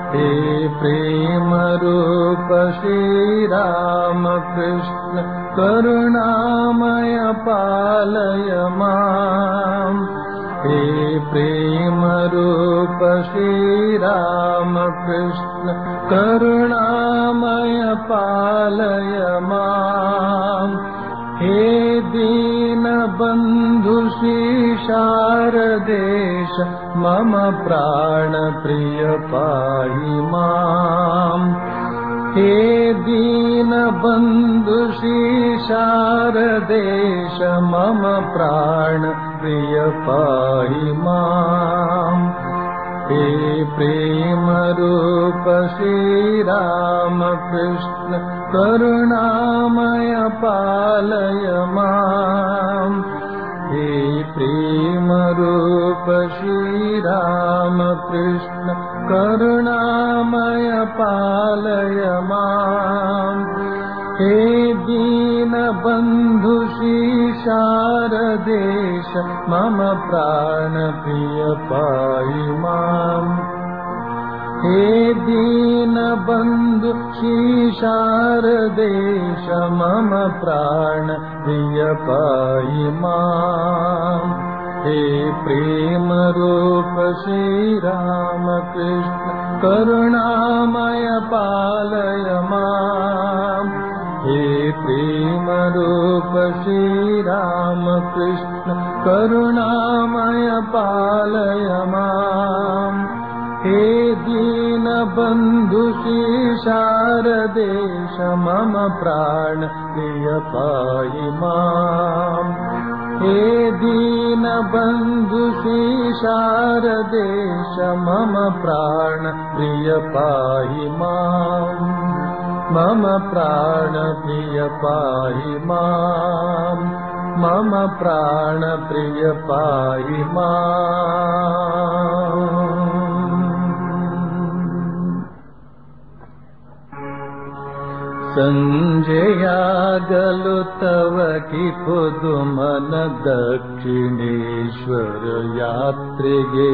हे प्रेम रूप श्रीराम कृष्ण करुणामय पालय माम् हे प्रेम रूप श्रीराम कृष्ण करुणामय पालय माम् हे दीनबन्धु शारदेश मम प्राणप्रिय पाहि माम् हे दीनबन्धु शारदेश मम प्राणप्रिय पाहि माम् हे प्रेमरूप श्रीरामकृष्ण करुणामय पालय माम् हे प्रेमरूप श्रीरामकृष्ण करुणामय पालय माम् हे दीनबन्धु शारदेश मम प्राणप्रिय पाहि माम् हे दीनबन्धु शारदेश मम प्राणप्रिय पाहि माम् हे प्रेमरूप श्रीरामकृष्ण करुणामय पालय माम् हे प्रेमरूप श्रीरामकृष्ण करुणामय पालय माम् हे दीनबन्धु शारदेश मम प्राण प्रिय पाहि माम् हे दीनबन्धु शारदेश मम प्राण प्रिय पाहि माम् मम प्राण प्रिय पाहि माम् मम प्राण प्रिय पाहि माम् सञ्जयागलु तव कि पुदुमन दक्षिणेश्वर यात्रिगे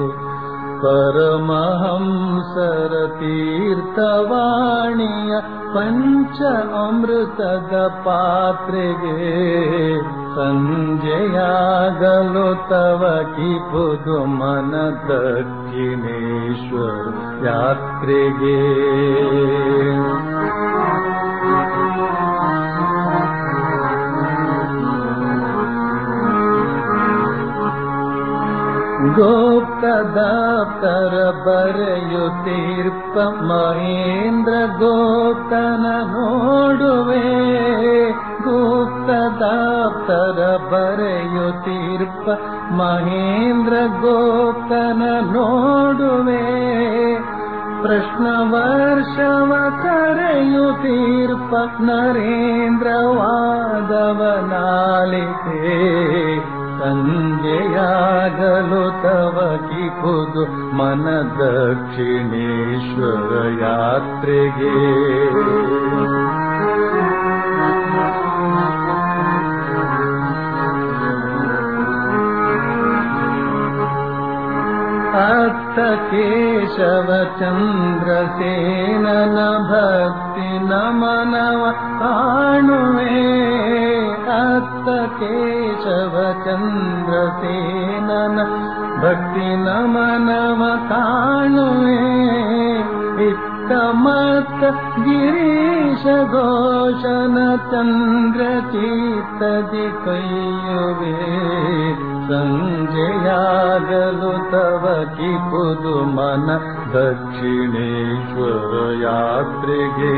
परमहंसर तीर्थवाणीय पञ्च अमृतद पात्रेगे सञ्जयागलो तव कि पुदुमन दक्षिणेश्वर यात्रिगे ಗೋಪ್ತದಾಪ್ತರ ಬರೆಯುತ್ತೀರ್ಪ ಮಹೇಂದ್ರ ಗೋಪ್ತನ ನೋಡುವೆ ಗುಪ್ತದಾಪ್ತರ ಬರೆಯುತ್ತೀರ್ಪ ಮಹೇಂದ್ರ ಗೋಪ್ತನ ನೋಡುವೆ ಪ್ರಶ್ನ ವರ್ಷವ ಕರೆಯುತ್ತೀರ್ಪ ನರೇಂದ್ರ ವಾದವನಾಲಿತೆ ಸಂಜೆಯಾಗಲು ತವ ಕಿಪುದು ಮನ ದಕ್ಷಿಣೇಶ್ವರ ಯಾತ್ರೆಗೆ ಅತ್ತ ಕೇಶವ ಚಂದ್ರಸೇನನ ಭಕ್ತಿ ನಮನವ ಕಾಣುವೆ ಅತ್ತ ಕೇಶವ ಚಂದ್ರಸೇನನ ಭಕ್ತಿ ನಮನವ ಕಾಣುವೆ ಇತ್ತ ಮತ್ತ ಗಿರೀಶ ಘೋಷನ ಚಂದ್ರ ಚೀತದಿ ಕೈಯುವೆ ಸಂಜೆಯಾಗಲು ತವ ಕಿಪುದು ಮನ ದಕ್ಷಿಣೇಶ್ವರ ಯಾತ್ರೆಗೆ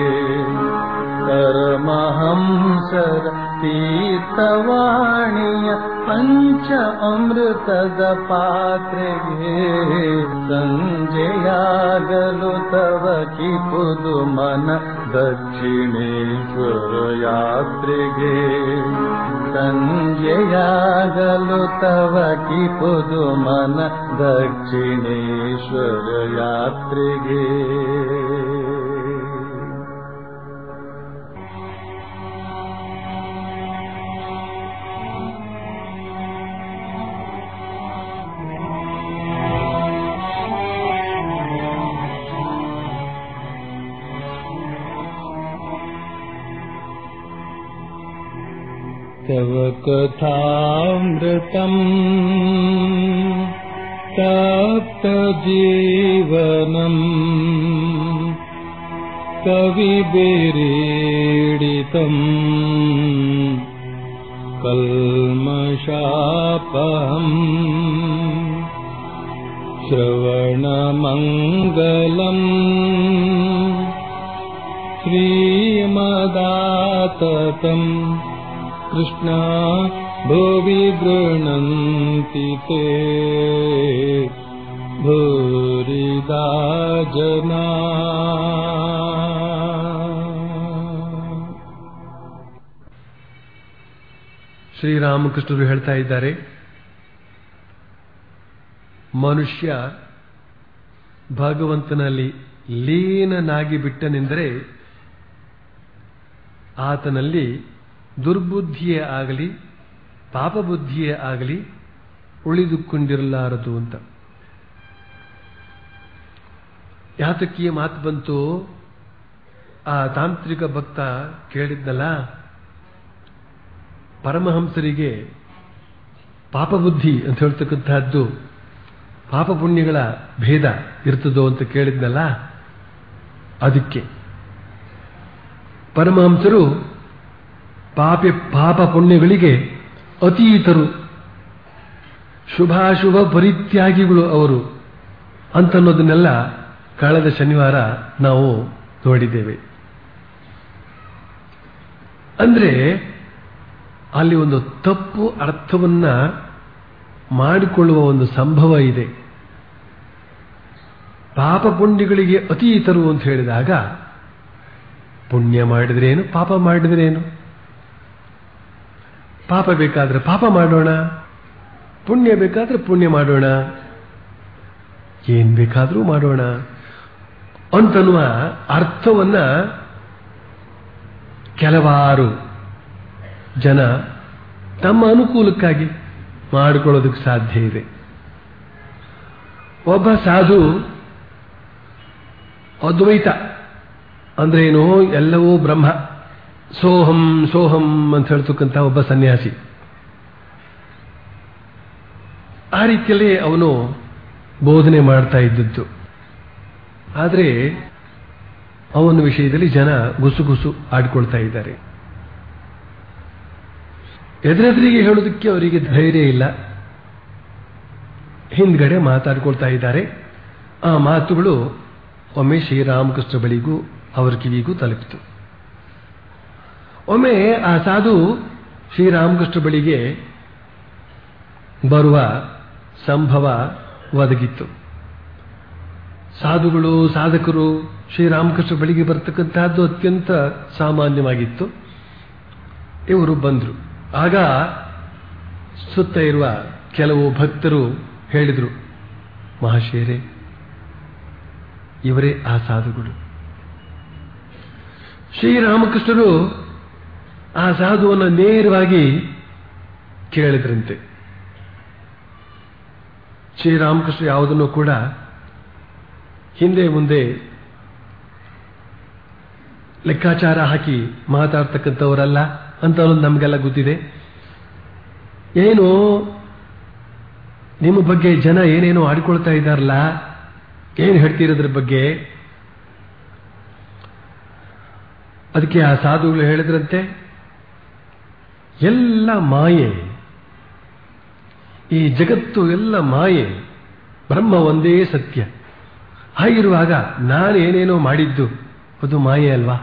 ಪರಮಹಂಸರ ತೀರ್ಥವಾಣಿಯ ಪಂಚ ಅಮೃತದ ಪಾತ್ರೆಗೆ ಸಂಜೆಯಾಗಲು ತವ ಕಿಪುದು ಮನ ದಕ್ಷಿಣೇಶ್ವರ ಯಾತ್ರೆಗೆ ಸಂಜೆಯಾಗಲು ತವ ಕಿಪುದು ಮನ ದಕ್ಷಿಣೇಶ್ವರ ಯಾತ್ರೆಗೆ तव कथामृतम् तप्तजीवनम् कविभिरीडितम् कल्मषापहम् श्रवणमङ्गलम् श्रीमदाततम् कृष्णा भुवि गृह्णन्ति ते भूरिदा जना ಶ್ರೀರಾಮಕೃಷ್ಣರು ಹೇಳ್ತಾ ಇದ್ದಾರೆ ಮನುಷ್ಯ ಭಗವಂತನಲ್ಲಿ ಲೀನನಾಗಿ ಬಿಟ್ಟನೆಂದರೆ ಆತನಲ್ಲಿ ದುರ್ಬುದ್ಧಿಯೇ ಆಗಲಿ ಪಾಪಬುದ್ಧಿಯೇ ಆಗಲಿ ಉಳಿದುಕೊಂಡಿರಲಾರದು ಅಂತ ಯಾತಕ್ಕೆ ಮಾತು ಬಂತು ಆ ತಾಂತ್ರಿಕ ಭಕ್ತ ಕೇಳಿದ್ನಲ್ಲ ಪರಮಹಂಸರಿಗೆ ಪಾಪಬುದ್ಧಿ ಅಂತ ಹೇಳ್ತಕ್ಕಂತಹದ್ದು ಪಾಪ ಪುಣ್ಯಗಳ ಭೇದ ಇರ್ತದೋ ಅಂತ ಕೇಳಿದ್ನಲ್ಲ ಅದಕ್ಕೆ ಪರಮಹಂಸರು ಪಾಪೆ ಪಾಪ ಪುಣ್ಯಗಳಿಗೆ ಅತೀತರು ಶುಭಾಶುಭ ಪರಿತ್ಯಾಗಿಗಳು ಅವರು ಅಂತನ್ನೋದನ್ನೆಲ್ಲ ಕಳೆದ ಶನಿವಾರ ನಾವು ನೋಡಿದ್ದೇವೆ ಅಂದ್ರೆ ಅಲ್ಲಿ ಒಂದು ತಪ್ಪು ಅರ್ಥವನ್ನ ಮಾಡಿಕೊಳ್ಳುವ ಒಂದು ಸಂಭವ ಇದೆ ಪಾಪ ಪುಣ್ಯಗಳಿಗೆ ಅತೀತರು ಅಂತ ಹೇಳಿದಾಗ ಪುಣ್ಯ ಮಾಡಿದ್ರೇನು ಪಾಪ ಮಾಡಿದ್ರೇನು ಪಾಪ ಬೇಕಾದ್ರೆ ಪಾಪ ಮಾಡೋಣ ಪುಣ್ಯ ಬೇಕಾದ್ರೆ ಪುಣ್ಯ ಮಾಡೋಣ ಏನ್ ಬೇಕಾದ್ರೂ ಮಾಡೋಣ ಅಂತನ್ನುವ ಅರ್ಥವನ್ನ ಕೆಲವಾರು ಜನ ತಮ್ಮ ಅನುಕೂಲಕ್ಕಾಗಿ ಮಾಡಿಕೊಳ್ಳೋದಕ್ಕೆ ಸಾಧ್ಯ ಇದೆ ಒಬ್ಬ ಸಾಧು ಅದ್ವೈತ ಅಂದ್ರೇನು ಎಲ್ಲವೂ ಬ್ರಹ್ಮ ಸೋಹಂ ಸೋಹಂ ಅಂತ ಹೇಳ್ತಕ್ಕಂಥ ಒಬ್ಬ ಸನ್ಯಾಸಿ ಆ ರೀತಿಯಲ್ಲಿ ಅವನು ಬೋಧನೆ ಮಾಡ್ತಾ ಇದ್ದದ್ದು ಆದರೆ ಅವನ ವಿಷಯದಲ್ಲಿ ಜನ ಗುಸುಗುಸು ಆಡ್ಕೊಳ್ತಾ ಇದ್ದಾರೆ ಎದುರೆದುರಿಗೆ ಹೇಳೋದಕ್ಕೆ ಅವರಿಗೆ ಧೈರ್ಯ ಇಲ್ಲ ಹಿಂದ್ಗಡೆ ಮಾತಾಡ್ಕೊಳ್ತಾ ಇದ್ದಾರೆ ಆ ಮಾತುಗಳು ಒಮ್ಮೆ ಶ್ರೀರಾಮಕೃಷ್ಣ ಬಳಿಗೂ ಅವರ ಕಿವಿಗೂ ತಲುಪಿತು ಒಮ್ಮೆ ಆ ಸಾಧು ಶ್ರೀರಾಮಕೃಷ್ಣ ಬಳಿಗೆ ಬರುವ ಸಂಭವ ಒದಗಿತ್ತು ಸಾಧುಗಳು ಸಾಧಕರು ಶ್ರೀರಾಮಕೃಷ್ಣ ಬಳಿಗೆ ಬರ್ತಕ್ಕಂತಹದ್ದು ಅತ್ಯಂತ ಸಾಮಾನ್ಯವಾಗಿತ್ತು ಇವರು ಬಂದರು ಆಗ ಸುತ್ತ ಇರುವ ಕೆಲವು ಭಕ್ತರು ಹೇಳಿದರು ಮಹಾಶೇರೆ ಇವರೇ ಆ ಸಾಧುಗಳು ಶ್ರೀರಾಮಕೃಷ್ಣರು ಆ ಸಾಧುವನ್ನು ನೇರವಾಗಿ ಕೇಳಿದ್ರಂತೆ ಶ್ರೀರಾಮಕೃಷ್ಣ ಯಾವುದನ್ನು ಕೂಡ ಹಿಂದೆ ಮುಂದೆ ಲೆಕ್ಕಾಚಾರ ಹಾಕಿ ಮಾತಾಡ್ತಕ್ಕಂಥವರಲ್ಲ ಅಂತ ಅನ್ನೋದು ನಮಗೆಲ್ಲ ಗೊತ್ತಿದೆ ಏನು ನಿಮ್ಮ ಬಗ್ಗೆ ಜನ ಏನೇನೋ ಆಡ್ಕೊಳ್ತಾ ಇದ್ದಾರಲ್ಲ ಏನು ಹೇಳ್ತಿರೋದ್ರ ಬಗ್ಗೆ ಅದಕ್ಕೆ ಆ ಸಾಧುಗಳು ಹೇಳಿದ್ರಂತೆ ಎಲ್ಲ ಮಾಯೆ ಈ ಜಗತ್ತು ಎಲ್ಲ ಮಾಯೆ ಬ್ರಹ್ಮ ಒಂದೇ ಸತ್ಯ ಹಾಗಿರುವಾಗ ನಾನೇನೇನೋ ಮಾಡಿದ್ದು ಅದು ಮಾಯೆ ಅಲ್ವಾ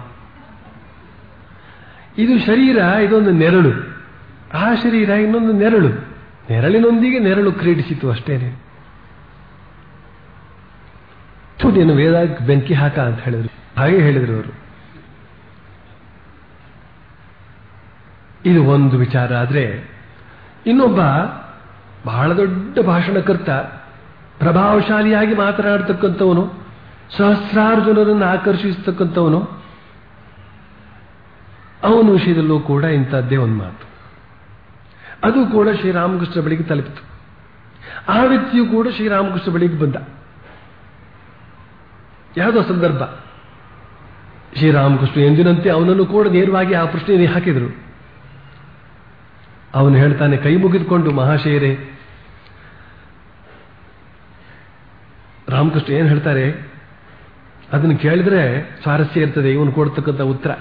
ಇದು ಶರೀರ ಇದೊಂದು ನೆರಳು ಆ ಶರೀರ ಇನ್ನೊಂದು ನೆರಳು ನೆರಳಿನೊಂದಿಗೆ ನೆರಳು ಕ್ರೀಡಿಸಿತು ಅಷ್ಟೇನೆ ಥು, ನೀನು ವೇದ ಬೆಂಕಿ ಹಾಕ ಅಂತ ಹೇಳಿದ್ರು ಹಾಗೆ ಹೇಳಿದ್ರು ಅವರು ಇದು ಒಂದು ವಿಚಾರ ಆದ್ರೆ ಇನ್ನೊಬ್ಬ ಬಹಳ ದೊಡ್ಡ ಭಾಷಣಕರ್ತ ಪ್ರಭಾವಶಾಲಿಯಾಗಿ ಮಾತನಾಡ್ತಕ್ಕಂಥವನು ಸಹಸ್ರಾರು ಜನರನ್ನು ಆಕರ್ಷಿಸ್ತಕ್ಕಂಥವನು ಅವನ ವಿಷಯದಲ್ಲೂ ಕೂಡ ಇಂಥದ್ದೇ ಒಂದು ಮಾತು ಅದು ಕೂಡ ಶ್ರೀರಾಮಕೃಷ್ಣ ಬಳಿಗೆ ತಲುಪಿತು ಆ ವ್ಯಕ್ತಿಯು ಕೂಡ ಶ್ರೀರಾಮಕೃಷ್ಣ ಬಳಿಗೆ ಬಂದ ಯಾವುದೋ ಸಂದರ್ಭ ಶ್ರೀರಾಮಕೃಷ್ಣ ಎಂದಿನಂತೆ ಅವನನ್ನು ಕೂಡ ನೇರವಾಗಿ ಆ ಪ್ರಶ್ನೆ ಹಾಕಿದರು ಅವನು ಹೇಳ್ತಾನೆ ಕೈ ಮುಗಿದುಕೊಂಡು ಮಹಾಶಯರೇ ರಾಮಕೃಷ್ಣ ಏನು ಹೇಳ್ತಾರೆ ಅದನ್ನು ಕೇಳಿದ್ರೆ ಸ್ವಾರಸ್ಯ ಇರ್ತದೆ ಇವನು ಕೊಡ್ತಕ್ಕಂಥ ಉತ್ತರ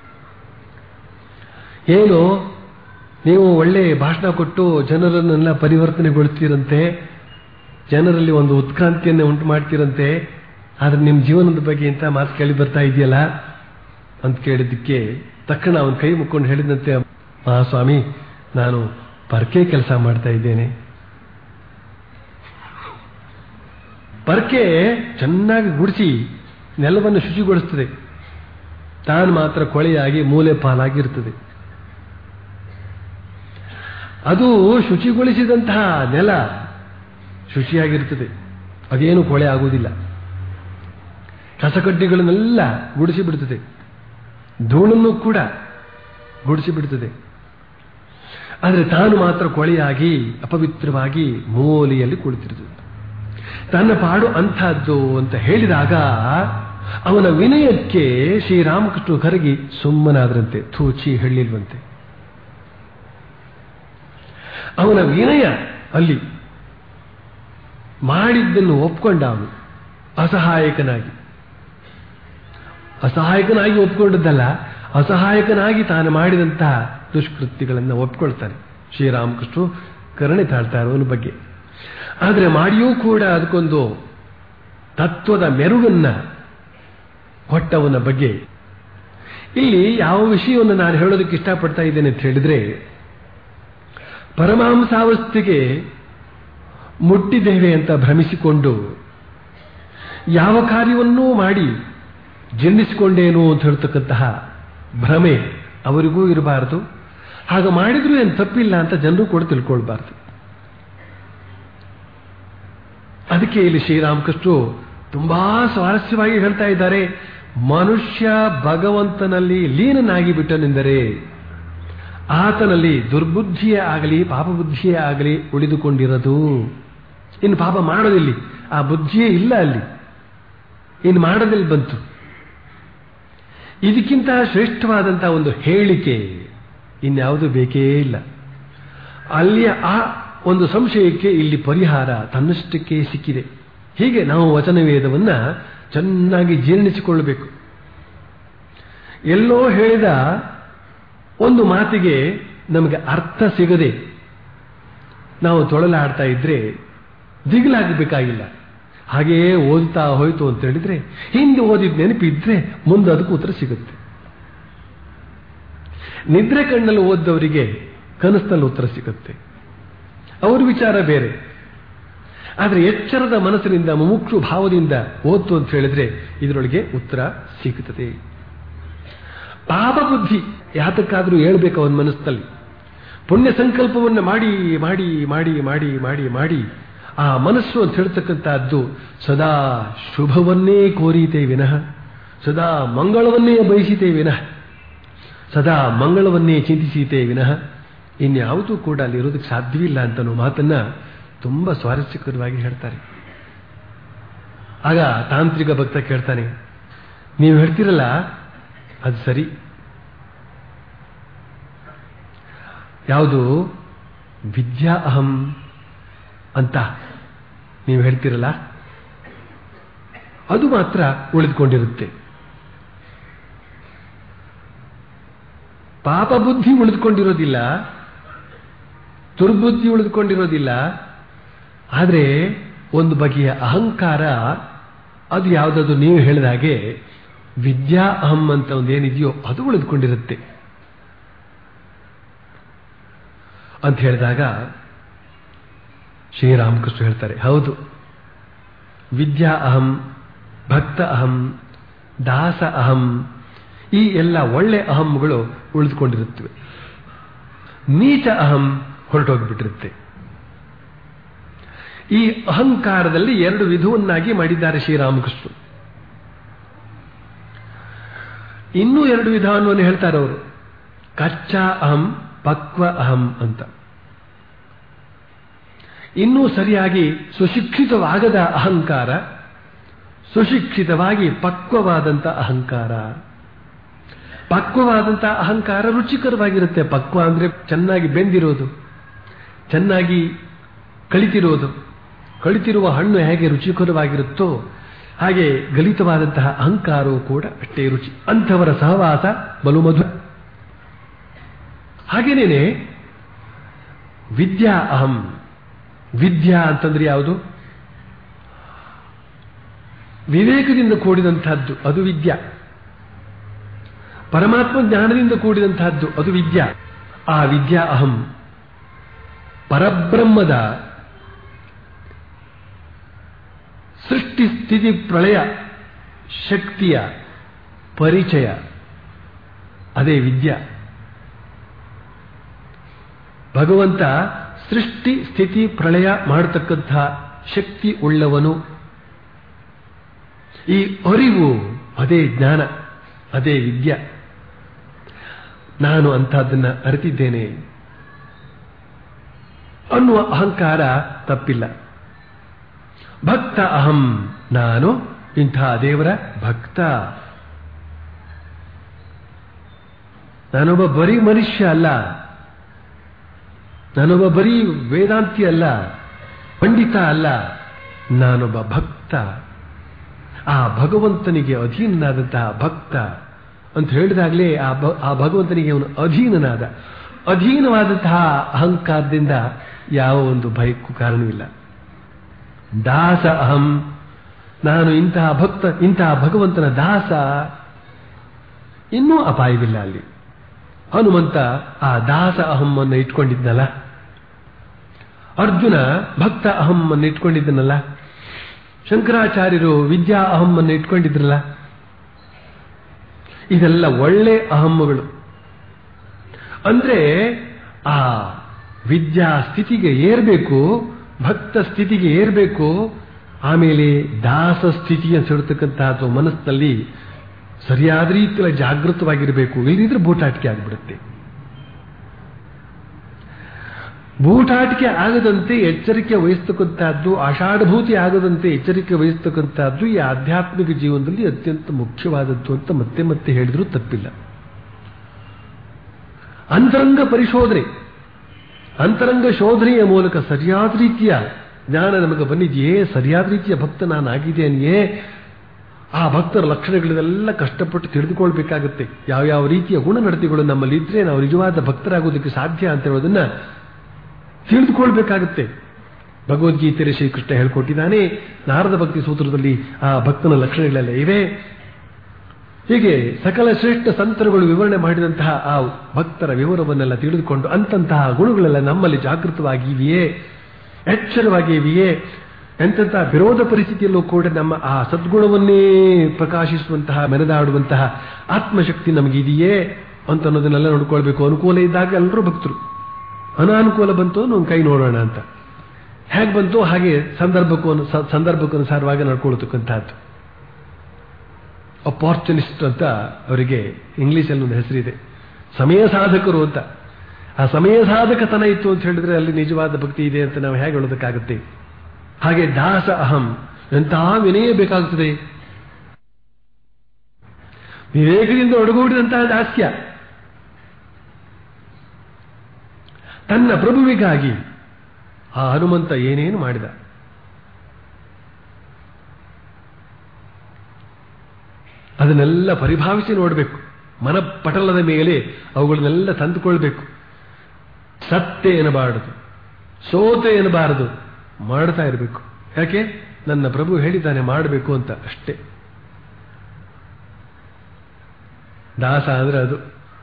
ಏನು ನೀವು ಒಳ್ಳೆ ಭಾಷಣ ಕೊಟ್ಟು ಜನರನ್ನೆಲ್ಲ ಪರಿವರ್ತನೆಗೊಳಿಸ್ತೀರಂತೆ ಜನರಲ್ಲಿ ಒಂದು ಉತ್ಕ್ರಾಂತಿಯನ್ನು ಉಂಟು ಮಾಡ್ತೀರಂತೆ ಆದ್ರೆ ನಿಮ್ಮ ಜೀವನದ ಬಗ್ಗೆ ಇಂಥ ಮಾತು ಕೇಳಿ ಬರ್ತಾ ಇದೆಯಲ್ಲ ಅಂತ ಕೇಳಿದ್ದಕ್ಕೆ ತಕ್ಷಣ ಅವನ ಕೈ ಮುಕ್ಕೊಂಡು ಹೇಳಿದಂತೆ ಮಹಾಸ್ವಾಮಿ ನಾನು ಪರ್ಕೆ ಕೆಲಸ ಮಾಡ್ತಾ ಇದ್ದೇನೆ ಪರ್ಕೆ ಚೆನ್ನಾಗಿ ಗುಡಿಸಿ ನೆಲವನ್ನು ಶುಚಿಗೊಳಿಸ್ತದೆ ತಾನು ಮಾತ್ರ ಕೊಳೆಯಾಗಿ ಮೂಲೆ ಪಾಲಾಗಿರ್ತದೆ ಅದು ಶುಚಿಗೊಳಿಸಿದಂತಹ ನೆಲ ಶುಚಿಯಾಗಿರ್ತದೆ ಅದೇನು ಕೊಳೆ ಆಗುವುದಿಲ್ಲ ಕಸಕಡ್ಡಿಗಳನ್ನೆಲ್ಲ ಗುಡಿಸಿ ಬಿಡುತ್ತದೆ ಧೂಳನ್ನು ಕೂಡ ಗುಡಿಸಿ ಬಿಡುತ್ತದೆ ಆದರೆ ತಾನು ಮಾತ್ರ ಕೊಳೆಯಾಗಿ ಅಪವಿತ್ರವಾಗಿ ಮೂಲೆಯಲ್ಲಿ ಕುಳಿತಿರುತ್ತದೆ ತನ್ನ ಪಾಡು ಅಂಥದ್ದು ಅಂತ ಹೇಳಿದಾಗ ಅವನ ವಿನಯಕ್ಕೆ ಶ್ರೀರಾಮಕೃಷ್ಣ ಕರಗಿ ಸುಮ್ಮನಾದ್ರಂತೆ ಥೂಚಿ ಹೇಳಿಲ್ವಂತೆ ಅವನ ವಿನಯ ಅಲ್ಲಿ ಮಾಡಿದ್ದನ್ನು ಒಪ್ಕೊಂಡ ಅವನು ಅಸಹಾಯಕನಾಗಿ ಅಸಹಾಯಕನಾಗಿ ಒಪ್ಕೊಂಡದ್ದಲ್ಲ ಅಸಹಾಯಕನಾಗಿ ತಾನು ಮಾಡಿದಂತಹ ದುಷ್ಕೃತ್ಯಗಳನ್ನು ಒಪ್ಕೊಳ್ತಾನೆ ಶ್ರೀರಾಮಕೃಷ್ಣ ಕರುಣೆ ತಾಳ್ತಾರೆ ಅವನ ಬಗ್ಗೆ ಆದರೆ ಮಾಡಿಯೂ ಕೂಡ ಅದಕ್ಕೊಂದು ತತ್ವದ ಮೆರುಗನ್ನ ಕೊಟ್ಟವನ ಬಗ್ಗೆ ಇಲ್ಲಿ ಯಾವ ವಿಷಯವನ್ನು ನಾನು ಹೇಳೋದಕ್ಕೆ ಇಷ್ಟಪಡ್ತಾ ಇದ್ದೇನೆ ಅಂತ ಹೇಳಿದ್ರೆ ಪರಮಾಂಸಾವಸ್ಥೆಗೆ ಮುಟ್ಟಿದ್ದೇವೆ ಅಂತ ಭ್ರಮಿಸಿಕೊಂಡು ಯಾವ ಕಾರ್ಯವನ್ನೂ ಮಾಡಿ ಜೀರ್ಣಿಸಿಕೊಂಡೇನು ಅಂತ ಹೇಳ್ತಕ್ಕಂತಹ ಭ್ರಮೆ ಅವರಿಗೂ ಇರಬಾರದು ಹಾಗೆ ಮಾಡಿದ್ರೂ ಏನು ತಪ್ಪಿಲ್ಲ ಅಂತ ಜನರು ಕೂಡ ತಿಳ್ಕೊಳ್ಬಾರ್ದು ಅದಕ್ಕೆ ಇಲ್ಲಿ ಶ್ರೀರಾಮಕೃಷ್ಣರು ತುಂಬಾ ಸ್ವಾರಸ್ಯವಾಗಿ ಹೇಳ್ತಾ ಇದ್ದಾರೆ ಮನುಷ್ಯ ಭಗವಂತನಲ್ಲಿ ಲೀನನಾಗಿ ಬಿಟ್ಟನೆಂದರೆ ಆತನಲ್ಲಿ ದುರ್ಬುದ್ಧಿಯೇ ಆಗಲಿ ಪಾಪಬುದ್ಧಿಯೇ ಆಗಲಿ ಉಳಿದುಕೊಂಡಿರದು ಇನ್ನು ಪಾಪ ಮಾಡೋದಿಲ್ಲಿ ಆ ಬುದ್ಧಿಯೇ ಇಲ್ಲ ಅಲ್ಲಿ ಇನ್ನು ಮಾಡೋದಿಲ್ಲಿ ಬಂತು ಇದಕ್ಕಿಂತ ಶ್ರೇಷ್ಠವಾದಂತಹ ಒಂದು ಹೇಳಿಕೆ ಇನ್ಯಾವುದು ಬೇಕೇ ಇಲ್ಲ ಅಲ್ಲಿಯ ಆ ಒಂದು ಸಂಶಯಕ್ಕೆ ಇಲ್ಲಿ ಪರಿಹಾರ ತನ್ನಷ್ಟಕ್ಕೆ ಸಿಕ್ಕಿದೆ ಹೀಗೆ ನಾವು ವಚನವೇದವನ್ನ ಚೆನ್ನಾಗಿ ಜೀರ್ಣಿಸಿಕೊಳ್ಳಬೇಕು ಎಲ್ಲೋ ಹೇಳಿದ ಒಂದು ಮಾತಿಗೆ ನಮಗೆ ಅರ್ಥ ಸಿಗದೆ ನಾವು ತೊಳಲಾಡ್ತಾ ಇದ್ರೆ ದಿಗಿಲಾಗಬೇಕಾಗಿಲ್ಲ ಹಾಗೆಯೇ ಓದ್ತಾ ಹೋಯ್ತು ಅಂತ ಹೇಳಿದ್ರೆ ಹಿಂದೆ ಓದಿದ ನೆನಪಿದ್ರೆ ಮುಂದೆ ಅದಕ್ಕೆ ಉತ್ತರ ಸಿಗುತ್ತೆ ನಿದ್ರೆ ಕಣ್ಣಲ್ಲಿ ಓದ್ದವರಿಗೆ ಕನಸಿನಲ್ಲಿ ಉತ್ತರ ಸಿಗುತ್ತೆ ಅವ್ರ ವಿಚಾರ ಬೇರೆ ಆದರೆ ಎಚ್ಚರದ ಮನಸ್ಸಿನಿಂದ ಮುಮುಕ್ಷು ಭಾವದಿಂದ ಓದ್ತು ಅಂತ ಹೇಳಿದ್ರೆ ಇದರೊಳಗೆ ಉತ್ತರ ಸಿಗುತ್ತದೆ ಪಾಪ ಬುದ್ಧಿ ಯಾತಕ್ಕಾದ್ರೂ ಹೇಳ್ಬೇಕು ಅವನ ಮನಸ್ಸಿನಲ್ಲಿ ಪುಣ್ಯ ಸಂಕಲ್ಪವನ್ನು ಮಾಡಿ ಮಾಡಿ ಮಾಡಿ ಮಾಡಿ ಮಾಡಿ ಮಾಡಿ ಆ ಮನಸ್ಸು ಅಂತ ಹೇಳ್ತಕ್ಕಂಥದ್ದು ಸದಾ ಶುಭವನ್ನೇ ಕೋರೀತೆ ವಿನಃ ಸದಾ ಮಂಗಳವನ್ನೇ ಬಯಸಿತೆ ವಿನಃ ಸದಾ ಮಂಗಳವನ್ನೇ ಚಿಂತಿಸೀತೆ ವಿನಃ ಇನ್ಯಾವುದೂ ಕೂಡ ಅಲ್ಲಿ ಇರೋದಕ್ಕೆ ಸಾಧ್ಯವಿಲ್ಲ ಅಂತನೋ ಮಾತನ್ನ ತುಂಬಾ ಸ್ವಾರಸ್ಯಕರವಾಗಿ ಹೇಳ್ತಾರೆ ಆಗ ತಾಂತ್ರಿಕ ಭಕ್ತ ಕೇಳ್ತಾನೆ ನೀವು ಹೇಳ್ತೀರಲ್ಲ ಅದು ಸರಿ ಯಾವುದು ವಿದ್ಯಾ ಅಹಂ ಅಂತ ನೀವು ಹೇಳ್ತೀರಲ್ಲ ಅದು ಮಾತ್ರ ಉಳಿದುಕೊಂಡಿರುತ್ತೆ ಪಾಪ ಬುದ್ಧಿ ಉಳಿದುಕೊಂಡಿರೋದಿಲ್ಲ ದುರ್ಬುದ್ಧಿ ಉಳಿದುಕೊಂಡಿರೋದಿಲ್ಲ ಆದರೆ ಒಂದು ಬಗೆಯ ಅಹಂಕಾರ ಅದು ಯಾವುದಾದ್ರು ನೀವು ಹೇಳಿದ ಹಾಗೆ ವಿದ್ಯಾ ಅಹಂ ಅಂತ ಒಂದು ಏನಿದೆಯೋ ಅದು ಉಳಿದುಕೊಂಡಿರುತ್ತೆ ಅಂತ ಹೇಳಿದಾಗ ಶ್ರೀರಾಮಕೃಷ್ಣ ಹೇಳ್ತಾರೆ ಹೌದು ವಿದ್ಯಾ ಅಹಂ ಭಕ್ತ ಅಹಂ ದಾಸ ಅಹಂ ಈ ಎಲ್ಲ ಒಳ್ಳೆ ಅಹಂಗಳು ಉಳಿದುಕೊಂಡಿರುತ್ತವೆ ನೀಚ ಅಹಂ ಹೊರಟೋಗ್ಬಿಟ್ಟಿರುತ್ತೆ ಈ ಅಹಂಕಾರದಲ್ಲಿ ಎರಡು ವಿಧವನ್ನಾಗಿ ಮಾಡಿದ್ದಾರೆ ಶ್ರೀರಾಮಕೃಷ್ಣ ಇನ್ನೂ ಎರಡು ವಿಧಾನವನ್ನು ಹೇಳ್ತಾರೆ ಅವರು ಕಚ್ಚಾ ಅಹಂ ಪಕ್ವ ಅಹಂ ಅಂತ ಇನ್ನೂ ಸರಿಯಾಗಿ ಸುಶಿಕ್ಷಿತವಾಗದ ಅಹಂಕಾರ ಸುಶಿಕ್ಷಿತವಾಗಿ ಪಕ್ವವಾದಂಥ ಅಹಂಕಾರ ಪಕ್ವವಾದಂತಹ ಅಹಂಕಾರ ರುಚಿಕರವಾಗಿರುತ್ತೆ ಪಕ್ವ ಅಂದ್ರೆ ಚೆನ್ನಾಗಿ ಬೆಂದಿರೋದು ಚೆನ್ನಾಗಿ ಕಳಿತಿರೋದು ಕಳಿತಿರುವ ಹಣ್ಣು ಹೇಗೆ ರುಚಿಕರವಾಗಿರುತ್ತೋ ಹಾಗೆ ಗಲಿತವಾದಂತಹ ಅಹಂಕಾರವು ಕೂಡ ಅಷ್ಟೇ ರುಚಿ ಅಂಥವರ ಸಹವಾಸ ಬಲು ಮಧು ಹಾಗೇನೇನೆ ವಿದ್ಯಾ ಅಹಂ ವಿದ್ಯಾ ಅಂತಂದ್ರೆ ಯಾವುದು ವಿವೇಕದಿಂದ ಕೂಡಿದಂತಹದ್ದು ಅದು ವಿದ್ಯಾ ಪರಮಾತ್ಮ ಜ್ಞಾನದಿಂದ ಕೂಡಿದಂತಹದ್ದು ಅದು ವಿದ್ಯಾ ಆ ವಿದ್ಯಾ ಅಹಂ ಪರಬ್ರಹ್ಮದ ಸೃಷ್ಟಿ ಸ್ಥಿತಿ ಪ್ರಳಯ ಶಕ್ತಿಯ ಪರಿಚಯ ಅದೇ ವಿದ್ಯಾ ಭಗವಂತ ಸೃಷ್ಟಿ ಸ್ಥಿತಿ ಪ್ರಳಯ ಮಾಡತಕ್ಕಂಥ ಶಕ್ತಿ ಉಳ್ಳವನು ಈ ಅರಿವು ಅದೇ ಜ್ಞಾನ ಅದೇ ವಿದ್ಯಾ ನಾನು ಅಂಥದ್ದನ್ನ ಅರಿತಿದ್ದೇನೆ ಅನ್ನುವ ಅಹಂಕಾರ ತಪ್ಪಿಲ್ಲ ಭಕ್ತ ಅಹಂ ನಾನು ಇಂಥ ದೇವರ ಭಕ್ತ ನಾನೊಬ್ಬ ಬರೀ ಮನುಷ್ಯ ಅಲ್ಲ ನಾನೊಬ್ಬ ಬರೀ ವೇದಾಂತಿ ಅಲ್ಲ ಪಂಡಿತ ಅಲ್ಲ ನಾನೊಬ್ಬ ಭಕ್ತ ಆ ಭಗವಂತನಿಗೆ ಅಧೀನನಾದಂತಹ ಭಕ್ತ ಅಂತ ಹೇಳಿದಾಗಲೇ ಆ ಭ- ಆ ಭಗವಂತನಿಗೆ ಅವನು ಅಧೀನನಾದ ಅಧೀನವಾದಂತಹ ಅಹಂಕಾರದಿಂದ ಯಾವ ಒಂದು ಭಯಕ್ಕೂ ಕಾರಣವಿಲ್ಲ ದಾಸ ಅಹಂ ನಾನು ಇಂತಹ ಭಕ್ತ ಇಂತಹ ಭಗವಂತನ ದಾಸ ಇನ್ನೂ ಅಪಾಯವಿಲ್ಲ ಅಲ್ಲಿ ಹನುಮಂತ ಆ ದಾಸ ಅಹಮ್ಮನ್ನು ಇಟ್ಕೊಂಡಿದ್ನಲ್ಲ ಅರ್ಜುನ ಭಕ್ತ ಅಹಮ್ಮನ್ನು ಇಟ್ಕೊಂಡಿದ್ದನಲ್ಲ ಶಂಕರಾಚಾರ್ಯರು ವಿದ್ಯಾ ಅಹಮ್ಮನ್ನು ಇಟ್ಕೊಂಡಿದ್ರಲ್ಲ ಇದೆಲ್ಲ ಒಳ್ಳೆ ಅಹಮ್ಮಗಳು ಅಂದ್ರೆ ಆ ವಿದ್ಯಾ ಸ್ಥಿತಿಗೆ ಏರ್ಬೇಕು ಭಕ್ತ ಸ್ಥಿತಿಗೆ ಏರ್ಬೇಕು ಆಮೇಲೆ ದಾಸ ಸ್ಥಿತಿ ಅಂತ ಹೇಳ್ತಕ್ಕಂತಹ ಅಥವಾ ಮನಸ್ಸಿನಲ್ಲಿ ಸರಿಯಾದ ರೀತಿಯಲ್ಲಿ ಜಾಗೃತವಾಗಿರಬೇಕು ಇಲ್ಲದಿದ್ರೆ ಬೂಟಾಟಿಕೆ ಆಗಿಬಿಡುತ್ತೆ ಬೂಟಾಟಿಕೆ ಆಗದಂತೆ ಎಚ್ಚರಿಕೆ ವಹಿಸ್ತಕ್ಕಂತಹದ್ದು ಆಷಾಢಭೂತಿ ಆಗದಂತೆ ಎಚ್ಚರಿಕೆ ವಹಿಸ್ತಕ್ಕಂತಹದ್ದು ಈ ಆಧ್ಯಾತ್ಮಿಕ ಜೀವನದಲ್ಲಿ ಅತ್ಯಂತ ಮುಖ್ಯವಾದದ್ದು ಅಂತ ಮತ್ತೆ ಮತ್ತೆ ಹೇಳಿದ್ರೂ ತಪ್ಪಿಲ್ಲ ಅಂತರಂಗ ಪರಿಶೋಧನೆ ಅಂತರಂಗ ಶೋಧನೆಯ ಮೂಲಕ ಸರಿಯಾದ ರೀತಿಯ ಜ್ಞಾನ ನಮಗೆ ಬಂದಿದೆಯೇ ಸರಿಯಾದ ರೀತಿಯ ಭಕ್ತ ನಾನಾಗಿದ್ದೇನೆಯೇ ಆ ಭಕ್ತರ ಲಕ್ಷಣಗಳನ್ನೆಲ್ಲ ಕಷ್ಟಪಟ್ಟು ತಿಳಿದುಕೊಳ್ಬೇಕಾಗುತ್ತೆ ಯಾವ್ಯಾವ ರೀತಿಯ ಗುಣನಡತೆಗಳು ನಮ್ಮಲ್ಲಿ ಇದ್ರೆ ನಾವು ನಿಜವಾದ ಭಕ್ತರಾಗೋದಕ್ಕೆ ಸಾಧ್ಯ ಅಂತ ಹೇಳೋದನ್ನ ತಿಳಿದುಕೊಳ್ಬೇಕಾಗುತ್ತೆ ಭಗವದ್ಗೀತೆಯಲ್ಲಿ ಶ್ರೀಕೃಷ್ಣ ಹೇಳ್ಕೊಟ್ಟಿದ್ದಾನೆ ನಾರದ ಭಕ್ತಿ ಸೂತ್ರದಲ್ಲಿ ಆ ಭಕ್ತನ ಲಕ್ಷಣಗಳೆಲ್ಲ ಇವೆ ಹೀಗೆ ಸಕಲ ಶ್ರೇಷ್ಠ ಸಂತರುಗಳು ವಿವರಣೆ ಮಾಡಿದಂತಹ ಆ ಭಕ್ತರ ವಿವರವನ್ನೆಲ್ಲ ತಿಳಿದುಕೊಂಡು ಅಂತಂತಹ ಗುಣಗಳೆಲ್ಲ ನಮ್ಮಲ್ಲಿ ಜಾಗೃತವಾಗಿವೆಯೇ ಎಚ್ಚರವಾಗಿವೆಯೇ ಎಂತಹ ವಿರೋಧ ಪರಿಸ್ಥಿತಿಯಲ್ಲೂ ಕೂಡ ನಮ್ಮ ಆ ಸದ್ಗುಣವನ್ನೇ ಪ್ರಕಾಶಿಸುವಂತಹ ಮೆರೆದಾಡುವಂತಹ ಆತ್ಮಶಕ್ತಿ ನಮಗಿದೆಯೇ ಅಂತ ಅನ್ನೋದನ್ನೆಲ್ಲ ನೋಡ್ಕೊಳ್ಬೇಕು ಅನುಕೂಲ ಇದ್ದಾಗ ಎಲ್ಲರೂ ಭಕ್ತರು ಅನಾನುಕೂಲ ಬಂತು ನಾವು ಕೈ ನೋಡೋಣ ಅಂತ ಹೇಗೆ ಬಂತು ಹಾಗೆ ಸಂದರ್ಭಕ್ಕೂ ಅನು- ಸ- ಸಂದರ್ಭಕ್ಕನುಸಾರವಾಗಿ ನಡ್ಕೊಳ್ತಕ್ಕಂಥದ್ದು ಅಪಾರ್ಚುನಿಸ್ಟ್ ಅಂತ ಅವರಿಗೆ ಇಂಗ್ಲಿಷಲ್ಲಿ ಒಂದು ಹೆಸರಿದೆ ಸಮಯ ಸಾಧಕರು ಅಂತ ಆ ಸಮಯ ಸಾಧಕತನ ಇತ್ತು ಅಂತ ಹೇಳಿದ್ರೆ ಅಲ್ಲಿ ನಿಜವಾದ ಭಕ್ತಿ ಇದೆ ಅಂತ ನಾವು ಹೇಗೆ ಹೇಳೋದಕ್ಕಾಗುತ್ತೆ ಹಾಗೆ ದಾಸ ಅಹಂ ಎಂತಹ ವಿನಯ ಬೇಕಾಗುತ್ತದೆ ವಿವೇಕದಿಂದ ಒಡಗೂಡಿದಂತಹ ದಾಸ್ಯ ತನ್ನ ಪ್ರಭುವಿಗಾಗಿ ಆ ಹನುಮಂತ ಏನೇನು ಮಾಡಿದ ಅದನ್ನೆಲ್ಲ ಪರಿಭಾವಿಸಿ ನೋಡಬೇಕು ಮನಪಟಲದ ಮೇಲೆ ಅವುಗಳನ್ನೆಲ್ಲ ತಂದುಕೊಳ್ಬೇಕು ಸತ್ಯ ಎನ್ನಬಾರದು ಸೋತೆ ಎನ್ನಬಾರದು ಮಾಡ್ತಾ ಇರಬೇಕು ಯಾಕೆ ನನ್ನ ಪ್ರಭು ಹೇಳಿದ್ದಾನೆ ಮಾಡಬೇಕು ಅಂತ ಅಷ್ಟೇ ದಾಸ ಅಂದ್ರೆ ಅದು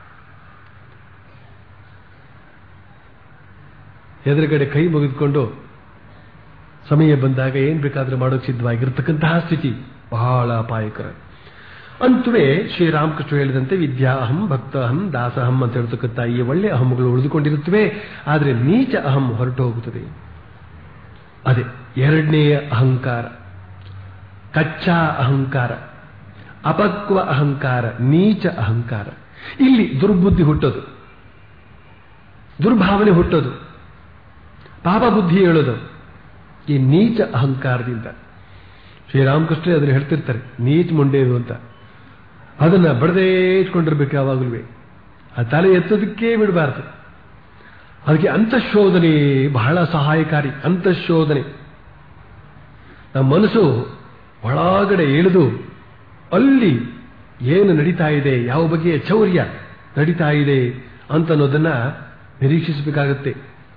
ಎದುರುಗಡೆ ಕೈ ಮುಗಿದುಕೊಂಡು ಸಮಯ ಬಂದಾಗ ಏನ್ ಬೇಕಾದ್ರೂ ಮಾಡೋಕೆ ಸಿದ್ಧವಾಗಿರ್ತಕ್ಕಂತಹ ಸ್ಥಿತಿ ಬಹಳ ಅಪಾಯಕರ ಅಂತುವೇ ಶ್ರೀರಾಮಕೃಷ್ಣ ಹೇಳಿದಂತೆ ವಿದ್ಯಾ ಅಹಂ ಭಕ್ತ ಅಹಂ ದಾಸ ಅಹಂ ಅಂತ ಹೇಳ್ತಕ್ಕಂಥ ಈ ಒಳ್ಳೆ ಅಹಂಗಳು ಉಳಿದುಕೊಂಡಿರುತ್ತವೆ ಆದರೆ ನೀಚ ಅಹಂ ಹೊರಟು ಹೋಗುತ್ತದೆ ಅದೇ ಎರಡನೆಯ ಅಹಂಕಾರ ಕಚ್ಚಾ ಅಹಂಕಾರ ಅಪಕ್ವ ಅಹಂಕಾರ ನೀಚ ಅಹಂಕಾರ ಇಲ್ಲಿ ದುರ್ಬುದ್ಧಿ ಹುಟ್ಟೋದು ದುರ್ಭಾವನೆ ಹುಟ್ಟೋದು ಪಾಪ ಬುದ್ಧಿ ಹೇಳೋದು ಈ ನೀಚ ಅಹಂಕಾರದಿಂದ ಶ್ರೀರಾಮಕೃಷ್ಣ ಅದನ್ನು ಹೇಳ್ತಿರ್ತಾರೆ ನೀಚ ಮುಂಡೆದು ಅಂತ ಅದನ್ನ ಬಡದೇ ಇಟ್ಕೊಂಡಿರ್ಬೇಕು ಯಾವಾಗಲೂ ಆ ತಲೆ ಎತ್ತೋದಕ್ಕೆ ಬಿಡಬಾರ್ದು ಅದಕ್ಕೆ ಅಂತಃಶೋಧನೆ ಬಹಳ ಸಹಾಯಕಾರಿ ಅಂತಃಶೋಧನೆ ನಮ್ಮ ಮನಸ್ಸು ಒಳಗಡೆ ಇಳಿದು ಅಲ್ಲಿ ಏನು ನಡೀತಾ ಇದೆ ಯಾವ ಬಗೆಯ ಚೌರ್ಯ ನಡೀತಾ ಇದೆ ಅಂತ ಅನ್ನೋದನ್ನ ನಿರೀಕ್ಷಿಸಬೇಕಾಗತ್ತೆ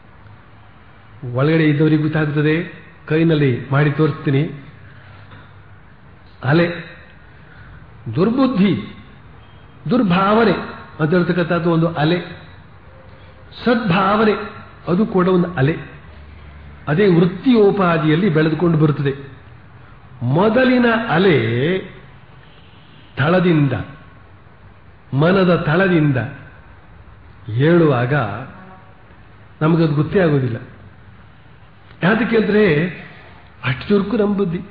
ಒಳಗಡೆ ಇದ್ದವರಿಗೆ ಗೊತ್ತಾಗುತ್ತದೆ ಕೈನಲ್ಲಿ ಮಾಡಿ ತೋರಿಸ್ತೀನಿ ಅಲೆ ದುರ್ಬುದ್ಧಿ ದುರ್ಭಾವನೆ ಅಂತ ಹೇಳ್ತಕ್ಕಂಥದ್ದು ಒಂದು ಅಲೆ ಸದ್ಭಾವನೆ ಅದು ಕೂಡ ಒಂದು ಅಲೆ ಅದೇ ವೃತ್ತಿಯೋಪಾದಿಯಲ್ಲಿ ಬೆಳೆದುಕೊಂಡು ಬರುತ್ತದೆ ಮೊದಲಿನ ಅಲೆ ತಳದಿಂದ ಮನದ ತಳದಿಂದ ಏಳುವಾಗ ನಮಗದು ಗೊತ್ತೇ ಆಗೋದಿಲ್ಲ ಯಾತಕ್ಕೆ ಅಂದ್ರೆ ಅಷ್ಟು ಚುರುಕು ನಮ್ಮ ಬುದ್ಧಿ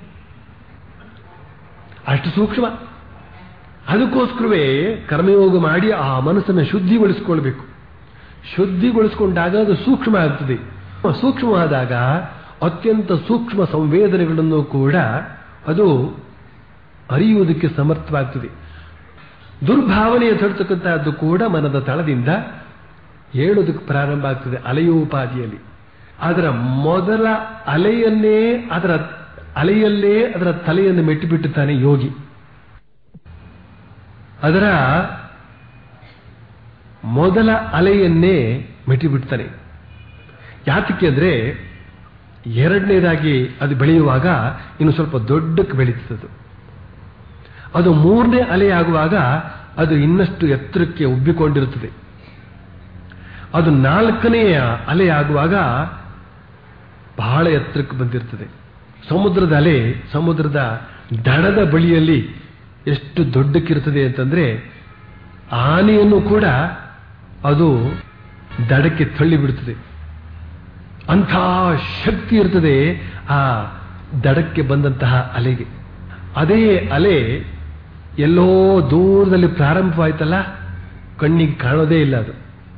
ಅಷ್ಟು ಸೂಕ್ಷ್ಮ ಅದಕ್ಕೋಸ್ಕರವೇ ಕರ್ಮಯೋಗ ಮಾಡಿ ಆ ಮನಸ್ಸನ್ನು ಶುದ್ಧಿಗೊಳಿಸಿಕೊಳ್ಬೇಕು ಶುದ್ಧಿಗೊಳಿಸಿಕೊಂಡಾಗ ಅದು ಸೂಕ್ಷ್ಮ ಆಗ್ತದೆ ಸೂಕ್ಷ್ಮವಾದಾಗ ಅತ್ಯಂತ ಸೂಕ್ಷ್ಮ ಸಂವೇದನೆಗಳನ್ನು ಕೂಡ ಅದು ಅರಿಯುವುದಕ್ಕೆ ಸಮರ್ಥವಾಗ್ತದೆ ದುರ್ಭಾವನೆ ಅಂತ ಹೇಳ್ತಕ್ಕಂಥದ್ದು ಕೂಡ ಮನದ ತಳದಿಂದ ಹೇಳೋದಕ್ಕೆ ಪ್ರಾರಂಭ ಆಗ್ತದೆ ಅಲೆಯೋಪಾದಿಯಲ್ಲಿ ಅದರ ಮೊದಲ ಅಲೆಯನ್ನೇ ಅದರ ಅಲೆಯಲ್ಲೇ ಅದರ ತಲೆಯನ್ನು ಮೆಟ್ಟಿಬಿಟ್ಟುತ್ತಾನೆ ಯೋಗಿ ಅದರ ಮೊದಲ ಅಲೆಯನ್ನೇ ಮೆಟ್ಟಿಬಿಡ್ತಾನೆ ಯಾತಕ್ಕೆ ಅಂದ್ರೆ ಎರಡನೇದಾಗಿ ಅದು ಬೆಳೆಯುವಾಗ ಇನ್ನು ಸ್ವಲ್ಪ ದೊಡ್ಡಕ್ಕೆ ಬೆಳೀತದೆ ಅದು ಮೂರನೇ ಅಲೆ ಆಗುವಾಗ ಅದು ಇನ್ನಷ್ಟು ಎತ್ತರಕ್ಕೆ ಉಬ್ಬಿಕೊಂಡಿರುತ್ತದೆ ಅದು ನಾಲ್ಕನೆಯ ಅಲೆ ಆಗುವಾಗ ಬಹಳ ಎತ್ತರಕ್ಕೆ ಬಂದಿರ್ತದೆ ಸಮುದ್ರದ ಅಲೆ ಸಮುದ್ರದ ದಡದ ಬಳಿಯಲ್ಲಿ ಎಷ್ಟು ದೊಡ್ಡಕ್ಕಿರ್ತದೆ ಅಂತಂದ್ರೆ ಆನೆಯನ್ನು ಕೂಡ ಅದು ದಡಕ್ಕೆ ತಳ್ಳಿ ಬಿಡುತ್ತದೆ ಅಂಥ ಶಕ್ತಿ ಇರ್ತದೆ ಆ ದಡಕ್ಕೆ ಬಂದಂತಹ ಅಲೆಗೆ ಅದೇ ಅಲೆ ಎಲ್ಲೋ ದೂರದಲ್ಲಿ ಪ್ರಾರಂಭವಾಯ್ತಲ್ಲ ಕಣ್ಣಿಗೆ ಕಾಣೋದೇ ಇಲ್ಲ ಅದು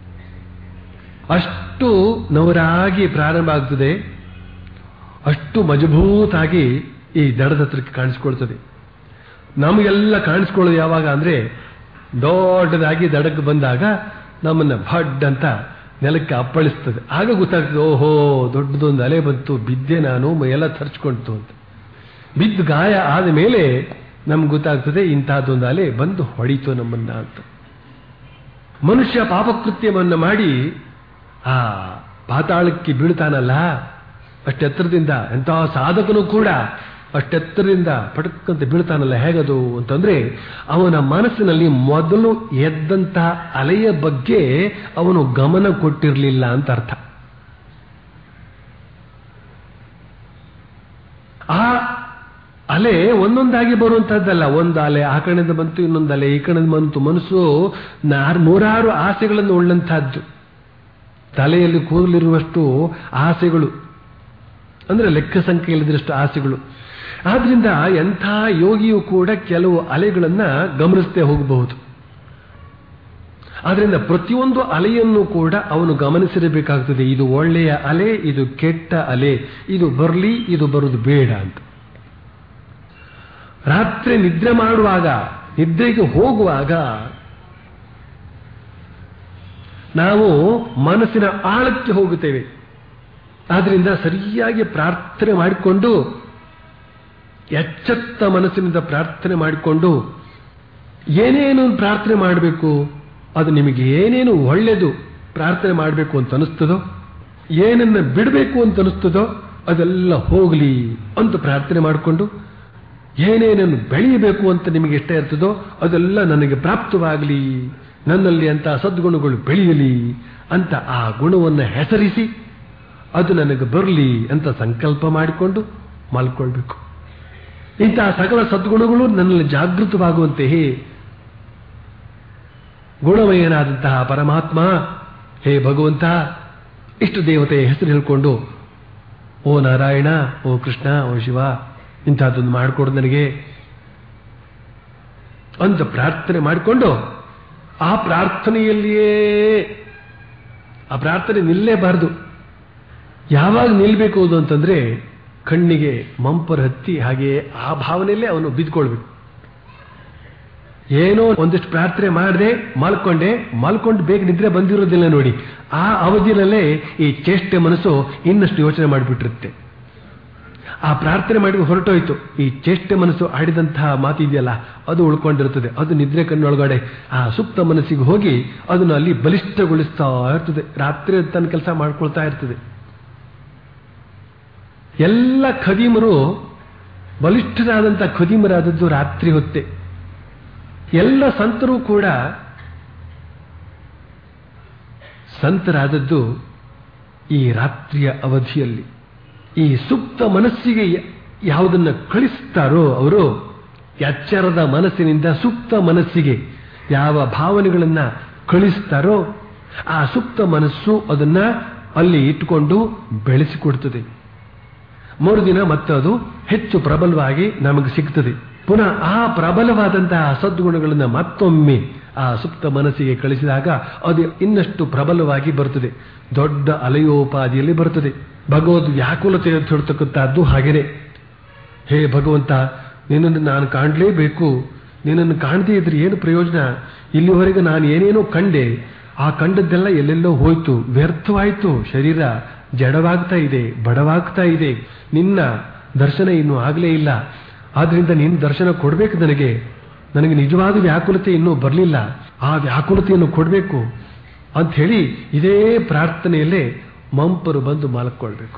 ಅಷ್ಟು ನವರಾಗಿ ಪ್ರಾರಂಭ ಆಗ್ತದೆ ಅಷ್ಟು ಮಜಬೂತಾಗಿ ಈ ದಡದ ಹತ್ರಕ್ಕೆ ಕಾಣಿಸ್ಕೊಳ್ತದೆ ನಮಗೆಲ್ಲ ಕಾಣಿಸ್ಕೊಳ್ಳೋದು ಯಾವಾಗ ಅಂದ್ರೆ ದೊಡ್ಡದಾಗಿ ದಡಕ್ಕೆ ಬಂದಾಗ ನಮ್ಮನ್ನ ಭಡ್ ಅಂತ ನೆಲಕ್ಕೆ ಅಪ್ಪಳಿಸ್ತದೆ ಆಗ ಗೊತ್ತಾಗ್ತದೆ ಓಹೋ ದೊಡ್ಡದೊಂದು ಅಲೆ ಬಂತು ಬಿದ್ದೆ ನಾನು ಮೈಯೆಲ್ಲ ತರ್ಚ್ಕೊಂತು ಅಂತ ಬಿದ್ದು ಗಾಯ ಆದ ಮೇಲೆ ನಮ್ಗೆ ಗೊತ್ತಾಗ್ತದೆ ಇಂತಹದ್ದೊಂದು ಅಲೆ ಬಂದು ಹೊಡೀತು ನಮ್ಮನ್ನ ಅಂತ ಮನುಷ್ಯ ಪಾಪಕೃತ್ಯವನ್ನು ಮಾಡಿ ಆ ಪಾತಾಳಕ್ಕೆ ಬೀಳ್ತಾನಲ್ಲ ಅಷ್ಟೆತ್ತರದಿಂದ ಎಂತಹ ಸಾಧಕನು ಕೂಡ ಅಷ್ಟೆತ್ತರದಿಂದ ಪಟಕ್ಕಂತ ಬೀಳ್ತಾನಲ್ಲ ಹೇಗದು ಅಂತಂದ್ರೆ ಅವನ ಮನಸ್ಸಿನಲ್ಲಿ ಮೊದಲು ಎದ್ದಂತಹ ಅಲೆಯ ಬಗ್ಗೆ ಅವನು ಗಮನ ಕೊಟ್ಟಿರಲಿಲ್ಲ ಅಂತ ಅರ್ಥ ಆ ಅಲೆ ಒಂದೊಂದಾಗಿ ಬರುವಂತಹದ್ದಲ್ಲ ಒಂದು ಅಲೆ ಆ ಕಡೆಯಿಂದ ಬಂತು ಇನ್ನೊಂದು ಅಲೆ ಈ ಕಡೆಯಿಂದ ಬಂತು ಮನಸ್ಸು ನಾರ್ ನೂರಾರು ಆಸೆಗಳನ್ನು ಉಳ್ಳಂತಹದ್ದು ತಲೆಯಲ್ಲಿ ಕೂದಲಿರುವಷ್ಟು ಆಸೆಗಳು ಅಂದ್ರೆ ಲೆಕ್ಕ ಸಂಖ್ಯೆ ಇಲ್ಲದಿರಷ್ಟು ಆಸೆಗಳು ಆದ್ರಿಂದ ಎಂಥ ಯೋಗಿಯು ಕೂಡ ಕೆಲವು ಅಲೆಗಳನ್ನ ಗಮನಿಸದೆ ಹೋಗಬಹುದು ಆದ್ರಿಂದ ಪ್ರತಿಯೊಂದು ಅಲೆಯನ್ನು ಕೂಡ ಅವನು ಗಮನಿಸಿರಬೇಕಾಗ್ತದೆ ಇದು ಒಳ್ಳೆಯ ಅಲೆ ಇದು ಕೆಟ್ಟ ಅಲೆ ಇದು ಬರಲಿ ಇದು ಬರುವುದು ಬೇಡ ಅಂತ ರಾತ್ರಿ ನಿದ್ರೆ ಮಾಡುವಾಗ ನಿದ್ರೆಗೆ ಹೋಗುವಾಗ ನಾವು ಮನಸ್ಸಿನ ಆಳಕ್ಕೆ ಹೋಗುತ್ತೇವೆ ಆದ್ರಿಂದ ಸರಿಯಾಗಿ ಪ್ರಾರ್ಥನೆ ಮಾಡಿಕೊಂಡು ಎಚ್ಚೆತ್ತ ಮನಸ್ಸಿನಿಂದ ಪ್ರಾರ್ಥನೆ ಮಾಡಿಕೊಂಡು ಏನೇನು ಪ್ರಾರ್ಥನೆ ಮಾಡಬೇಕು ಅದು ನಿಮಗೆ ಏನೇನು ಒಳ್ಳೆಯದು ಪ್ರಾರ್ಥನೆ ಮಾಡಬೇಕು ಅಂತ ಅನಿಸ್ತದೋ ಏನನ್ನ ಬಿಡಬೇಕು ಅಂತ ಅನಿಸ್ತದೋ ಅದೆಲ್ಲ ಹೋಗಲಿ ಅಂತ ಪ್ರಾರ್ಥನೆ ಮಾಡಿಕೊಂಡು ಏನೇನನ್ನು ಬೆಳೆಯಬೇಕು ಅಂತ ನಿಮಗೆ ಇಷ್ಟ ಇರ್ತದೋ ಅದೆಲ್ಲ ನನಗೆ ಪ್ರಾಪ್ತವಾಗಲಿ ನನ್ನಲ್ಲಿ ಅಂತ ಸದ್ಗುಣಗಳು ಬೆಳೆಯಲಿ ಅಂತ ಆ ಗುಣವನ್ನು ಹೆಸರಿಸಿ ಅದು ನನಗೆ ಬರಲಿ ಅಂತ ಸಂಕಲ್ಪ ಮಾಡಿಕೊಂಡು ಮಲ್ಕೊಳ್ಬೇಕು ಇಂತಹ ಸಕಲ ಸದ್ಗುಣಗಳು ನನ್ನಲ್ಲಿ ಜಾಗೃತವಾಗುವಂತೆಯೇ ಗುಣಮಯನಾದಂತಹ ಪರಮಾತ್ಮ ಹೇ ಭಗವಂತ ಇಷ್ಟು ದೇವತೆಯ ಹೆಸರು ಹೇಳ್ಕೊಂಡು ಓ ನಾರಾಯಣ ಓ ಕೃಷ್ಣ ಓ ಶಿವ ಇಂಥದ್ದೊಂದು ಮಾಡಿಕೊಡು ನನಗೆ ಅಂತ ಪ್ರಾರ್ಥನೆ ಮಾಡಿಕೊಂಡು ಆ ಪ್ರಾರ್ಥನೆಯಲ್ಲಿಯೇ ಆ ಪ್ರಾರ್ಥನೆ ನಿಲ್ಲೇಬಾರದು ಯಾವಾಗ ನಿಲ್ಬೇಕು ಅದು ಅಂತಂದ್ರೆ ಕಣ್ಣಿಗೆ ಮಂಪರ್ ಹತ್ತಿ ಹಾಗೆಯೇ ಆ ಭಾವನೆಯಲ್ಲೇ ಅವನು ಬಿದ್ಕೊಳ್ಬೇಕು ಏನೋ ಒಂದಿಷ್ಟು ಪ್ರಾರ್ಥನೆ ಮಾಡಿದೆ ಮಲ್ಕೊಂಡೆ ಮಲ್ಕೊಂಡು ಬೇಗ ನಿದ್ರೆ ಬಂದಿರೋದಿಲ್ಲ ನೋಡಿ ಆ ಅವಧಿಯಲ್ಲೇ ಈ ಚೇಷ್ಟೆ ಮನಸ್ಸು ಇನ್ನಷ್ಟು ಯೋಚನೆ ಮಾಡಿಬಿಟ್ಟಿರುತ್ತೆ ಆ ಪ್ರಾರ್ಥನೆ ಮಾಡಿ ಹೊರಟೋಯ್ತು ಈ ಚೇಷ್ಟೆ ಮನಸ್ಸು ಆಡಿದಂತಹ ಮಾತಿದೆಯಲ್ಲ ಅದು ಉಳ್ಕೊಂಡಿರುತ್ತದೆ ಅದು ನಿದ್ರೆ ಕಣ್ಣೊಳಗಡೆ ಆ ಸುಪ್ತ ಮನಸ್ಸಿಗೆ ಹೋಗಿ ಅದನ್ನು ಅಲ್ಲಿ ಬಲಿಷ್ಠಗೊಳಿಸ್ತಾ ಇರ್ತದೆ ರಾತ್ರಿ ತನ್ನ ಕೆಲಸ ಮಾಡ್ಕೊಳ್ತಾ ಇರ್ತದೆ ಎಲ್ಲ ಖದೀಮರು ಬಲಿಷ್ಠರಾದಂಥ ಖದೀಮರಾದದ್ದು ರಾತ್ರಿ ಹೊತ್ತೆ ಎಲ್ಲ ಸಂತರು ಕೂಡ ಸಂತರಾದದ್ದು ಈ ರಾತ್ರಿಯ ಅವಧಿಯಲ್ಲಿ ಈ ಸುಪ್ತ ಮನಸ್ಸಿಗೆ ಯ- ಯಾವುದನ್ನ ಕಳಿಸ್ತಾರೋ ಅವರು ಎಚ್ಚರದ ಮನಸ್ಸಿನಿಂದ ಸುಪ್ತ ಮನಸ್ಸಿಗೆ ಯಾವ ಭಾವನೆಗಳನ್ನ ಕಳಿಸ್ತಾರೋ ಆ ಸುಪ್ತ ಮನಸ್ಸು ಅದನ್ನ ಅಲ್ಲಿ ಇಟ್ಟುಕೊಂಡು ಬೆಳೆಸಿಕೊಡ್ತದೆ ಮರುದಿನ ಮತ್ತೆ ಅದು ಹೆಚ್ಚು ಪ್ರಬಲವಾಗಿ ನಮಗೆ ಸಿಗ್ತದೆ ಪುನಃ ಆ ಪ್ರಬಲವಾದಂತಹ ಸದ್ಗುಣಗಳನ್ನು ಮತ್ತೊಮ್ಮೆ ಆ ಸುಪ್ತ ಮನಸ್ಸಿಗೆ ಕಳಿಸಿದಾಗ ಅದು ಇನ್ನಷ್ಟು ಪ್ರಬಲವಾಗಿ ಬರ್ತದೆ ದೊಡ್ಡ ಅಲೆಯೋಪಾದಿಯಲ್ಲಿ ಬರ್ತದೆ ಭಗವದ್ ವ್ಯಾಕುಲತೆ ಅಂತ ಹೇಳ್ತಕ್ಕಂಥದ್ದು ಹಾಗೇನೆ ಹೇ ಭಗವಂತ ನಿನ್ನನ್ನು ನಾನು ಕಾಣಲೇಬೇಕು ನಿನ್ನನ್ನು ಕಾಣದೇ ಇದ್ರೆ ಏನು ಪ್ರಯೋಜನ ಇಲ್ಲಿವರೆಗೆ ನಾನು ಏನೇನೋ ಕಂಡೆ ಆ ಕಂಡದ್ದೆಲ್ಲ ಎಲ್ಲೆಲ್ಲೋ ಹೋಯ್ತು ವ್ಯರ್ಥವಾಯ್ತು ಶರೀರ ಜಡವಾಗ್ತಾ ಇದೆ ಬಡವಾಗ್ತಾ ಇದೆ ನಿನ್ನ ದರ್ಶನ ಇನ್ನೂ ಆಗಲೇ ಇಲ್ಲ ಆದ್ರಿಂದ ನಿನ್ನ ದರ್ಶನ ಕೊಡಬೇಕು ನನಗೆ ನನಗೆ ನಿಜವಾದ ವ್ಯಾಕುಲತೆ ಇನ್ನೂ ಬರಲಿಲ್ಲ ಆ ವ್ಯಾಕುಲತೆಯನ್ನು ಕೊಡಬೇಕು ಅಂತ ಹೇಳಿ ಇದೇ ಪ್ರಾರ್ಥನೆಯಲ್ಲೇ ಮಂಪರು ಬಂದು ಮಲ್ಕೊಳ್ಬೇಕು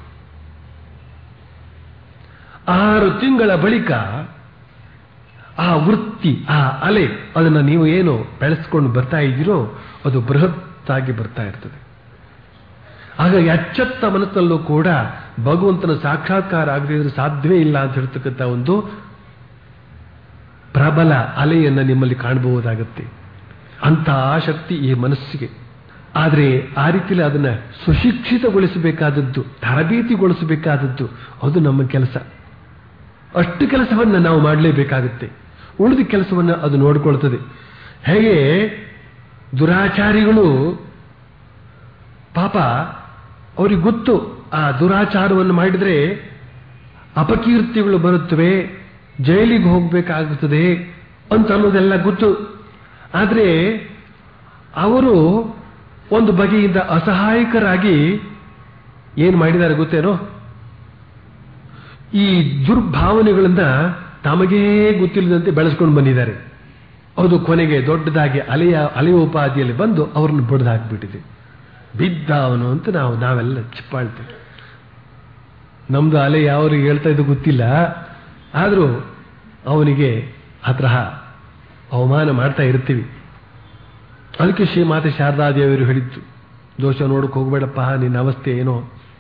ಆರು ತಿಂಗಳ ಬಳಿಕ ಆ ವೃತ್ತಿ ಆ ಅಲೆ ಅದನ್ನು ನೀವು ಏನು ಬೆಳೆಸ್ಕೊಂಡು ಬರ್ತಾ ಇದ್ದೀರೋ ಅದು ಬೃಹತ್ತಾಗಿ ಬರ್ತಾ ಇರ್ತದೆ ಆಗ ಎಚ್ಚತ್ತ ಮನಸ್ಸಲ್ಲೂ ಕೂಡ ಭಗವಂತನ ಸಾಕ್ಷಾತ್ಕಾರ ಆಗದೇ ಇದ್ರೆ ಸಾಧ್ಯವೇ ಇಲ್ಲ ಅಂತ ಹೇಳ್ತಕ್ಕಂಥ ಒಂದು ಪ್ರಬಲ ಅಲೆಯನ್ನು ನಿಮ್ಮಲ್ಲಿ ಕಾಣಬಹುದಾಗತ್ತೆ ಅಂತ ಶಕ್ತಿ ಈ ಮನಸ್ಸಿಗೆ ಆದರೆ ಆ ರೀತಿಯಲ್ಲಿ ಅದನ್ನ ಸುಶಿಕ್ಷಿತಗೊಳಿಸಬೇಕಾದದ್ದು ತರಬೇತಿಗೊಳಿಸಬೇಕಾದದ್ದು ಅದು ನಮ್ಮ ಕೆಲಸ ಅಷ್ಟು ಕೆಲಸವನ್ನು ನಾವು ಮಾಡಲೇಬೇಕಾಗುತ್ತೆ ಉಳಿದ ಕೆಲಸವನ್ನು ಅದು ನೋಡಿಕೊಳ್ತದೆ ಹೇಗೆ ದುರಾಚಾರಿಗಳು ಪಾಪ ಅವ್ರಿಗೆ ಗೊತ್ತು ಆ ದುರಾಚಾರವನ್ನು ಮಾಡಿದ್ರೆ ಅಪಕೀರ್ತಿಗಳು ಬರುತ್ತವೆ ಜೈಲಿಗೆ ಹೋಗಬೇಕಾಗುತ್ತದೆ ಅಂತ ಅನ್ನೋದೆಲ್ಲ ಗೊತ್ತು ಆದರೆ ಅವರು ಒಂದು ಬಗೆಯಿಂದ ಅಸಹಾಯಕರಾಗಿ ಏನು ಮಾಡಿದ್ದಾರೆ ಗೊತ್ತೇನೋ ಈ ದುರ್ಭಾವನೆಗಳನ್ನ ತಮಗೇ ಗೊತ್ತಿಲ್ಲದಂತೆ ಬೆಳೆಸ್ಕೊಂಡು ಬಂದಿದ್ದಾರೆ ಅದು ಕೊನೆಗೆ ದೊಡ್ಡದಾಗಿ ಅಲೆಯ ಅಲೆಯೋಪಾದಿಯಲ್ಲಿ ಬಂದು ಅವರನ್ನು ಬಡ್ದು ಹಾಕಿಬಿಟ್ಟಿದೆ ಬಿದ್ದ ಅವನು ಅಂತ ನಾವು ನಾವೆಲ್ಲ ಚಿಪ್ಪಾಳ್ತೇವೆ ನಮ್ದು ಅಲೆ ಯಾವ್ರಿಗೆ ಹೇಳ್ತಾ ಇದ್ದು ಗೊತ್ತಿಲ್ಲ ಆದರೂ ಅವನಿಗೆ ಆ ತರಹ ಅವಮಾನ ಮಾಡ್ತಾ ಇರ್ತೀವಿ ಅದಕ್ಕೆ ಶ್ರೀಮಾತೆ ಶಾರದಾದೇವಿಯವರು ಹೇಳಿದ್ದು ದೋಷ ನೋಡಕ್ಕೆ ಹೋಗ್ಬೇಡಪ್ಪ ನಿನ್ನ ಅವಸ್ಥೆ ಏನೋ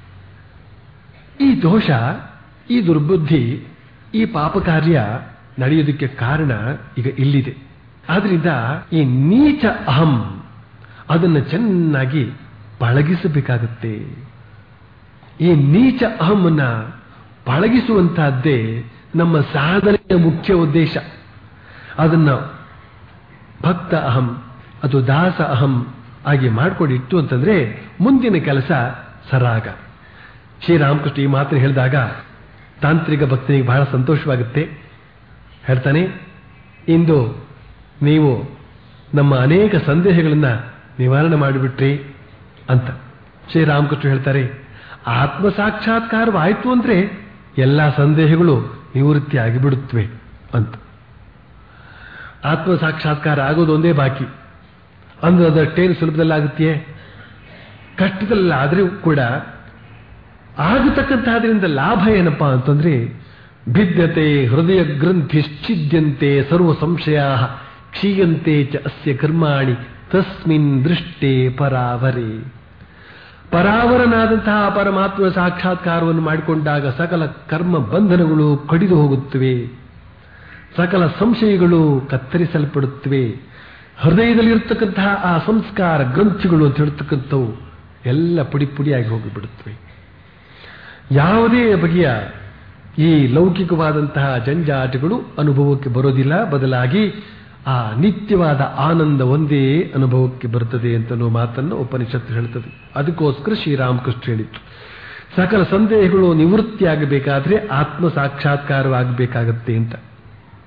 ಈ ದೋಷ ಈ ದುರ್ಬುದ್ಧಿ ಈ ಪಾಪ ಕಾರ್ಯ ನಡೆಯೋದಕ್ಕೆ ಕಾರಣ ಈಗ ಇಲ್ಲಿದೆ ಆದ್ರಿಂದ ಈ ನೀಚ ಅಹಂ ಅದನ್ನು ಚೆನ್ನಾಗಿ ಪಳಗಿಸಬೇಕಾಗುತ್ತೆ ಈ ನೀಚ ಅಹಮನ್ನ ಪಳಗಿಸುವಂತಹದ್ದೇ ನಮ್ಮ ಸಾಧನೆಯ ಮುಖ್ಯ ಉದ್ದೇಶ ಅದನ್ನ ಭಕ್ತ ಅಹಂ ಅದು ದಾಸ ಅಹಂ ಆಗಿ ಮಾಡ್ಕೊಂಡಿತ್ತು ಅಂತಂದ್ರೆ ಮುಂದಿನ ಕೆಲಸ ಸರಾಗ ಶ್ರೀರಾಮಕೃಷ್ಣ ಈ ಮಾತನ್ನು ಹೇಳಿದಾಗ ತಾಂತ್ರಿಕ ಭಕ್ತನಿಗೆ ಬಹಳ ಸಂತೋಷವಾಗುತ್ತೆ ಹೇಳ್ತಾನೆ ಇಂದು ನೀವು ನಮ್ಮ ಅನೇಕ ಸಂದೇಹಗಳನ್ನ ನಿವಾರಣೆ ಮಾಡಿಬಿಟ್ರಿ ಅಂತ ಶ್ರೀರಾಮಕೃಷ್ಣ ಹೇಳ್ತಾರೆ ಆತ್ಮ ಸಾಕ್ಷಾತ್ಕಾರವಾಯಿತು ಅಂದ್ರೆ ಎಲ್ಲ ಸಂದೇಹಗಳು ನಿವೃತ್ತಿ ಆಗಿಬಿಡುತ್ತವೆ ಅಂತ ಆತ್ಮ ಸಾಕ್ಷಾತ್ಕಾರ ಆಗೋದು ಒಂದೇ ಬಾಕಿ ಅಂದ್ರೆ ಅದಷ್ಟೇನು ಸುಲಭದಲ್ಲಾಗುತ್ತೆಯೇ ಕಷ್ಟದಲ್ಲಾದರೂ ಕೂಡ ಆಗತಕ್ಕಂತಹದ್ರಿಂದ ಲಾಭ ಏನಪ್ಪಾ ಅಂತಂದ್ರೆ ಭಿದ್ಯತೆ ಹೃದಯ ಗ್ರಂಥಿಶ್ಚಿದ್ಯಂತೆ ಸರ್ವ ಸಂಶಯ ಕ್ಷೀಯಂತೆ ಚ ಅಸ್ಯ ಕರ್ಮಾಣಿ ತಸ್ಮಿನ್ ದೃಷ್ಟೇ ಪರಾವರೇ ಪರಾವರನಾದಂತಹ ಪರಮಾತ್ಮ ಸಾಕ್ಷಾತ್ಕಾರವನ್ನು ಮಾಡಿಕೊಂಡಾಗ ಸಕಲ ಕರ್ಮ ಬಂಧನಗಳು ಕಡಿದು ಹೋಗುತ್ತವೆ ಸಕಲ ಸಂಶಯಗಳು ಕತ್ತರಿಸಲ್ಪಡುತ್ತವೆ ಹೃದಯದಲ್ಲಿರ್ತಕ್ಕಂತಹ ಆ ಸಂಸ್ಕಾರ ಗ್ರಂಥಿಗಳು ಅಂತ ಹೇಳ್ತಕ್ಕಂಥವು ಎಲ್ಲ ಪುಡಿ ಪುಡಿಯಾಗಿ ಹೋಗಿಬಿಡುತ್ತವೆ ಯಾವುದೇ ಬಗೆಯ ಈ ಲೌಕಿಕವಾದಂತಹ ಜಂಜಾಟಗಳು ಅನುಭವಕ್ಕೆ ಬರೋದಿಲ್ಲ ಬದಲಾಗಿ ಆ ನಿತ್ಯವಾದ ಆನಂದ ಒಂದೇ ಅನುಭವಕ್ಕೆ ಬರುತ್ತದೆ ಅಂತ ಅನ್ನೋ ಮಾತನ್ನು ಉಪನಿಷತ್ತು ಹೇಳ್ತದೆ ಅದಕ್ಕೋಸ್ಕರ ಶ್ರೀರಾಮಕೃಷ್ಣ ಹೇಳಿತ್ತು ಸಕಲ ಸಂದೇಹಗಳು ನಿವೃತ್ತಿಯಾಗಬೇಕಾದ್ರೆ ಆತ್ಮ ಸಾಕ್ಷಾತ್ಕಾರವಾಗಬೇಕಾಗತ್ತೆ ಅಂತ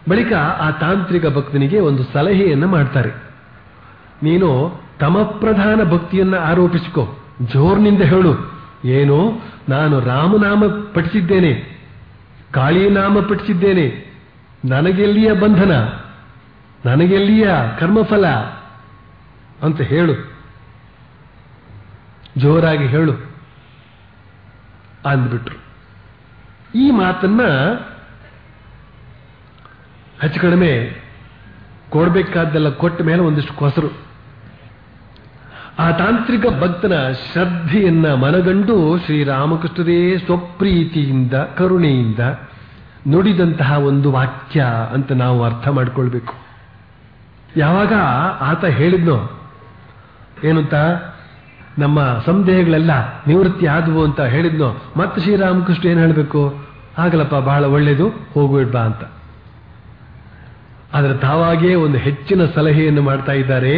ಬಳಿಕ ಆ ತಾಂತ್ರಿಕ ಭಕ್ತನಿಗೆ ಒಂದು ಸಲಹೆಯನ್ನ ಮಾಡ್ತಾರೆ ನೀನು ತಮಪ್ರಧಾನ ಭಕ್ತಿಯನ್ನ ಆರೋಪಿಸಿಕೋ ಜೋರ್ನಿಂದ ಹೇಳು ಏನು ನಾನು ರಾಮನಾಮ ಪಠಿಸಿದ್ದೇನೆ ಕಾಳಿನಾಮ ಪಠಿಸಿದ್ದೇನೆ ನನಗೆಲ್ಲಿಯ ಬಂಧನ ನನಗೆಲ್ಲಿಯ ಕರ್ಮಫಲ ಅಂತ ಹೇಳು ಜೋರಾಗಿ ಹೇಳು ಅಂದ್ಬಿಟ್ರು ಈ ಮಾತನ್ನ ಹೆಚ್ಚು ಕಡಿಮೆ ಕೊಡ್ಬೇಕಾದ್ದೆಲ್ಲ ಕೊಟ್ಟ ಮೇಲೆ ಒಂದಿಷ್ಟು ಕೊಸರು ಆ ತಾಂತ್ರಿಕ ಭಕ್ತನ ಶ್ರದ್ಧೆಯನ್ನ ಮನಗಂಡು ಶ್ರೀರಾಮಕೃಷ್ಣರೇ ಸ್ವಪ್ರೀತಿಯಿಂದ ಕರುಣೆಯಿಂದ ನುಡಿದಂತಹ ಒಂದು ವಾಕ್ಯ ಅಂತ ನಾವು ಅರ್ಥ ಮಾಡ್ಕೊಳ್ಬೇಕು ಯಾವಾಗ ಆತ ಹೇಳಿದ್ನೋ ಏನಂತ ನಮ್ಮ ಸಂದೇಹಗಳೆಲ್ಲ ನಿವೃತ್ತಿ ಆದವು ಅಂತ ಹೇಳಿದ್ನೋ ಮತ್ತೆ ಶ್ರೀರಾಮಕೃಷ್ಣ ಏನು ಹೇಳಬೇಕು ಆಗಲಪ್ಪ ಬಹಳ ಒಳ್ಳೇದು ಹೋಗ್ಬಿಡ್ಬಾ ಅಂತ ಆದರೆ ತಾವಾಗೇ ಒಂದು ಹೆಚ್ಚಿನ ಸಲಹೆಯನ್ನು ಮಾಡ್ತಾ ಇದ್ದಾರೆ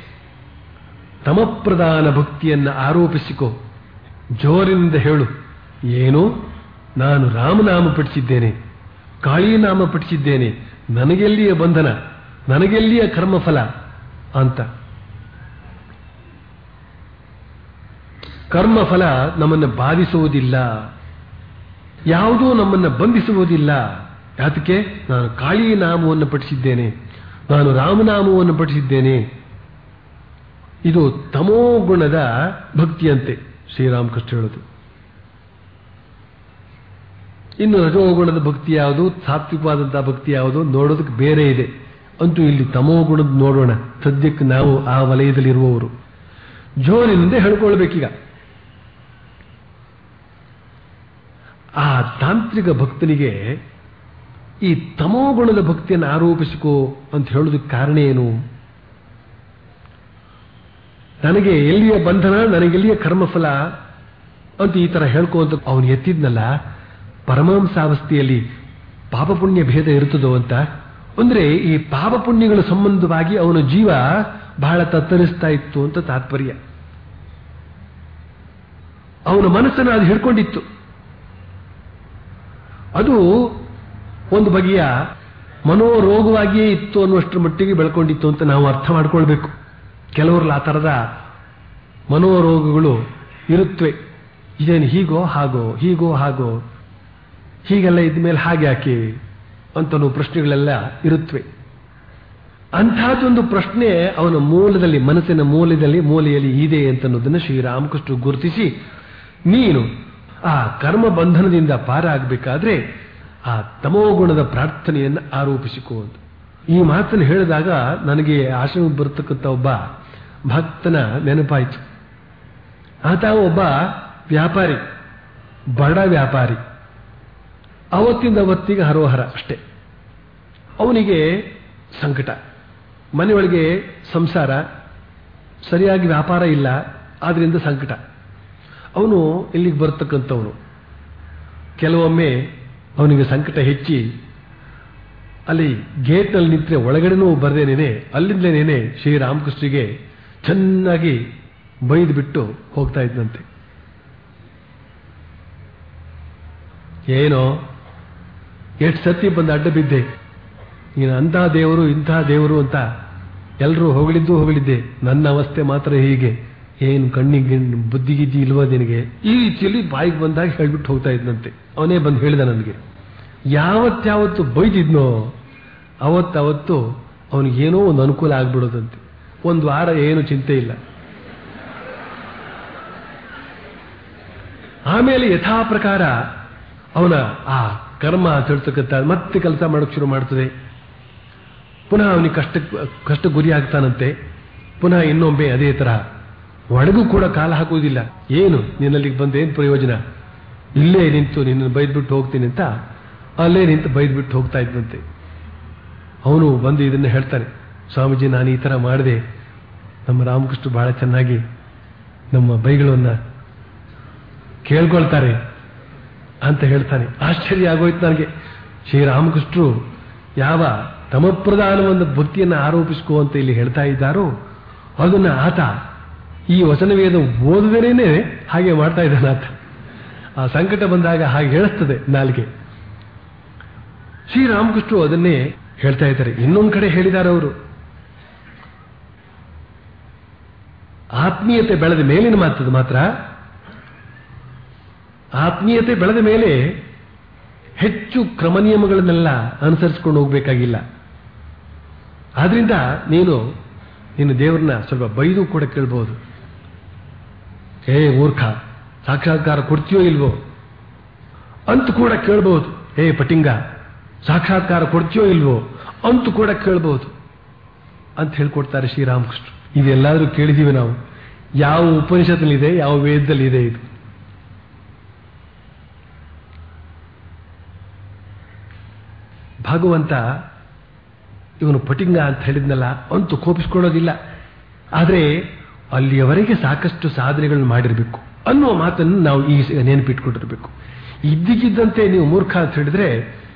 ತಮಪ್ರಧಾನ ಭಕ್ತಿಯನ್ನು ಆರೋಪಿಸಿಕೋ ಜೋರಿನಿಂದ ಹೇಳು ಏನು ನಾನು ರಾಮನಾಮ ಪಠಿಸಿದ್ದೇನೆ ಕಾಳಿನಾಮ ಪಠಿಸಿದ್ದೇನೆ ನನಗೆಲ್ಲಿಯ ಬಂಧನ ನನಗೆಲ್ಲಿಯ ಕರ್ಮಫಲ ಅಂತ ಕರ್ಮಫಲ ನಮ್ಮನ್ನು ಬಾಧಿಸುವುದಿಲ್ಲ ಯಾವುದೂ ನಮ್ಮನ್ನು ಬಂಧಿಸುವುದಿಲ್ಲ ಯಾತಕ್ಕೆ ನಾನು ಕಾಳಿ ನಾಮವನ್ನು ಪಠಿಸಿದ್ದೇನೆ ನಾನು ರಾಮನಾಮವನ್ನು ಪಠಿಸಿದ್ದೇನೆ ಇದು ತಮೋ ಗುಣದ ಭಕ್ತಿಯಂತೆ ಶ್ರೀರಾಮಕೃಷ್ಣ ಹೇಳೋದು ಇನ್ನು ರಜೋಗುಣದ ಭಕ್ತಿ ಯಾವುದು ಸಾತ್ವಿಕವಾದಂತಹ ಭಕ್ತಿ ಯಾವುದು ನೋಡೋದಕ್ಕೆ ಬೇರೆ ಇದೆ ಅಂತೂ ಇಲ್ಲಿ ತಮೋ ಗುಣದ ನೋಡೋಣ ಸದ್ಯಕ್ಕೆ ನಾವು ಆ ವಲಯದಲ್ಲಿರುವವರು ಜೋರಿನಿಂದ ಹೇಳ್ಕೊಳ್ಬೇಕೀಗ ಆ ತಾಂತ್ರಿಕ ಭಕ್ತನಿಗೆ ಈ ತಮೋಗುಣದ ಭಕ್ತಿಯನ್ನು ಆರೋಪಿಸಿಕೋ ಅಂತ ಹೇಳೋದಕ್ಕೆ ಕಾರಣ ಏನು ನನಗೆ ಎಲ್ಲಿಯ ಬಂಧನ ನನಗೆಲ್ಲಿಯ ಕರ್ಮಫಲ ಅಂತ ಈ ತರ ಹೇಳ್ಕೋ ಅಂತ ಅವನು ಎತ್ತಿದ್ನಲ್ಲ ಪರಮಾಂಸಾವಸ್ಥೆಯಲ್ಲಿ ಪಾಪ ಪುಣ್ಯ ಭೇದ ಇರುತ್ತದೋ ಅಂತ ಅಂದ್ರೆ ಈ ಪಾಪ ಪುಣ್ಯಗಳ ಸಂಬಂಧವಾಗಿ ಅವನ ಜೀವ ಬಹಳ ತತ್ತರಿಸ್ತಾ ಇತ್ತು ಅಂತ ತಾತ್ಪರ್ಯ ಅವನ ಮನಸ್ಸನ್ನು ಅದು ಹಿಡ್ಕೊಂಡಿತ್ತು ಅದು ಒಂದು ಬಗೆಯ ಮನೋರೋಗವಾಗಿಯೇ ಇತ್ತು ಅನ್ನುವಷ್ಟರ ಮಟ್ಟಿಗೆ ಬೆಳ್ಕೊಂಡಿತ್ತು ಅಂತ ನಾವು ಅರ್ಥ ಮಾಡ್ಕೊಳ್ಬೇಕು ಕೆಲವರಲ್ಲಿ ಆ ಥರದ ಮನೋರೋಗಗಳು ಇರುತ್ತವೆ ಇದೇನು ಹೀಗೋ ಹಾಗೋ ಹೀಗೋ ಹಾಗೋ ಹೀಗೆಲ್ಲ ಇದ್ಮೇಲೆ ಹಾಗೆ ಯಾಕೆ ಅಂತ ಪ್ರಶ್ನೆಗಳೆಲ್ಲ ಇರುತ್ತವೆ ಅಂಥದ್ದೊಂದು ಪ್ರಶ್ನೆ ಅವನ ಮೂಲದಲ್ಲಿ ಮನಸ್ಸಿನ ಮೂಲದಲ್ಲಿ ಮೂಲೆಯಲ್ಲಿ ಇದೆ ಅಂತ ಅನ್ನೋದನ್ನು ಶ್ರೀರಾಮಕೃಷ್ಣ ಗುರುತಿಸಿ ನೀನು ಆ ಕರ್ಮ ಬಂಧನದಿಂದ ಪಾರಾಗಬೇಕಾದ್ರೆ ಆ ತಮೋಗುಣದ ಪ್ರಾರ್ಥನೆಯನ್ನು ಆರೋಪಿಸಿಕೋ ಅಂತ ಈ ಮಾತನ್ನು ಹೇಳಿದಾಗ ನನಗೆ ಆಶ್ರಮ ಬರ್ತಕ್ಕಂಥ ಒಬ್ಬ ಭಕ್ತನ ನೆನಪಾಯಿತು ಆತ ಒಬ್ಬ ವ್ಯಾಪಾರಿ ಬಡ ವ್ಯಾಪಾರಿ ಅವತ್ತಿಂದ ಅವತ್ತಿಗೆ ಹರೋಹರ ಅಷ್ಟೇ ಅವನಿಗೆ ಸಂಕಟ ಮನೆಯೊಳಗೆ ಸಂಸಾರ ಸರಿಯಾಗಿ ವ್ಯಾಪಾರ ಇಲ್ಲ ಆದ್ರಿಂದ ಸಂಕಟ ಅವನು ಇಲ್ಲಿಗೆ ಬರ್ತಕ್ಕಂಥವನು ಕೆಲವೊಮ್ಮೆ ಅವನಿಗೆ ಸಂಕಟ ಹೆಚ್ಚಿ ಅಲ್ಲಿ ಗೇಟ್ನಲ್ಲಿ ನಿಂತರೆ ಒಳಗಡೆನೂ ಬರದೇನೇನೆ ಅಲ್ಲಿಂದಲೇನೆ ಶ್ರೀರಾಮಕೃಷ್ಣಗೆ ಚೆನ್ನಾಗಿ ಬೈದು ಬಿಟ್ಟು ಹೋಗ್ತಾ ಇದ್ದಂತೆ ಏನೋ ಎಷ್ಟು ಸತಿ ಬಂದು ಅಡ್ಡ ಬಿದ್ದೆ ನೀನು ಅಂತಹ ದೇವರು ಇಂತಹ ದೇವರು ಅಂತ ಎಲ್ಲರೂ ಹೊಗಳಿದ್ದು ಹೊಗಳಿದ್ದೆ ನನ್ನ ಅವಸ್ಥೆ ಮಾತ್ರ ಹೀಗೆ ಏನು ಕಣ್ಣಿಗೆ ಬುದ್ಧಿ ಗಿದ್ದಿ ಇಲ್ವ ನಿನಗೆ ಈ ರೀತಿಯಲ್ಲಿ ಬಾಯಿಗೆ ಬಂದಾಗ ಹೇಳ್ಬಿಟ್ಟು ಹೋಗ್ತಾ ಇದ್ದಂತೆ ಅವನೇ ಬಂದು ಹೇಳಿದ ನನಗೆ ಯಾವತ್ಯಾವತ್ತು ಬೈದಿದ್ನೋ ಅವತ್ತವತ್ತು ಅವನಿಗೇನೋ ಒಂದು ಅನುಕೂಲ ಆಗ್ಬಿಡೋದಂತೆ ಒಂದು ವಾರ ಏನು ಚಿಂತೆ ಇಲ್ಲ ಆಮೇಲೆ ಯಥಾ ಪ್ರಕಾರ ಅವನ ಆ ಕರ್ಮ ತಿಳ್ತಕ್ಕಂಥ ಮತ್ತೆ ಕೆಲಸ ಮಾಡೋಕೆ ಶುರು ಮಾಡ್ತದೆ ಪುನಃ ಅವನಿಗೆ ಕಷ್ಟ ಕಷ್ಟ ಗುರಿ ಆಗ್ತಾನಂತೆ ಪುನಃ ಇನ್ನೊಮ್ಮೆ ಅದೇ ತರಹ ಒಳಗೂ ಕೂಡ ಕಾಲ ಹಾಕುವುದಿಲ್ಲ ಏನು ನಿನ್ನಲ್ಲಿಗೆ ಬಂದ ಏನು ಪ್ರಯೋಜನ ಇಲ್ಲೇ ನಿಂತು ನಿನ್ನನ್ನು ಬೈದ್ಬಿಟ್ಟು ಹೋಗ್ತೀನಿ ಅಂತ ಅಲ್ಲೇ ನಿಂತು ಬೈದ್ಬಿಟ್ಟು ಹೋಗ್ತಾ ಇದ್ದಂತೆ ಅವನು ಬಂದು ಇದನ್ನು ಹೇಳ್ತಾನೆ ಸ್ವಾಮೀಜಿ ನಾನು ಈ ತರ ಮಾಡಿದೆ ನಮ್ಮ ರಾಮಕೃಷ್ಣ ಬಹಳ ಚೆನ್ನಾಗಿ ನಮ್ಮ ಬೈಗಳನ್ನ ಕೇಳ್ಕೊಳ್ತಾರೆ ಅಂತ ಹೇಳ್ತಾನೆ ಆಶ್ಚರ್ಯ ಆಗೋಯ್ತು ನನಗೆ ಶ್ರೀರಾಮಕೃಷ್ಣರು ಯಾವ ತಮಪ್ರಧಾನವಾದ ಭಕ್ತಿಯನ್ನು ಆರೋಪಿಸ್ಕೋ ಅಂತ ಇಲ್ಲಿ ಹೇಳ್ತಾ ಇದ್ದಾರೋ ಅದನ್ನ ಆತ ಈ ವಚನವೇದ ಓದದೇನೆ ಹಾಗೆ ಮಾಡ್ತಾ ಇದ್ದಾನೆ ಆತ ಆ ಸಂಕಟ ಬಂದಾಗ ಹಾಗೆ ಹೇಳಿಸ್ತದೆ ನಾಲ್ಗೆ ಶ್ರೀರಾಮಕೃಷ್ಣರು ಅದನ್ನೇ ಹೇಳ್ತಾ ಇದ್ದಾರೆ ಇನ್ನೊಂದು ಕಡೆ ಹೇಳಿದ್ದಾರೆ ಅವರು ಆತ್ಮೀಯತೆ ಬೆಳೆದ ಮೇಲಿನ ಮಾತದು ಮಾತ್ರ ಆತ್ಮೀಯತೆ ಬೆಳೆದ ಮೇಲೆ ಹೆಚ್ಚು ಕ್ರಮ ನಿಯಮಗಳನ್ನೆಲ್ಲ ಅನುಸರಿಸಿಕೊಂಡು ಹೋಗಬೇಕಾಗಿಲ್ಲ ಆದ್ರಿಂದ ನೀನು ನೀನು ದೇವ್ರನ್ನ ಸ್ವಲ್ಪ ಬೈದು ಕೂಡ ಕೇಳ್ಬೋದು ಏ ಮೂರ್ಖ ಸಾಕ್ಷಾತ್ಕಾರ ಕೊಡ್ತೀಯೋ ಇಲ್ವೋ ಅಂತ ಕೂಡ ಕೇಳ್ಬೋದು ಏ ಪಟಿಂಗ ಸಾಕ್ಷಾತ್ಕಾರ ಕೊಡ್ತೀಯೋ ಇಲ್ವೋ ಅಂತ ಕೂಡ ಕೇಳ್ಬೋದು ಅಂತ ಹೇಳ್ಕೊಡ್ತಾರೆ ಶ್ರೀರಾಮಕೃಷ್ಣ ಇದೆಲ್ಲಾದ್ರೂ ಕೇಳಿದೀವಿ ನಾವು ಯಾವ ಉಪನಿಷತ್ತಲ್ಲಿದೆ ಯಾವ ವೇದದಲ್ಲಿ ಇದೆ ಇದು ಭಗವಂತ ಇವನು ಪಟಿಂಗ ಅಂತ ಹೇಳಿದ್ನಲ್ಲ ಅಂತೂ ಕೋಪಿಸ್ಕೊಳ್ಳೋದಿಲ್ಲ ಆದರೆ ಅಲ್ಲಿಯವರೆಗೆ ಸಾಕಷ್ಟು ಸಾಧನೆಗಳನ್ನು ಮಾಡಿರಬೇಕು ಅನ್ನುವ ಮಾತನ್ನು ನಾವು ಈ ನೆನಪಿಟ್ಕೊಂಡಿರ್ಬೇಕು ಇದ್ದಕ್ಕಿದ್ದಂತೆ ನೀವು ಮೂರ್ಖ ಅಂತ ಹೇಳಿದ್ರೆ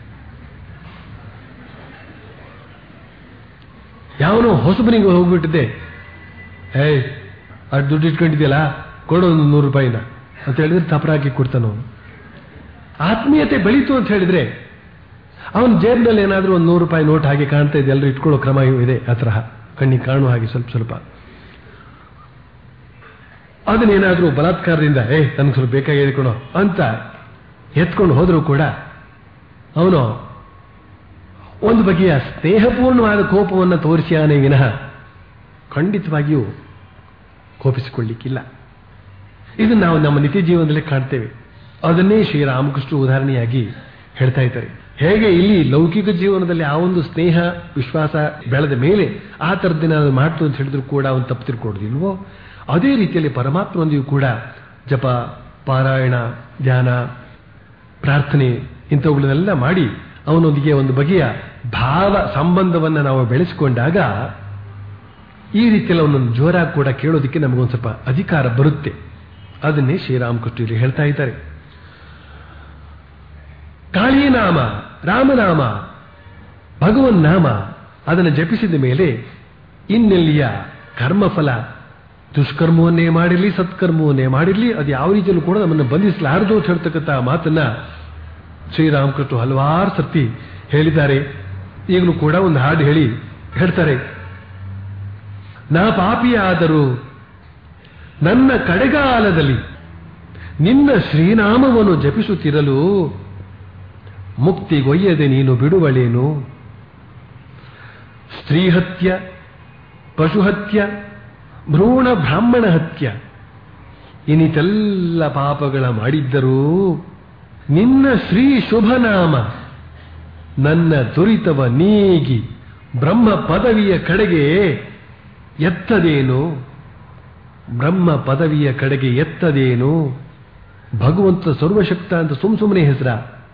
ಯಾವನೋ ಹೊಸಬನಿಗೆ ಹೋಗ್ಬಿಟ್ಟಿದ್ದೆ ಏಯ್ ಅಷ್ಟು ದುಡ್ಡು ಇಟ್ಕೊಂಡಿದ್ಯಲ್ಲ ಕೊಡು ಒಂದು ನೂರು ರೂಪಾಯಿನ ಅಂತ ಹೇಳಿದ್ರೆ ತಪರಾಕಿ ಕೊಡ್ತಾನ ಅವನು ಆತ್ಮೀಯತೆ ಬೆಳೀತು ಅಂತ ಹೇಳಿದ್ರೆ ಅವನ ಜೇಬ್ನಲ್ಲಿ ಏನಾದರೂ ಒಂದು ನೂರು ರೂಪಾಯಿ ನೋಟ್ ಹಾಗೆ ಕಾಣ್ತಾ ಇದೆ ಎಲ್ಲರೂ ಇಟ್ಕೊಳ್ಳೋ ಕ್ರಮ ಇದೆ ಆ ತರಹ ಕಣ್ಣಿಗೆ ಕಾಣುವ ಹಾಗೆ ಸ್ವಲ್ಪ ಸ್ವಲ್ಪ ಅದನ್ನೇನಾದರೂ ಬಲಾತ್ಕಾರದಿಂದ ಏ ನನಗೆ ಸ್ವಲ್ಪ ಬೇಕಾಗಿದೆ ಕೊಡೋ ಅಂತ ಎತ್ಕೊಂಡು ಹೋದರೂ ಕೂಡ ಅವನು ಒಂದು ಬಗೆಯ ಸ್ನೇಹಪೂರ್ಣವಾದ ಕೋಪವನ್ನು ತೋರಿಸಿಯಾನೆ ವಿನಃ ಖಂಡಿತವಾಗಿಯೂ ಕೋಪಿಸಿಕೊಳ್ಳಿಕ್ಕಿಲ್ಲ ಇದು ನಾವು ನಮ್ಮ ನಿತ್ಯ ಜೀವನದಲ್ಲಿ ಕಾಣ್ತೇವೆ ಅದನ್ನೇ ಶ್ರೀರಾಮಕೃಷ್ಣ ಉದಾಹರಣೆಯಾಗಿ ಹೇಳ್ತಾ ಇದ್ದಾರೆ ಹೇಗೆ ಇಲ್ಲಿ ಲೌಕಿಕ ಜೀವನದಲ್ಲಿ ಆ ಒಂದು ಸ್ನೇಹ ವಿಶ್ವಾಸ ಬೆಳೆದ ಮೇಲೆ ಆ ಥರದ್ದೇನಾದ್ರು ಮಾಡ್ತು ಅಂತ ಹೇಳಿದ್ರು ಕೂಡ ಅವನು ತಪ್ಪು ತಿಳ್ಕೊಡೋದಿಲ್ವೋ ಅದೇ ರೀತಿಯಲ್ಲಿ ಪರಮಾತ್ಮನೊಂದಿಗೂ ಕೂಡ ಜಪ ಪಾರಾಯಣ ಧ್ಯಾನ ಪ್ರಾರ್ಥನೆ ಇಂಥವುಗಳನ್ನೆಲ್ಲ ಮಾಡಿ ಅವನೊಂದಿಗೆ ಒಂದು ಬಗೆಯ ಭಾವ ಸಂಬಂಧವನ್ನು ನಾವು ಬೆಳೆಸಿಕೊಂಡಾಗ ಈ ರೀತಿಯಲ್ಲಿ ಅವನನ್ನು ಜೋರಾಗಿ ಕೂಡ ಕೇಳೋದಕ್ಕೆ ನಮಗೊಂದು ಸ್ವಲ್ಪ ಅಧಿಕಾರ ಬರುತ್ತೆ ಅದನ್ನೇ ಶ್ರೀರಾಮಕೃಷ್ಣ ಇಲ್ಲಿ ಹೇಳ್ತಾ ಇದ್ದಾರೆ ಕಾಳಿನಾಮ ರಾಮನಾಮ ಭಗವನ್ ನಾಮ ಅದನ್ನು ಜಪಿಸಿದ ಮೇಲೆ ಇನ್ನೆಲ್ಲಿಯ ಕರ್ಮಫಲ ದುಷ್ಕರ್ಮವನ್ನೇ ಮಾಡಿರಲಿ ಸತ್ಕರ್ಮವನ್ನೇ ಮಾಡಿರಲಿ ಅದು ಯಾವ ರೀತಿಯಲ್ಲೂ ಕೂಡ ನಮ್ಮನ್ನು ಬಂಧಿಸಲಾರದು ಅಂತ ಹೇಳ್ತಕ್ಕಂಥ ಮಾತನ್ನ ಶ್ರೀರಾಮಕೃಷ್ಣ ಹಲವಾರು ಸರ್ತಿ ಹೇಳಿದ್ದಾರೆ ಈಗಲೂ ಕೂಡ ಒಂದು ಹಾಡು ಹೇಳಿ ಹೇಳ್ತಾರೆ ನಾ ಪಾಪಿಯಾದರೂ ನನ್ನ ಕಡೆಗಾಲದಲ್ಲಿ ನಿನ್ನ ಶ್ರೀನಾಮವನ್ನು ಜಪಿಸುತ್ತಿರಲು ಮುಕ್ತಿಗೊಯ್ಯದೆ ನೀನು ಬಿಡುವಳೇನು ಸ್ತ್ರೀಹತ್ಯ ಪಶುಹತ್ಯ ಭ್ರೂಣ ಬ್ರಾಹ್ಮಣ ಹತ್ಯ ಇನ್ನಿತೆಲ್ಲ ಪಾಪಗಳ ಮಾಡಿದ್ದರೂ ನಿನ್ನ ಶ್ರೀ ಶುಭನಾಮ ನನ್ನ ದುರಿತವ ನೀಗಿ ಬ್ರಹ್ಮ ಪದವಿಯ ಕಡೆಗೆ ಎತ್ತದೇನು ಬ್ರಹ್ಮ ಪದವಿಯ ಕಡೆಗೆ ಎತ್ತದೇನು ಭಗವಂತ ಸರ್ವಶಕ್ತ ಅಂತ ಸುಮ್ ಸುಮ್ಮನೆ ಹೆಸರ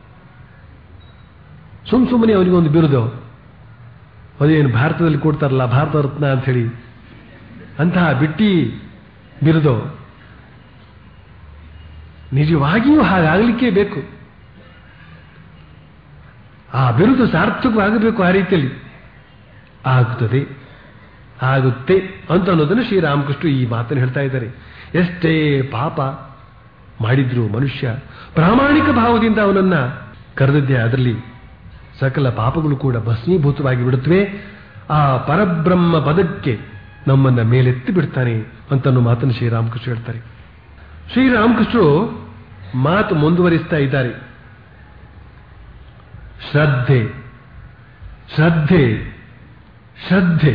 ಸುಮ್ ಸುಮ್ಮನೆ ಅವನಿಗೊಂದು ಬಿರುದು ಅದೇನು ಭಾರತದಲ್ಲಿ ಕೊಡ್ತಾರಲ್ಲ ಭಾರತ ರತ್ನ ಅಂತ ಹೇಳಿ ಅಂತಹ ಬಿಟ್ಟಿ ಬಿರುದು ನಿಜವಾಗಿಯೂ ಹಾಗಾಗಲಿಕ್ಕೆ ಬೇಕು ಆ ಬಿರುದು ಸಾರ್ಥಕವಾಗಬೇಕು ಆ ರೀತಿಯಲ್ಲಿ ಆಗುತ್ತದೆ ಆಗುತ್ತೆ ಅಂತ ಅನ್ನೋದನ್ನು ಶ್ರೀರಾಮಕೃಷ್ಣ ಈ ಮಾತನ್ನು ಹೇಳ್ತಾ ಇದ್ದಾರೆ ಎಷ್ಟೇ ಪಾಪ ಮಾಡಿದ್ರು ಮನುಷ್ಯ ಪ್ರಾಮಾಣಿಕ ಭಾವದಿಂದ ಅವನನ್ನ ಕರೆದಿದ್ದೆ ಅದರಲ್ಲಿ ಸಕಲ ಪಾಪಗಳು ಕೂಡ ಭಸ್ಮೀಭೂತವಾಗಿ ಬಿಡುತ್ತವೆ ಆ ಪರಬ್ರಹ್ಮ ಪದಕ್ಕೆ ನಮ್ಮನ್ನ ಮೇಲೆತ್ತಿ ಬಿಡ್ತಾನೆ ಅಂತನ್ನೋ ಮಾತನ್ನು ಶ್ರೀರಾಮಕೃಷ್ಣ ಹೇಳ್ತಾರೆ ಶ್ರೀರಾಮಕೃಷ್ಣರು ಮಾತು ಮುಂದುವರಿಸ್ತಾ ಇದ್ದಾರೆ ಶ್ರದ್ಧೆ ಶ್ರದ್ಧೆ ಶ್ರದ್ಧೆ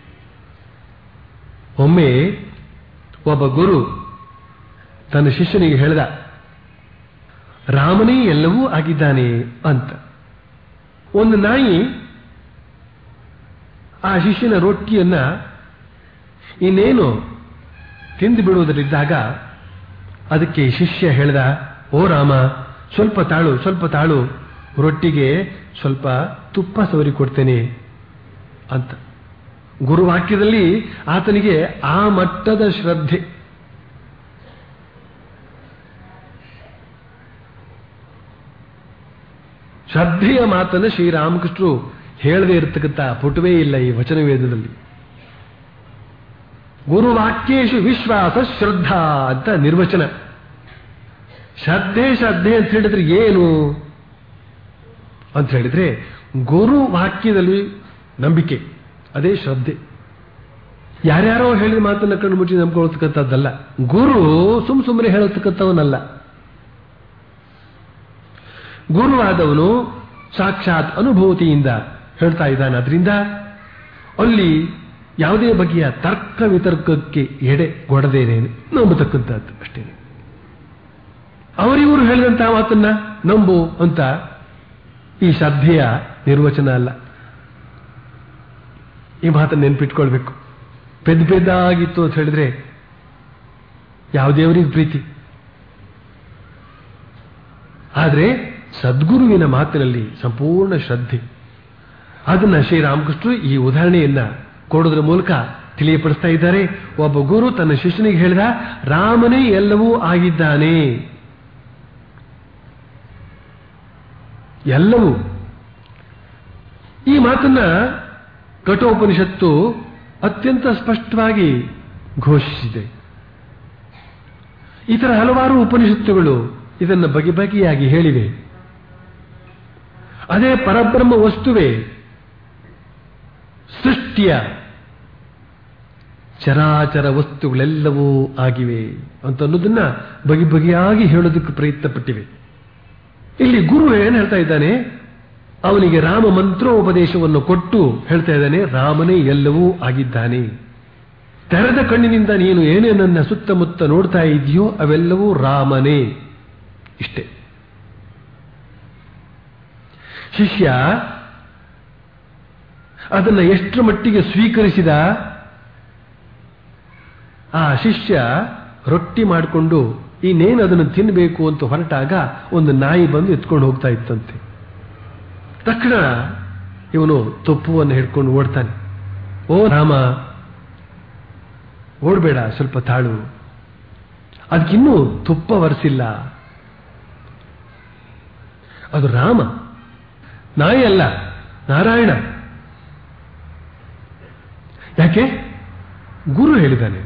ಒಮ್ಮೆ ಒಬ್ಬ ಗುರು ತನ್ನ ಶಿಷ್ಯನಿಗೆ ಹೇಳಿದ ರಾಮನೇ ಎಲ್ಲವೂ ಆಗಿದ್ದಾನೆ ಅಂತ ಒಂದು ನಾಯಿ ಆ ಶಿಷ್ಯನ ರೊಟ್ಟಿಯನ್ನ ಇನ್ನೇನು ತಿಂದು ಬಿಡುವುದರಿದ್ದಾಗ ಅದಕ್ಕೆ ಶಿಷ್ಯ ಹೇಳ್ದ ಓ ರಾಮ ಸ್ವಲ್ಪ ತಾಳು ಸ್ವಲ್ಪ ತಾಳು ರೊಟ್ಟಿಗೆ ಸ್ವಲ್ಪ ತುಪ್ಪ ಸವರಿ ಕೊಡ್ತೇನೆ ಅಂತ ಗುರುವಾಕ್ಯದಲ್ಲಿ ಆತನಿಗೆ ಆ ಮಟ್ಟದ ಶ್ರದ್ಧೆ ಶ್ರದ್ಧೆಯ ಮಾತನ್ನು ಶ್ರೀರಾಮಕೃಷ್ಣರು ಹೇಳದೇ ಇರತಕ್ಕಂಥ ಪುಟವೇ ಇಲ್ಲ ಈ ವಚನ ವೇದದಲ್ಲಿ ಗುರುವಾಕ್ಯೇಶು ವಿಶ್ವಾಸ ಶ್ರದ್ಧಾ ಅಂತ ನಿರ್ವಚನ ಶ್ರದ್ಧೆ ಶ್ರದ್ಧೆ ಅಂತ ಹೇಳಿದ್ರೆ ಏನು ಅಂತ ಹೇಳಿದ್ರೆ ಗುರು ವಾಕ್ಯದಲ್ಲಿ ನಂಬಿಕೆ ಅದೇ ಶ್ರದ್ಧೆ ಯಾರ್ಯಾರೋ ಹೇಳಿದ ಮಾತನ್ನ ಕಣ್ಣು ಮುಚ್ಚಿ ನಂಬ್ಕೊಳ್ತಕ್ಕಂಥದ್ದಲ್ಲ ಗುರು ಸುಮ್ ಸುಮ್ಮನೆ ಹೇಳತಕ್ಕಂಥವನಲ್ಲ ಗುರುವಾದವನು ಸಾಕ್ಷಾತ್ ಅನುಭೂತಿಯಿಂದ ಹೇಳ್ತಾ ಇದ್ದಾನೆ ಅದರಿಂದ ಅಲ್ಲಿ ಯಾವುದೇ ಬಗೆಯ ತರ್ಕ ವಿತರ್ಕಕ್ಕೆ ಎಡೆ ಗೊಡದೇನೆ ನಂಬತಕ್ಕಂಥದ್ದು ಅಷ್ಟೇ ಅವರಿವರು ಹೇಳಿದಂತಹ ಮಾತನ್ನ ನಂಬು ಅಂತ ಈ ಶ್ರದ್ಧೆಯ ನಿರ್ವಚನ ಅಲ್ಲ ಈ ಮಾತನ್ನು ನೆನ್ಪಿಟ್ಕೊಳ್ಬೇಕು ಪೆದ್ದ ಪೆದ್ದಾಗಿತ್ತು ಅಂತ ಹೇಳಿದ್ರೆ ಯಾವ ದೇವರಿಗೆ ಪ್ರೀತಿ ಆದರೆ ಸದ್ಗುರುವಿನ ಮಾತಿನಲ್ಲಿ ಸಂಪೂರ್ಣ ಶ್ರದ್ಧೆ ಅದನ್ನ ಶ್ರೀರಾಮಕೃಷ್ಣರು ಈ ಉದಾಹರಣೆಯನ್ನ ಕೊಡೋದ್ರ ಮೂಲಕ ತಿಳಿಯಪಡಿಸ್ತಾ ಇದ್ದಾರೆ ಒಬ್ಬ ಗುರು ತನ್ನ ಶಿಷ್ಯನಿಗೆ ಹೇಳಿದ ರಾಮನೇ ಎಲ್ಲವೂ ಆಗಿದ್ದಾನೆ ಎಲ್ಲವೂ ಈ ಮಾತನ್ನ ಕಠೋಪನಿಷತ್ತು ಅತ್ಯಂತ ಸ್ಪಷ್ಟವಾಗಿ ಘೋಷಿಸಿದೆ ಇತರ ಹಲವಾರು ಉಪನಿಷತ್ತುಗಳು ಇದನ್ನು ಬಗೆ ಬಗೆಯಾಗಿ ಹೇಳಿವೆ ಅದೇ ಪರಬ್ರಹ್ಮ ವಸ್ತುವೇ ಸೃಷ್ಟಿಯ ಚರಾಚರ ವಸ್ತುಗಳೆಲ್ಲವೂ ಆಗಿವೆ ಅಂತ ಅನ್ನೋದನ್ನ ಬಗೆ ಬಗೆಯಾಗಿ ಹೇಳೋದಕ್ಕೆ ಪ್ರಯತ್ನ ಪಟ್ಟಿವೆ ಇಲ್ಲಿ ಗುರು ಏನ್ ಹೇಳ್ತಾ ಇದ್ದಾನೆ ಅವನಿಗೆ ರಾಮ ಮಂತ್ರೋಪದೇಶವನ್ನು ಕೊಟ್ಟು ಹೇಳ್ತಾ ಇದ್ದಾನೆ ರಾಮನೇ ಎಲ್ಲವೂ ಆಗಿದ್ದಾನೆ ತೆರೆದ ಕಣ್ಣಿನಿಂದ ನೀನು ಏನೇನನ್ನ ಸುತ್ತಮುತ್ತ ನೋಡ್ತಾ ಇದೆಯೋ ಅವೆಲ್ಲವೂ ರಾಮನೇ ಇಷ್ಟೇ ಶಿಷ್ಯ ಅದನ್ನ ಎಷ್ಟರ ಮಟ್ಟಿಗೆ ಸ್ವೀಕರಿಸಿದ ಆ ಶಿಷ್ಯ ರೊಟ್ಟಿ ಮಾಡಿಕೊಂಡು ಇನ್ನೇನು ಅದನ್ನು ತಿನ್ನಬೇಕು ಅಂತ ಹೊರಟಾಗ ಒಂದು ನಾಯಿ ಬಂದು ಎತ್ಕೊಂಡು ಹೋಗ್ತಾ ಇತ್ತಂತೆ ತಕ್ಷಣ ಇವನು ತುಪ್ಪವನ್ನು ಹಿಡ್ಕೊಂಡು ಓಡ್ತಾನೆ ಓ ರಾಮ ಓಡ್ಬೇಡ ಸ್ವಲ್ಪ ತಾಳು ಅದಕ್ಕಿನ್ನೂ ತುಪ್ಪ ಒರೆಸಿಲ್ಲ ಅದು ರಾಮ ನಾಯಿ ಅಲ್ಲ ನಾರಾಯಣ ಯಾಕೆ ಗುರು ಹೇಳಿದ್ದಾನೆ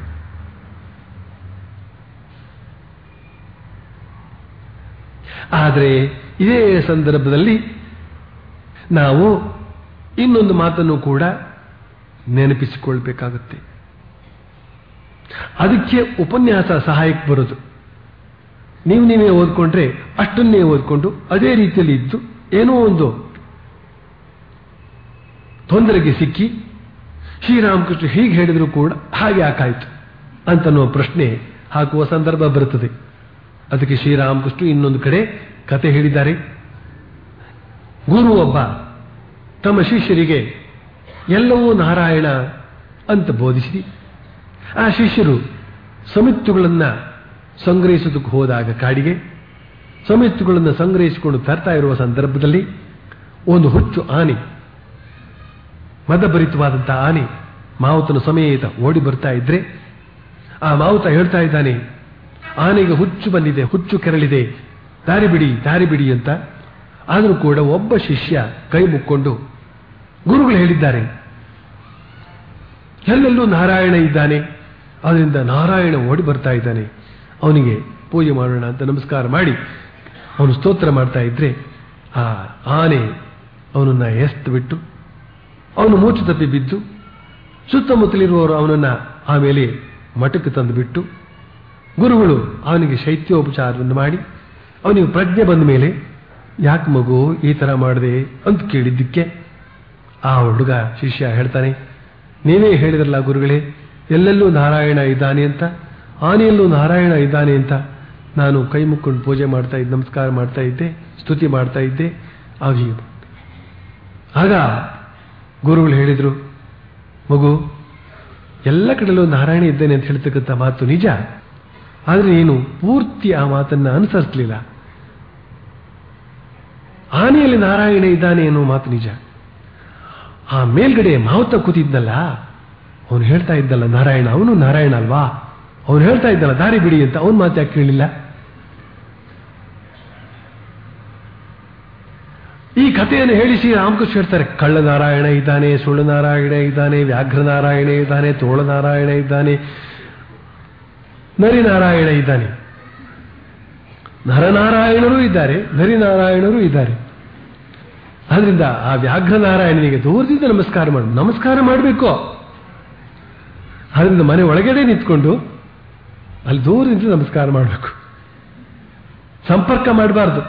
ಆದರೆ ಇದೇ ಸಂದರ್ಭದಲ್ಲಿ ನಾವು ಇನ್ನೊಂದು ಮಾತನ್ನು ಕೂಡ ನೆನಪಿಸಿಕೊಳ್ಬೇಕಾಗುತ್ತೆ ಅದಕ್ಕೆ ಉಪನ್ಯಾಸ ಸಹಾಯಕ್ಕೆ ಬರೋದು ನೀವು ನೀವೇ ಓದ್ಕೊಂಡ್ರೆ ಅಷ್ಟನ್ನೇ ಓದ್ಕೊಂಡು ಅದೇ ರೀತಿಯಲ್ಲಿ ಇದ್ದು ಏನೋ ಒಂದು ತೊಂದರೆಗೆ ಸಿಕ್ಕಿ ಶ್ರೀರಾಮಕೃಷ್ಣ ಹೀಗೆ ಹೇಳಿದ್ರು ಕೂಡ ಹಾಗೆ ಆಕಾಯ್ತು ಅಂತನ್ನುವ ಪ್ರಶ್ನೆ ಹಾಕುವ ಸಂದರ್ಭ ಬರುತ್ತದೆ ಅದಕ್ಕೆ ಶ್ರೀರಾಮಕೃಷ್ಣ ಇನ್ನೊಂದು ಕಡೆ ಕತೆ ಹೇಳಿದ್ದಾರೆ ಗುರು ಒಬ್ಬ ತಮ್ಮ ಶಿಷ್ಯರಿಗೆ ಎಲ್ಲವೂ ನಾರಾಯಣ ಅಂತ ಬೋಧಿಸಿ ಆ ಶಿಷ್ಯರು ಸಮಿತ್ತುಗಳನ್ನ ಸಂಗ್ರಹಿಸೋದಕ್ಕೆ ಹೋದಾಗ ಕಾಡಿಗೆ ಸಮಿತ್ತುಗಳನ್ನು ಸಂಗ್ರಹಿಸಿಕೊಂಡು ತರ್ತಾ ಇರುವ ಸಂದರ್ಭದಲ್ಲಿ ಒಂದು ಹುಚ್ಚು ಆನೆ ಮದಭರಿತವಾದಂತಹ ಆನೆ ಮಾವುತನ ಸಮೇತ ಓಡಿ ಬರ್ತಾ ಇದ್ರೆ ಆ ಮಾವುತ ಹೇಳ್ತಾ ಇದ್ದಾನೆ ಆನೆಗೆ ಹುಚ್ಚು ಬಂದಿದೆ ಹುಚ್ಚು ಕೆರಳಿದೆ ದಾರಿ ಬಿಡಿ ದಾರಿ ಬಿಡಿ ಅಂತ ಆದರೂ ಕೂಡ ಒಬ್ಬ ಶಿಷ್ಯ ಕೈ ಮುಕ್ಕೊಂಡು ಗುರುಗಳು ಹೇಳಿದ್ದಾರೆ ಎಲ್ಲೆಲ್ಲೂ ನಾರಾಯಣ ಇದ್ದಾನೆ ಅದರಿಂದ ನಾರಾಯಣ ಓಡಿ ಬರ್ತಾ ಇದ್ದಾನೆ ಅವನಿಗೆ ಪೂಜೆ ಮಾಡೋಣ ಅಂತ ನಮಸ್ಕಾರ ಮಾಡಿ ಅವನು ಸ್ತೋತ್ರ ಮಾಡ್ತಾ ಇದ್ರೆ ಆ ಆನೆ ಅವನನ್ನ ಎಸ್ತು ಬಿಟ್ಟು ಅವನು ಮೂಚು ತಪ್ಪಿ ಬಿದ್ದು ಸುತ್ತಮುತ್ತಲಿರುವವರು ಅವನನ್ನ ಆಮೇಲೆ ಮಠಕ್ಕೆ ತಂದು ಬಿಟ್ಟು ಗುರುಗಳು ಅವನಿಗೆ ಶೈತ್ಯೋಪಚಾರವನ್ನು ಮಾಡಿ ಅವನಿಗೆ ಪ್ರಜ್ಞೆ ಬಂದ ಮೇಲೆ ಯಾಕೆ ಮಗು ಈ ತರ ಮಾಡಿದೆ ಅಂತ ಕೇಳಿದ್ದಕ್ಕೆ ಆ ಹುಡುಗ ಶಿಷ್ಯ ಹೇಳ್ತಾನೆ ನೀವೇ ಹೇಳಿದ್ರಲ್ಲ ಗುರುಗಳೇ ಎಲ್ಲೆಲ್ಲೂ ನಾರಾಯಣ ಇದ್ದಾನೆ ಅಂತ ಆನೆಯಲ್ಲೂ ನಾರಾಯಣ ಇದ್ದಾನೆ ಅಂತ ನಾನು ಕೈ ಮುಕ್ಕೊಂಡು ಪೂಜೆ ಮಾಡ್ತಾ ಇದ್ದೆ ನಮಸ್ಕಾರ ಮಾಡ್ತಾ ಇದ್ದೆ ಸ್ತುತಿ ಮಾಡ್ತಾ ಇದ್ದೆ ಆಗ ಹೀಗೆ ಆಗ ಗುರುಗಳು ಹೇಳಿದ್ರು ಮಗು ಎಲ್ಲ ಕಡೆಯಲ್ಲೂ ನಾರಾಯಣ ಇದ್ದೇನೆ ಅಂತ ಹೇಳ್ತಕ್ಕಂಥ ಮಾತು ನಿಜ ಆದರೆ ನೀನು ಪೂರ್ತಿ ಆ ಮಾತನ್ನ ಅನುಸರಿಸಲಿಲ್ಲ ಆನೆಯಲ್ಲಿ ನಾರಾಯಣ ಇದ್ದಾನೆ ಅನ್ನೋ ಮಾತು ನಿಜ ಆ ಮೇಲ್ಗಡೆ ಮಾವುತ ಕೂತಿದ್ನಲ್ಲ ಅವನು ಹೇಳ್ತಾ ಇದ್ದಲ್ಲ ನಾರಾಯಣ ಅವನು ನಾರಾಯಣ ಅಲ್ವಾ ಅವನು ಹೇಳ್ತಾ ಇದ್ದಲ್ಲ ದಾರಿ ಬಿಡಿ ಅಂತ ಅವನು ಮಾತು ಯಾಕೆ ಕೇಳಿಲ್ಲ ಈ ಕಥೆಯನ್ನು ಹೇಳಿ ಶ್ರೀ ರಾಮಕೃಷ್ಣ ಹೇಳ್ತಾರೆ ಕಳ್ಳ ನಾರಾಯಣ ಇದ್ದಾನೆ ಸುಳ್ಳು ನಾರಾಯಣ ಇದ್ದಾನೆ ವ್ಯಾಘ್ರ ನಾರಾಯಣ ಇದ್ದಾನೆ ತೋಳ ನಾರಾಯಣ ಇದ್ದಾನೆ ನರಿನಾರಾಯಣ ಇದ್ದಾನೆ ನರನಾರಾಯಣರು ಇದ್ದಾರೆ ನರಿನಾರಾಯಣರು ಇದ್ದಾರೆ ಆದ್ರಿಂದ ಆ ವ್ಯಾಘ್ರನಾರಾಯಣನಿಗೆ ದೂರದಿಂದ ನಮಸ್ಕಾರ ಮಾಡು ನಮಸ್ಕಾರ ಮಾಡಬೇಕು ಆದ್ರಿಂದ ಮನೆ ಒಳಗಡೆ ನಿಂತ್ಕೊಂಡು ಅಲ್ಲಿ ದೂರದಿಂದ ನಮಸ್ಕಾರ ಮಾಡಬೇಕು ಸಂಪರ್ಕ ಮಾಡಬಾರ್ದು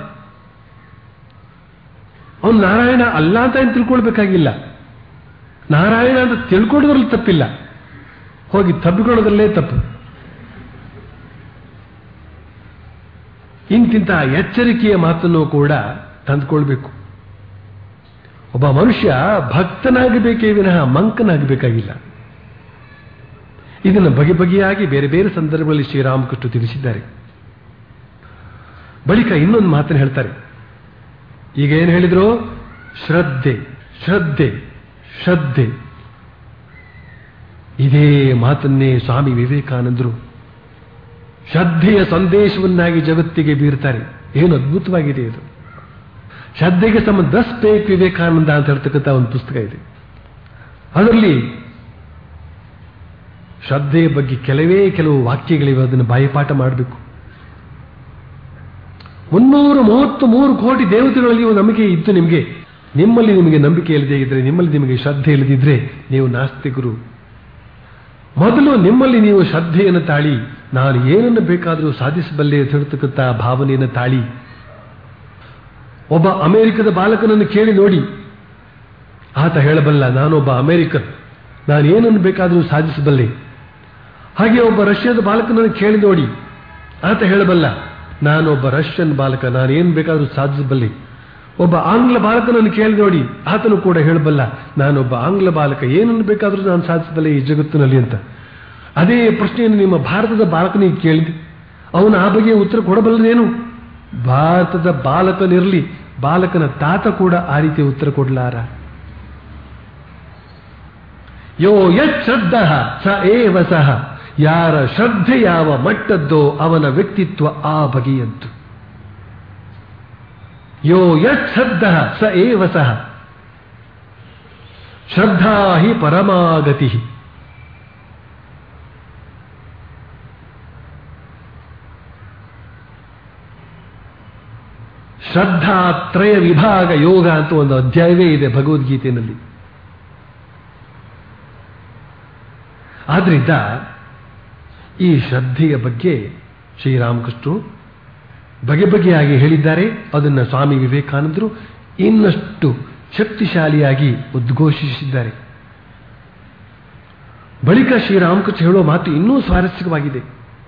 ಅವನು ನಾರಾಯಣ ಅಲ್ಲ ಅಂತ ಏನು ತಿಳ್ಕೊಳ್ಬೇಕಾಗಿಲ್ಲ ನಾರಾಯಣ ಅಂತ ತಿಳ್ಕೊಳ್ಳೋದ್ರಲ್ಲಿ ತಪ್ಪಿಲ್ಲ ಹೋಗಿ ತಬ್ಬಿಕೊಳ್ಳೋದ್ರಲ್ಲೇ ತಪ್ಪು ಇಂತಿಂತ ಎಚ್ಚರಿಕೆಯ ಮಾತನ್ನು ಕೂಡ ತಂದುಕೊಳ್ಬೇಕು ಒಬ್ಬ ಮನುಷ್ಯ ಭಕ್ತನಾಗಬೇಕೇ ವಿನಃ ಮಂಕನಾಗಬೇಕಾಗಿಲ್ಲ ಇದನ್ನು ಬಗೆ ಬಗೆಯಾಗಿ ಬೇರೆ ಬೇರೆ ಸಂದರ್ಭಗಳಲ್ಲಿ ಶ್ರೀರಾಮಕೃಷ್ಣ ತಿಳಿಸಿದ್ದಾರೆ ಬಳಿಕ ಇನ್ನೊಂದು ಮಾತನ್ನು ಹೇಳ್ತಾರೆ ಈಗ ಏನು ಹೇಳಿದ್ರು ಶ್ರದ್ಧೆ ಶ್ರದ್ಧೆ ಶ್ರದ್ಧೆ ಇದೇ ಮಾತನ್ನೇ ಸ್ವಾಮಿ ವಿವೇಕಾನಂದರು ಶ್ರದ್ಧೆಯ ಸಂದೇಶವನ್ನಾಗಿ ಜಗತ್ತಿಗೆ ಬೀರ್ತಾರೆ ಏನು ಅದ್ಭುತವಾಗಿದೆ ಇದು ಶ್ರದ್ಧೆಗೆ ಸಂಬಂಧ ದಸ್ ಪೇಕ್ ವಿವೇಕಾನಂದ ಅಂತ ಹೇಳ್ತಕ್ಕಂಥ ಒಂದು ಪುಸ್ತಕ ಇದೆ ಅದರಲ್ಲಿ ಶ್ರದ್ಧೆಯ ಬಗ್ಗೆ ಕೆಲವೇ ಕೆಲವು ವಾಕ್ಯಗಳಿವೆ ಅದನ್ನು ಬಾಯಿಪಾಠ ಮಾಡಬೇಕು ಮುನ್ನೂರ ಮೂವತ್ತು ಮೂರು ಕೋಟಿ ದೇವತೆಗಳಲ್ಲಿ ಒಂದು ನಂಬಿಕೆ ಇತ್ತು ನಿಮಗೆ ನಿಮ್ಮಲ್ಲಿ ನಿಮಗೆ ನಂಬಿಕೆ ಇಲ್ಲದೆ ಇದ್ರೆ ನಿಮ್ಮಲ್ಲಿ ನಿಮಗೆ ಶ್ರದ್ಧೆ ಇಲ್ಲದಿದ್ರೆ ನೀವು ನಾಸ್ತಿಕರು ಮೊದಲು ನಿಮ್ಮಲ್ಲಿ ನೀವು ಶ್ರದ್ಧೆಯನ್ನು ತಾಳಿ ನಾನು ಏನನ್ನು ಬೇಕಾದರೂ ಸಾಧಿಸಬಲ್ಲೆ ಅಂತ ಹೇಳ್ತಕ್ಕಂಥ ಭಾವನೆಯನ್ನು ತಾಳಿ ಒಬ್ಬ ಅಮೆರಿಕದ ಬಾಲಕನನ್ನು ಕೇಳಿ ನೋಡಿ ಆತ ಹೇಳಬಲ್ಲ ನಾನೊಬ್ಬ ಅಮೆರಿಕನ್ ನಾನು ಏನನ್ನು ಬೇಕಾದರೂ ಸಾಧಿಸಬಲ್ಲೆ ಹಾಗೆ ಒಬ್ಬ ರಷ್ಯಾದ ಬಾಲಕನನ್ನು ಕೇಳಿ ನೋಡಿ ಆತ ಹೇಳಬಲ್ಲ ನಾನೊಬ್ಬ ರಷ್ಯನ್ ಬಾಲಕ ನಾನು ಏನು ಬೇಕಾದರೂ ಸಾಧಿಸಬಲ್ಲೆ ಒಬ್ಬ ಆಂಗ್ಲ ಬಾಲಕನನ್ನು ಕೇಳಿ ನೋಡಿ ಆತನು ಕೂಡ ಹೇಳಬಲ್ಲ ನಾನೊಬ್ಬ ಆಂಗ್ಲ ಬಾಲಕ ಏನನ್ನು ಬೇಕಾದರೂ ನಾನು ಸಾಧಿಸಬಲ್ಲೆ ಈ ಜಗತ್ತಿನಲ್ಲಿ ಅಂತ ಅದೇ ಪ್ರಶ್ನೆಯನ್ನು ನಿಮ್ಮ ಭಾರತದ ಬಾಲಕನಿಗೆ ಕೇಳಿದೆ ಅವನು ಆ ಬಗೆಯ ಉತ್ತರ ಕೊಡಬಲ್ಲನೇನು ಭಾರತದ ಬಾಲಕನಿರಲಿ ಬಾಲಕನ ತಾತ ಕೂಡ ಆ ರೀತಿಯ ಉತ್ತರ ಕೊಡಲಾರ ಯೋ ಯತ್ ಶ್ರದ್ಧ ಸ ಏವ ಸಹ ಯಾರ ಶ್ರದ್ಧೆ ಯಾವ ಮಟ್ಟದ್ದೋ ಅವನ ವ್ಯಕ್ತಿತ್ವ ಆ ಬಗೆಯದ್ದು ಯೋ ಯತ್ ಶ್ರದ್ಧ ಸ ಏವ ಸಹ ಶ್ರದ್ಧಾ ಹಿ ಪರಮಾಗತಿ ಶ್ರದ್ಧಾತ್ರಯ ವಿಭಾಗ ಯೋಗ ಅಂತ ಒಂದು ಅಧ್ಯಾಯವೇ ಇದೆ ಭಗವದ್ಗೀತೆಯಲ್ಲಿ ಆದ್ರಿಂದ ಈ ಶ್ರದ್ಧೆಯ ಬಗ್ಗೆ ಶ್ರೀರಾಮಕೃಷ್ಣರು ಬಗೆ ಬಗೆಯಾಗಿ ಹೇಳಿದ್ದಾರೆ ಅದನ್ನು ಸ್ವಾಮಿ ವಿವೇಕಾನಂದರು ಇನ್ನಷ್ಟು ಶಕ್ತಿಶಾಲಿಯಾಗಿ ಉದ್ಘೋಷಿಸಿದ್ದಾರೆ ಬಳಿಕ ಶ್ರೀರಾಮಕೃಷ್ಣ ಹೇಳುವ ಮಾತು ಇನ್ನೂ ಸ್ವಾರಸ್ಯವಾಗಿದೆ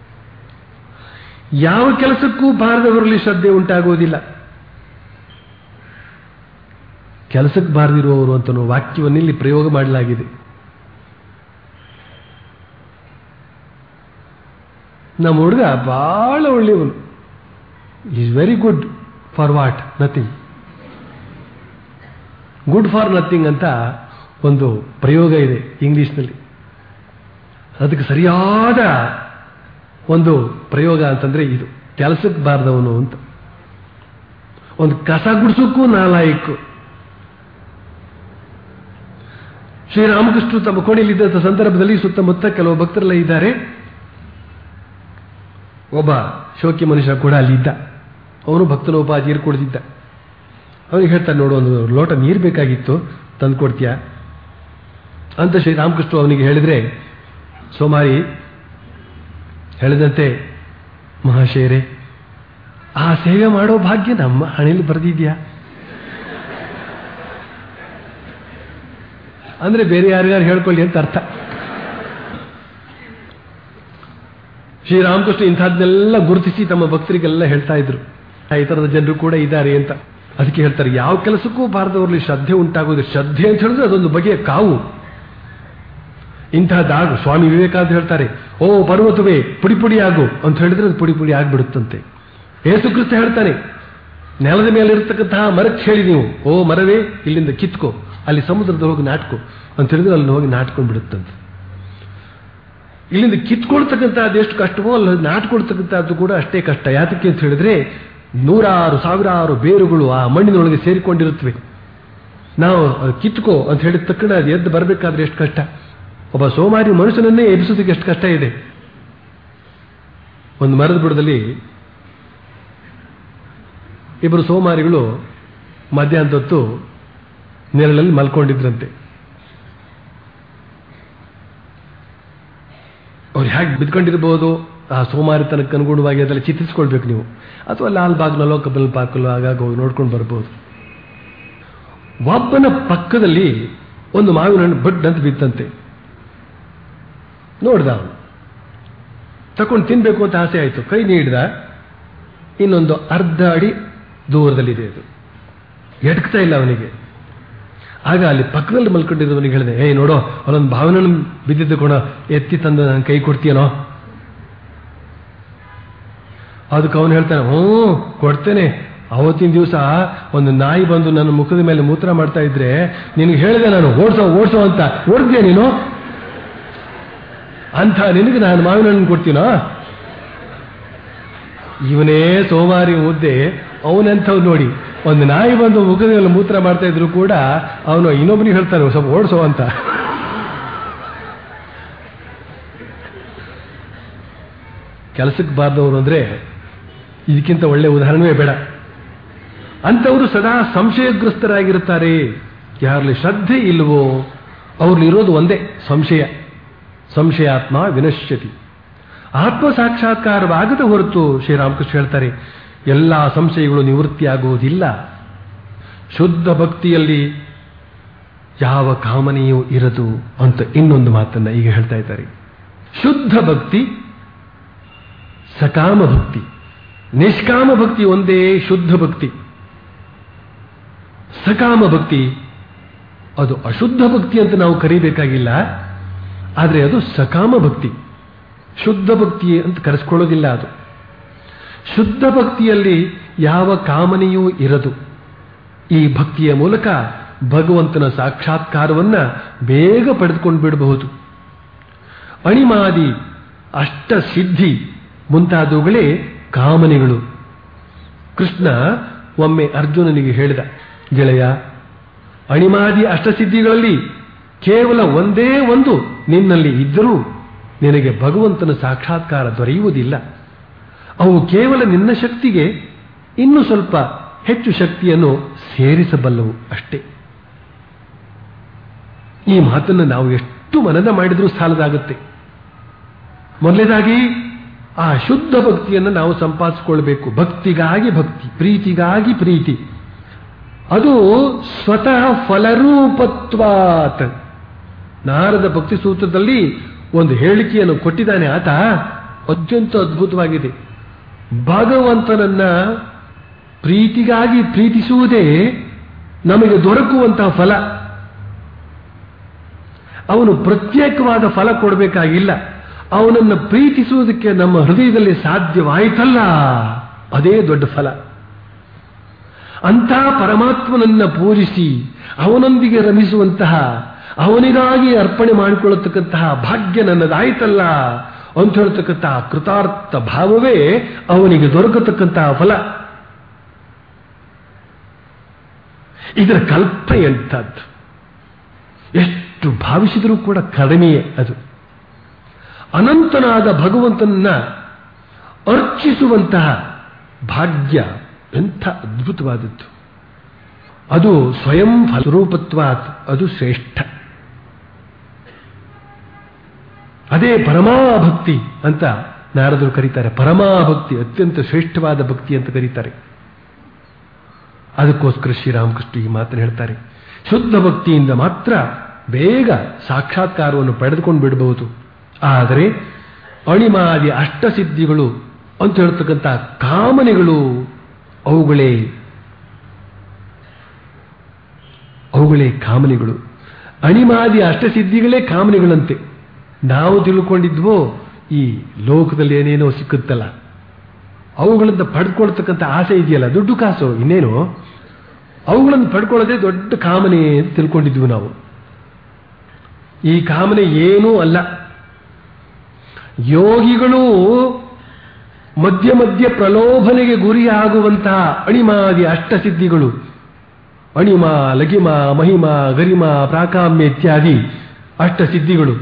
ಯಾವ ಕೆಲಸಕ್ಕೂ ಬಾರದವರಲ್ಲಿ ಶ್ರದ್ಧೆ ಉಂಟಾಗುವುದಿಲ್ಲ ಕೆಲಸಕ್ಕೆ ಬಾರದಿರುವವರು ಅಂತ ವಾಕ್ಯವನ್ನು ಇಲ್ಲಿ ಪ್ರಯೋಗ ಮಾಡಲಾಗಿದೆ ನಮ್ಮ ಹುಡುಗ ಬಹಳ ಒಳ್ಳೆಯವನು is very good for what nothing good for nothing ಅಂತ ಒಂದು ಪ್ರಯೋಗ ಇದೆ ಇಂಗ್ಲಿಷ್ನಲ್ಲಿ ಅದಕ್ಕೆ ಸರಿಯಾದ ಒಂದು ಪ್ರಯೋಗ ಅಂತಂದ್ರೆ ಇದು ಕೆಲಸಕ್ಕೆ ಬಾರದವನು ಅಂತ ಒಂದು ಕಸ ಗುಡಿಸೋಕ್ಕೂ ನಾಲಾಯಕು ಶ್ರೀರಾಮಕೃಷ್ಣರು ತಮ್ಮ ಕೋಣೆಯಲ್ಲಿದ್ದಂಥ ಸಂದರ್ಭದಲ್ಲಿ ಸುತ್ತಮುತ್ತ ಕೆಲವು ಭಕ್ತರೆಲ್ಲ ಇದ್ದಾರೆ ಒಬ್ಬ ಶೋಕಿ ಮನುಷ್ಯ ಕೂಡ ಅಲ್ಲಿದ್ದ ಅವನು ಭಕ್ತನೋಪಾಜಿ ನೀರು ಕೊಡ್ತಿದ್ದ ಅವನಿಗೆ ಹೇಳ್ತಾನೆ ನೋಡು ಒಂದು ಲೋಟ ನೀರು ಬೇಕಾಗಿತ್ತು ತಂದು ಕೊಡ್ತೀಯಾ ಅಂತ ಶ್ರೀರಾಮಕೃಷ್ಣ ಅವನಿಗೆ ಹೇಳಿದ್ರೆ ಸೋಮಾರಿ ಹೇಳಿದಂತೆ ಮಹಾಶಯರೇ ಆ ಸೇವೆ ಮಾಡೋ ಭಾಗ್ಯ ನಮ್ಮ ಹಣೆಯಲ್ಲಿ ಬರೆದಿದ್ಯಾ ಅಂದ್ರೆ ಬೇರೆ ಯಾರ್ಯಾರು ಹೇಳ್ಕೊಳ್ಳಿ ಅಂತ ಅರ್ಥ ಶ್ರೀರಾಮಕೃಷ್ಣ ಇಂಥದ್ದನ್ನೆಲ್ಲ ಗುರುತಿಸಿ ತಮ್ಮ ಭಕ್ತರಿಗೆಲ್ಲ ಹೇಳ್ತಾ ಇದ್ರು ಈ ಥರದ ಜನರು ಕೂಡ ಇದ್ದಾರೆ ಅಂತ ಅದಕ್ಕೆ ಹೇಳ್ತಾರೆ ಯಾವ ಕೆಲಸಕ್ಕೂ ಬಾರದವರಲ್ಲಿ ಶ್ರದ್ಧೆ ಉಂಟಾಗೋದು ಶ್ರದ್ಧೆ ಅಂತ ಹೇಳಿದ್ರೆ ಅದೊಂದು ಬಗೆಯ ಕಾವು ಇಂತಹದ್ದಾಗು ಸ್ವಾಮಿ ವಿವೇಕಾನಂದ ಹೇಳ್ತಾರೆ ಓ ಪರ್ವತವೇ ಪುಡಿ ಪುಡಿ ಆಗು ಅಂತ ಹೇಳಿದ್ರೆ ಅದು ಪುಡಿ ಪುಡಿ ಆಗ್ಬಿಡುತ್ತಂತೆ ಏಸುಕೃತ ಹೇಳ್ತಾನೆ ನೆಲದ ಮೇಲೆ ಇರತಕ್ಕಂತಹ ಮರಕ್ಕೆ ಹೇಳಿ ನೀವು ಓ ಮರವೇ ಇಲ್ಲಿಂದ ಕಿತ್ಕೋ ಅಲ್ಲಿ ಸಮುದ್ರದ ಹೋಗಿ ನಾಟ್ಕೋ ಅಂತ ಹೇಳಿದ್ರೆ ಅಲ್ಲಿ ಹೋಗಿ ನಾಟ್ಕೊಂಡು ಬಿಡುತ್ತಂತೆ ಇಲ್ಲಿಂದ ಕಿತ್ಕೊಳ್ತಕ್ಕಂಥದ್ದು ಎಷ್ಟು ಕಷ್ಟವೋ ಅಲ್ಲಿ ನಾಟ್ಕೊಳ್ತಕ್ಕಂಥದ್ದು ಕೂಡ ಅಷ್ಟೇ ಕಷ್ಟ ಯಾತಕ್ಕೆ ಅಂತ ಹೇಳಿದ್ರೆ ನೂರಾರು ಸಾವಿರಾರು ಬೇರುಗಳು ಆ ಮಣ್ಣಿನೊಳಗೆ ಸೇರಿಕೊಂಡಿರುತ್ತವೆ ನಾವು ಅದು ಕಿತ್ಕೋ ಅಂತ ಹೇಳಿದ ತಕ್ಷಣ ಅದು ಎದ್ದು ಬರಬೇಕಾದ್ರೆ ಎಷ್ಟು ಕಷ್ಟ ಒಬ್ಬ ಸೋಮಾರಿ ಮನುಷ್ಯನನ್ನೇ ಎಬ್ಬಿಸೋದಕ್ಕೆ ಎಷ್ಟು ಕಷ್ಟ ಇದೆ ಒಂದು ಮರದ ಬುಡದಲ್ಲಿ ಇಬ್ಬರು ಸೋಮಾರಿಗಳು ಮಧ್ಯಾಹ್ನದ ಹೊತ್ತು ನೆರಳಲ್ಲಿ ಮಲ್ಕೊಂಡಿದ್ರಂತೆ ಅವ್ರು ಹೇಗೆ ಬಿದ್ಕೊಂಡಿರ್ಬೋದು ಆ ಸೋಮಾರಿತನಕ್ಕೆ ಅನುಗುಣವಾಗಿ ಅದೆಲ್ಲ ಚಿತ್ರಿಸ್ಕೊಳ್ಬೇಕು ನೀವು ಅಥವಾ ಲಾಲ್ ಬಾಗ್ನಲ್ಲೋ ಕಬ್ಬಲ್ ಪಾರ್ಕಲ್ಲೋ ಆಗಾಗ ಹೋಗಿ ನೋಡ್ಕೊಂಡು ಬರ್ಬೋದು ಒಬ್ಬನ ಪಕ್ಕದಲ್ಲಿ ಒಂದು ಮಾವಿನ ಹಣ್ಣು ಬಡ್ ಅಂತ ಬಿತ್ತಂತೆ ನೋಡ್ದ ಅವನು ತಕೊಂಡು ತಿನ್ಬೇಕು ಅಂತ ಆಸೆ ಆಯಿತು ಕೈ ನೀಡಿದ ಇನ್ನೊಂದು ಅರ್ಧ ಅಡಿ ದೂರದಲ್ಲಿದೆ ಅದು ಎಟ್ಕ್ತಾ ಇಲ್ಲ ಅವನಿಗೆ ಆಗ ಅಲ್ಲಿ ಪಕ್ಕದಲ್ಲಿ ಮಲ್ಕೊಂಡಿರೋವನಿಗೆ ಹೇಳಿದೆ ಏಯ್ ನೋಡೋ ಅವನೊಂದು ಭಾವನೆ ಬಿದ್ದಿದ್ದು ಕೊಡ ಎತ್ತಿ ತಂದು ನನ್ನ ಕೈ ಕೊಡ್ತೀಯನೋ ಅದಕ್ಕೆ ಅವನು ಹೇಳ್ತಾನೆ ಹ್ಞೂ ಕೊಡ್ತೇನೆ ಅವತ್ತಿನ ದಿವಸ ಒಂದು ನಾಯಿ ಬಂದು ನನ್ನ ಮುಖದ ಮೇಲೆ ಮೂತ್ರ ಮಾಡ್ತಾ ಇದ್ರೆ ನಿನಗೆ ಹೇಳಿದೆ ನಾನು ಓಡಿಸೋ ಓಡಿಸೋ ಅಂತ ಓಡಿದ್ಯಾ ನೀನು ಅಂತ ನಿನಗೆ ನಾನು ಮಾವಿನ ಹಣ್ಣು ಕೊಡ್ತೀನೋ ಇವನೇ ಸೋಮಾರಿ ಮುದ್ದೆ ಅವನೆಂಥವ್ ನೋಡಿ ಒಂದು ನಾಯಿ ಬಂದು ಮುಖದ ಮೇಲೆ ಮೂತ್ರ ಮಾಡ್ತಾ ಇದ್ರು ಕೂಡ ಅವನು ಇನ್ನೊಬ್ಬನಿಗೆ ಹೇಳ್ತಾನೆ ಸ್ವಲ್ಪ ಓಡಿಸೋ ಅಂತ ಕೆಲಸಕ್ಕೆ ಬಾರ್ದವರು ಅಂದ್ರೆ ಇದಕ್ಕಿಂತ ಒಳ್ಳೆ ಉದಾಹರಣೆಯೇ ಬೇಡ ಅಂಥವರು ಸದಾ ಸಂಶಯಗ್ರಸ್ತರಾಗಿರ್ತಾರೆ ಯಾರಲ್ಲಿ ಶ್ರದ್ಧೆ ಇಲ್ವೋ ಅವ್ರಲ್ಲಿರೋದು ಒಂದೇ ಸಂಶಯ ಸಂಶಯಾತ್ಮ ವಿನಶ್ಯತಿ ಆತ್ಮ ಸಾಕ್ಷಾತ್ಕಾರವಾಗದ ಹೊರತು ಶ್ರೀರಾಮಕೃಷ್ಣ ಹೇಳ್ತಾರೆ ಎಲ್ಲ ಸಂಶಯಗಳು ನಿವೃತ್ತಿಯಾಗುವುದಿಲ್ಲ ಶುದ್ಧ ಭಕ್ತಿಯಲ್ಲಿ ಯಾವ ಕಾಮನೆಯೂ ಇರದು ಅಂತ ಇನ್ನೊಂದು ಮಾತನ್ನ ಈಗ ಹೇಳ್ತಾ ಇದ್ದಾರೆ ಶುದ್ಧ ಭಕ್ತಿ ಸಕಾಮ ಭಕ್ತಿ ನಿಷ್ಕಾಮ ಭಕ್ತಿ ಒಂದೇ ಶುದ್ಧ ಭಕ್ತಿ ಸಕಾಮ ಭಕ್ತಿ ಅದು ಅಶುದ್ಧ ಭಕ್ತಿ ಅಂತ ನಾವು ಕರಿಬೇಕಾಗಿಲ್ಲ ಆದರೆ ಅದು ಸಕಾಮ ಭಕ್ತಿ ಶುದ್ಧ ಭಕ್ತಿ ಅಂತ ಕರೆಸ್ಕೊಳ್ಳೋದಿಲ್ಲ ಅದು ಶುದ್ಧ ಭಕ್ತಿಯಲ್ಲಿ ಯಾವ ಕಾಮನೆಯೂ ಇರದು ಈ ಭಕ್ತಿಯ ಮೂಲಕ ಭಗವಂತನ ಸಾಕ್ಷಾತ್ಕಾರವನ್ನ ಬೇಗ ಪಡೆದುಕೊಂಡು ಬಿಡಬಹುದು ಅಣಿಮಾದಿ ಅಷ್ಟ ಸಿದ್ಧಿ ಮುಂತಾದವುಗಳೇ ಕಾಮನೆಗಳು ಕೃಷ್ಣ ಒಮ್ಮೆ ಅರ್ಜುನನಿಗೆ ಹೇಳಿದ ಗೆಳೆಯ ಅಣಿಮಾದಿ ಅಷ್ಟಸಿದ್ಧಿಗಳಲ್ಲಿ ಕೇವಲ ಒಂದೇ ಒಂದು ನಿನ್ನಲ್ಲಿ ಇದ್ದರೂ ನಿನಗೆ ಭಗವಂತನ ಸಾಕ್ಷಾತ್ಕಾರ ದೊರೆಯುವುದಿಲ್ಲ ಅವು ಕೇವಲ ನಿನ್ನ ಶಕ್ತಿಗೆ ಇನ್ನೂ ಸ್ವಲ್ಪ ಹೆಚ್ಚು ಶಕ್ತಿಯನ್ನು ಸೇರಿಸಬಲ್ಲವು ಅಷ್ಟೇ ಈ ಮಾತನ್ನು ನಾವು ಎಷ್ಟು ಮನನ ಮಾಡಿದರೂ ಸಾಲದಾಗುತ್ತೆ ಮೊದಲನೇದಾಗಿ ಆ ಶುದ್ಧ ಭಕ್ತಿಯನ್ನು ನಾವು ಸಂಪಾದಿಸಿಕೊಳ್ಬೇಕು ಭಕ್ತಿಗಾಗಿ ಭಕ್ತಿ ಪ್ರೀತಿಗಾಗಿ ಪ್ರೀತಿ ಅದು ಸ್ವತಃ ಫಲರೂಪತ್ವಾತ್ ನಾರದ ಭಕ್ತಿ ಸೂತ್ರದಲ್ಲಿ ಒಂದು ಹೇಳಿಕೆಯನ್ನು ಕೊಟ್ಟಿದ್ದಾನೆ ಆತ ಅತ್ಯಂತ ಅದ್ಭುತವಾಗಿದೆ ಭಗವಂತನನ್ನ ಪ್ರೀತಿಗಾಗಿ ಪ್ರೀತಿಸುವುದೇ ನಮಗೆ ದೊರಕುವಂತಹ ಫಲ ಅವನು ಪ್ರತ್ಯೇಕವಾದ ಫಲ ಕೊಡಬೇಕಾಗಿಲ್ಲ ಅವನನ್ನು ಪ್ರೀತಿಸುವುದಕ್ಕೆ ನಮ್ಮ ಹೃದಯದಲ್ಲಿ ಸಾಧ್ಯವಾಯಿತಲ್ಲ ಅದೇ ದೊಡ್ಡ ಫಲ ಅಂಥ ಪರಮಾತ್ಮನನ್ನ ಪೂಜಿಸಿ ಅವನೊಂದಿಗೆ ರಮಿಸುವಂತಹ ಅವನಿಗಾಗಿ ಅರ್ಪಣೆ ಮಾಡಿಕೊಳ್ಳತಕ್ಕಂತಹ ಭಾಗ್ಯ ನನ್ನದಾಯ್ತಲ್ಲ ಅಂತ ಹೇಳ್ತಕ್ಕಂತಹ ಕೃತಾರ್ಥ ಭಾವವೇ ಅವನಿಗೆ ದೊರಕತಕ್ಕಂತಹ ಫಲ ಇದರ ಕಲ್ಪನೆ ಎಂಥದ್ದು ಎಷ್ಟು ಭಾವಿಸಿದರೂ ಕೂಡ ಕಡಿಮೆಯೇ ಅದು ಅನಂತನಾದ ಭಗವಂತನನ್ನ ಅರ್ಚಿಸುವಂತಹ ಭಾಗ್ಯ ಎಂಥ ಅದ್ಭುತವಾದದ್ದು ಅದು ಸ್ವಯಂ ಫಲರೂಪತ್ವಾತ್ ಅದು ಶ್ರೇಷ್ಠ ಅದೇ ಪರಮಾಭಕ್ತಿ ಅಂತ ನಾರದರು ಕರೀತಾರೆ ಪರಮಾಭಕ್ತಿ ಅತ್ಯಂತ ಶ್ರೇಷ್ಠವಾದ ಭಕ್ತಿ ಅಂತ ಕರೀತಾರೆ ಅದಕ್ಕೋಸ್ಕರ ಶ್ರೀರಾಮಕೃಷ್ಣ ಈ ಮಾತನ್ನು ಹೇಳ್ತಾರೆ ಶುದ್ಧ ಭಕ್ತಿಯಿಂದ ಮಾತ್ರ ಬೇಗ ಸಾಕ್ಷಾತ್ಕಾರವನ್ನು ಪಡೆದುಕೊಂಡು ಬಿಡಬಹುದು ಆದರೆ ಅಣಿಮಾದಿ ಅಷ್ಟಸಿದ್ಧಿಗಳು ಅಂತ ಹೇಳ್ತಕ್ಕಂಥ ಕಾಮನೆಗಳು ಅವುಗಳೇ ಅವುಗಳೇ ಕಾಮನೆಗಳು ಅಣಿಮಾದಿ ಅಷ್ಟಸಿದ್ಧಿಗಳೇ ಕಾಮನೆಗಳಂತೆ ನಾವು ತಿಳ್ಕೊಂಡಿದ್ವೋ ಈ ಲೋಕದಲ್ಲಿ ಏನೇನೋ ಸಿಕ್ಕುತ್ತಲ್ಲ ಅವುಗಳಿಂದ ಪಡ್ಕೊಳ್ತಕ್ಕಂಥ ಆಸೆ ಇದೆಯಲ್ಲ ದುಡ್ಡು ಕಾಸು ಇನ್ನೇನು ಅವುಗಳನ್ನು ಪಡ್ಕೊಳ್ಳೋದೇ ದೊಡ್ಡ ಕಾಮನೆ ಅಂತ ತಿಳ್ಕೊಂಡಿದ್ವಿ ನಾವು ಈ ಕಾಮನೆ ಏನೂ ಅಲ್ಲ ಯೋಗಿಗಳು ಮಧ್ಯ ಮಧ್ಯ ಪ್ರಲೋಭನೆಗೆ ಗುರಿಯಾಗುವಂತಹ ಅಣಿಮಾದಿ ಅಷ್ಟಸಿದ್ಧಿಗಳು ಅಣಿಮ ಲಗಿಮ ಮಹಿಮ ಗರಿಮ ಪ್ರಾಕಾಮ್ಯ ಇತ್ಯಾದಿ ಅಷ್ಟಸಿದ್ಧಿಗಳು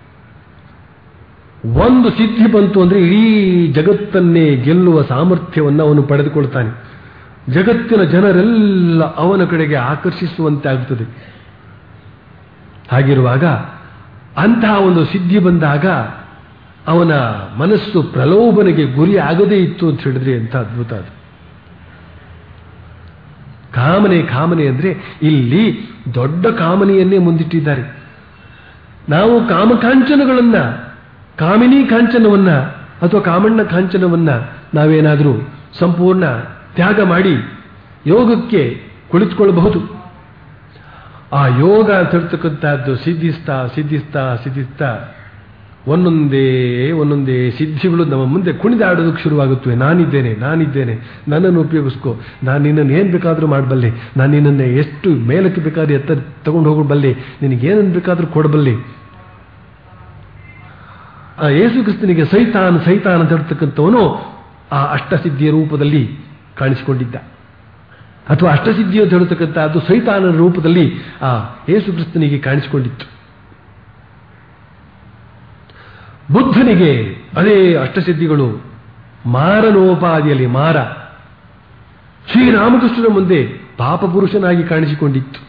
ಒಂದು ಸಿದ್ಧಿ ಬಂತು ಅಂದ್ರೆ ಇಡೀ ಜಗತ್ತನ್ನೇ ಗೆಲ್ಲುವ ಸಾಮರ್ಥ್ಯವನ್ನು ಅವನು ಪಡೆದುಕೊಳ್ತಾನೆ ಜಗತ್ತಿನ ಜನರೆಲ್ಲ ಅವನ ಕಡೆಗೆ ಆಕರ್ಷಿಸುವಂತೆ ಆಗುತ್ತದೆ ಹಾಗಿರುವಾಗ ಅಂತಹ ಒಂದು ಸಿದ್ಧಿ ಬಂದಾಗ ಅವನ ಮನಸ್ಸು ಪ್ರಲೋಭನೆಗೆ ಗುರಿ ಆಗದೇ ಇತ್ತು ಅಂತ ಹೇಳಿದ್ರೆ ಎಂಥ ಅದ್ಭುತ ಅದು ಕಾಮನೆ ಕಾಮನೆ ಅಂದ್ರೆ ಇಲ್ಲಿ ದೊಡ್ಡ ಕಾಮನೆಯನ್ನೇ ಮುಂದಿಟ್ಟಿದ್ದಾರೆ ನಾವು ಕಾಮಕಾಂಚನಗಳನ್ನ ಕಾಮಿನಿ ಕಾಂಚನವನ್ನ ಅಥವಾ ಕಾಮಣ್ಣ ಕಾಂಚನವನ್ನ ನಾವೇನಾದರೂ ಸಂಪೂರ್ಣ ತ್ಯಾಗ ಮಾಡಿ ಯೋಗಕ್ಕೆ ಕುಳಿತುಕೊಳ್ಳಬಹುದು ಆ ಯೋಗ ಅಂತ ಹೇಳ್ತಕ್ಕಂಥದ್ದು ಸಿದ್ಧಿಸ್ತಾ ಸಿದ್ಧಿಸ್ತಾ ಸಿದ್ಧಿಸ್ತಾ ಒಂದೊಂದೇ ಒಂದೊಂದೇ ಸಿದ್ಧಿಗಳು ನಮ್ಮ ಮುಂದೆ ಕುಣಿದಾಡೋದಕ್ಕೆ ಶುರುವಾಗುತ್ತವೆ ನಾನಿದ್ದೇನೆ ನಾನಿದ್ದೇನೆ ನನ್ನನ್ನು ಉಪಯೋಗಿಸ್ಕೊ ನಾನು ನಿನ್ನನ್ನು ಏನು ಬೇಕಾದರೂ ಮಾಡಬಲ್ಲೆ ನಾನು ನಿನ್ನನ್ನು ಎಷ್ಟು ಮೇಲಕ್ಕೆ ಬೇಕಾದ್ರೆ ಎತ್ತ ತಗೊಂಡು ಹೋಗಬಲ್ಲೆ ನಿನಗೇನನ್ನು ಬೇಕಾದರೂ ಕೊಡಬಲ್ಲೆ ಆ ಯೇಸು ಕ್ರಿಸ್ತನಿಗೆ ಸೈತಾನ್ ಸೈತಾನ್ ಅಂತ ಹೇಳ್ತಕ್ಕಂಥವನು ಆ ಅಷ್ಟಸಿದ್ಧಿಯ ರೂಪದಲ್ಲಿ ಕಾಣಿಸಿಕೊಂಡಿದ್ದ ಅಥವಾ ಅಷ್ಟಸಿದ್ಧಿ ಅಂತ ಹೇಳ್ತಕ್ಕಂಥದ್ದು ಸೈತಾನನ ರೂಪದಲ್ಲಿ ಆ ಯೇಸು ಕ್ರಿಸ್ತನಿಗೆ ಕಾಣಿಸಿಕೊಂಡಿತ್ತು ಬುದ್ಧನಿಗೆ ಅದೇ ಅಷ್ಟಸಿದ್ಧಿಗಳು ಮಾರನೋಪಾದಿಯಲ್ಲಿ ಮಾರ ಶ್ರೀರಾಮಕೃಷ್ಣನ ಮುಂದೆ ಪಾಪಪುರುಷನಾಗಿ ಕಾಣಿಸಿಕೊಂಡಿತ್ತು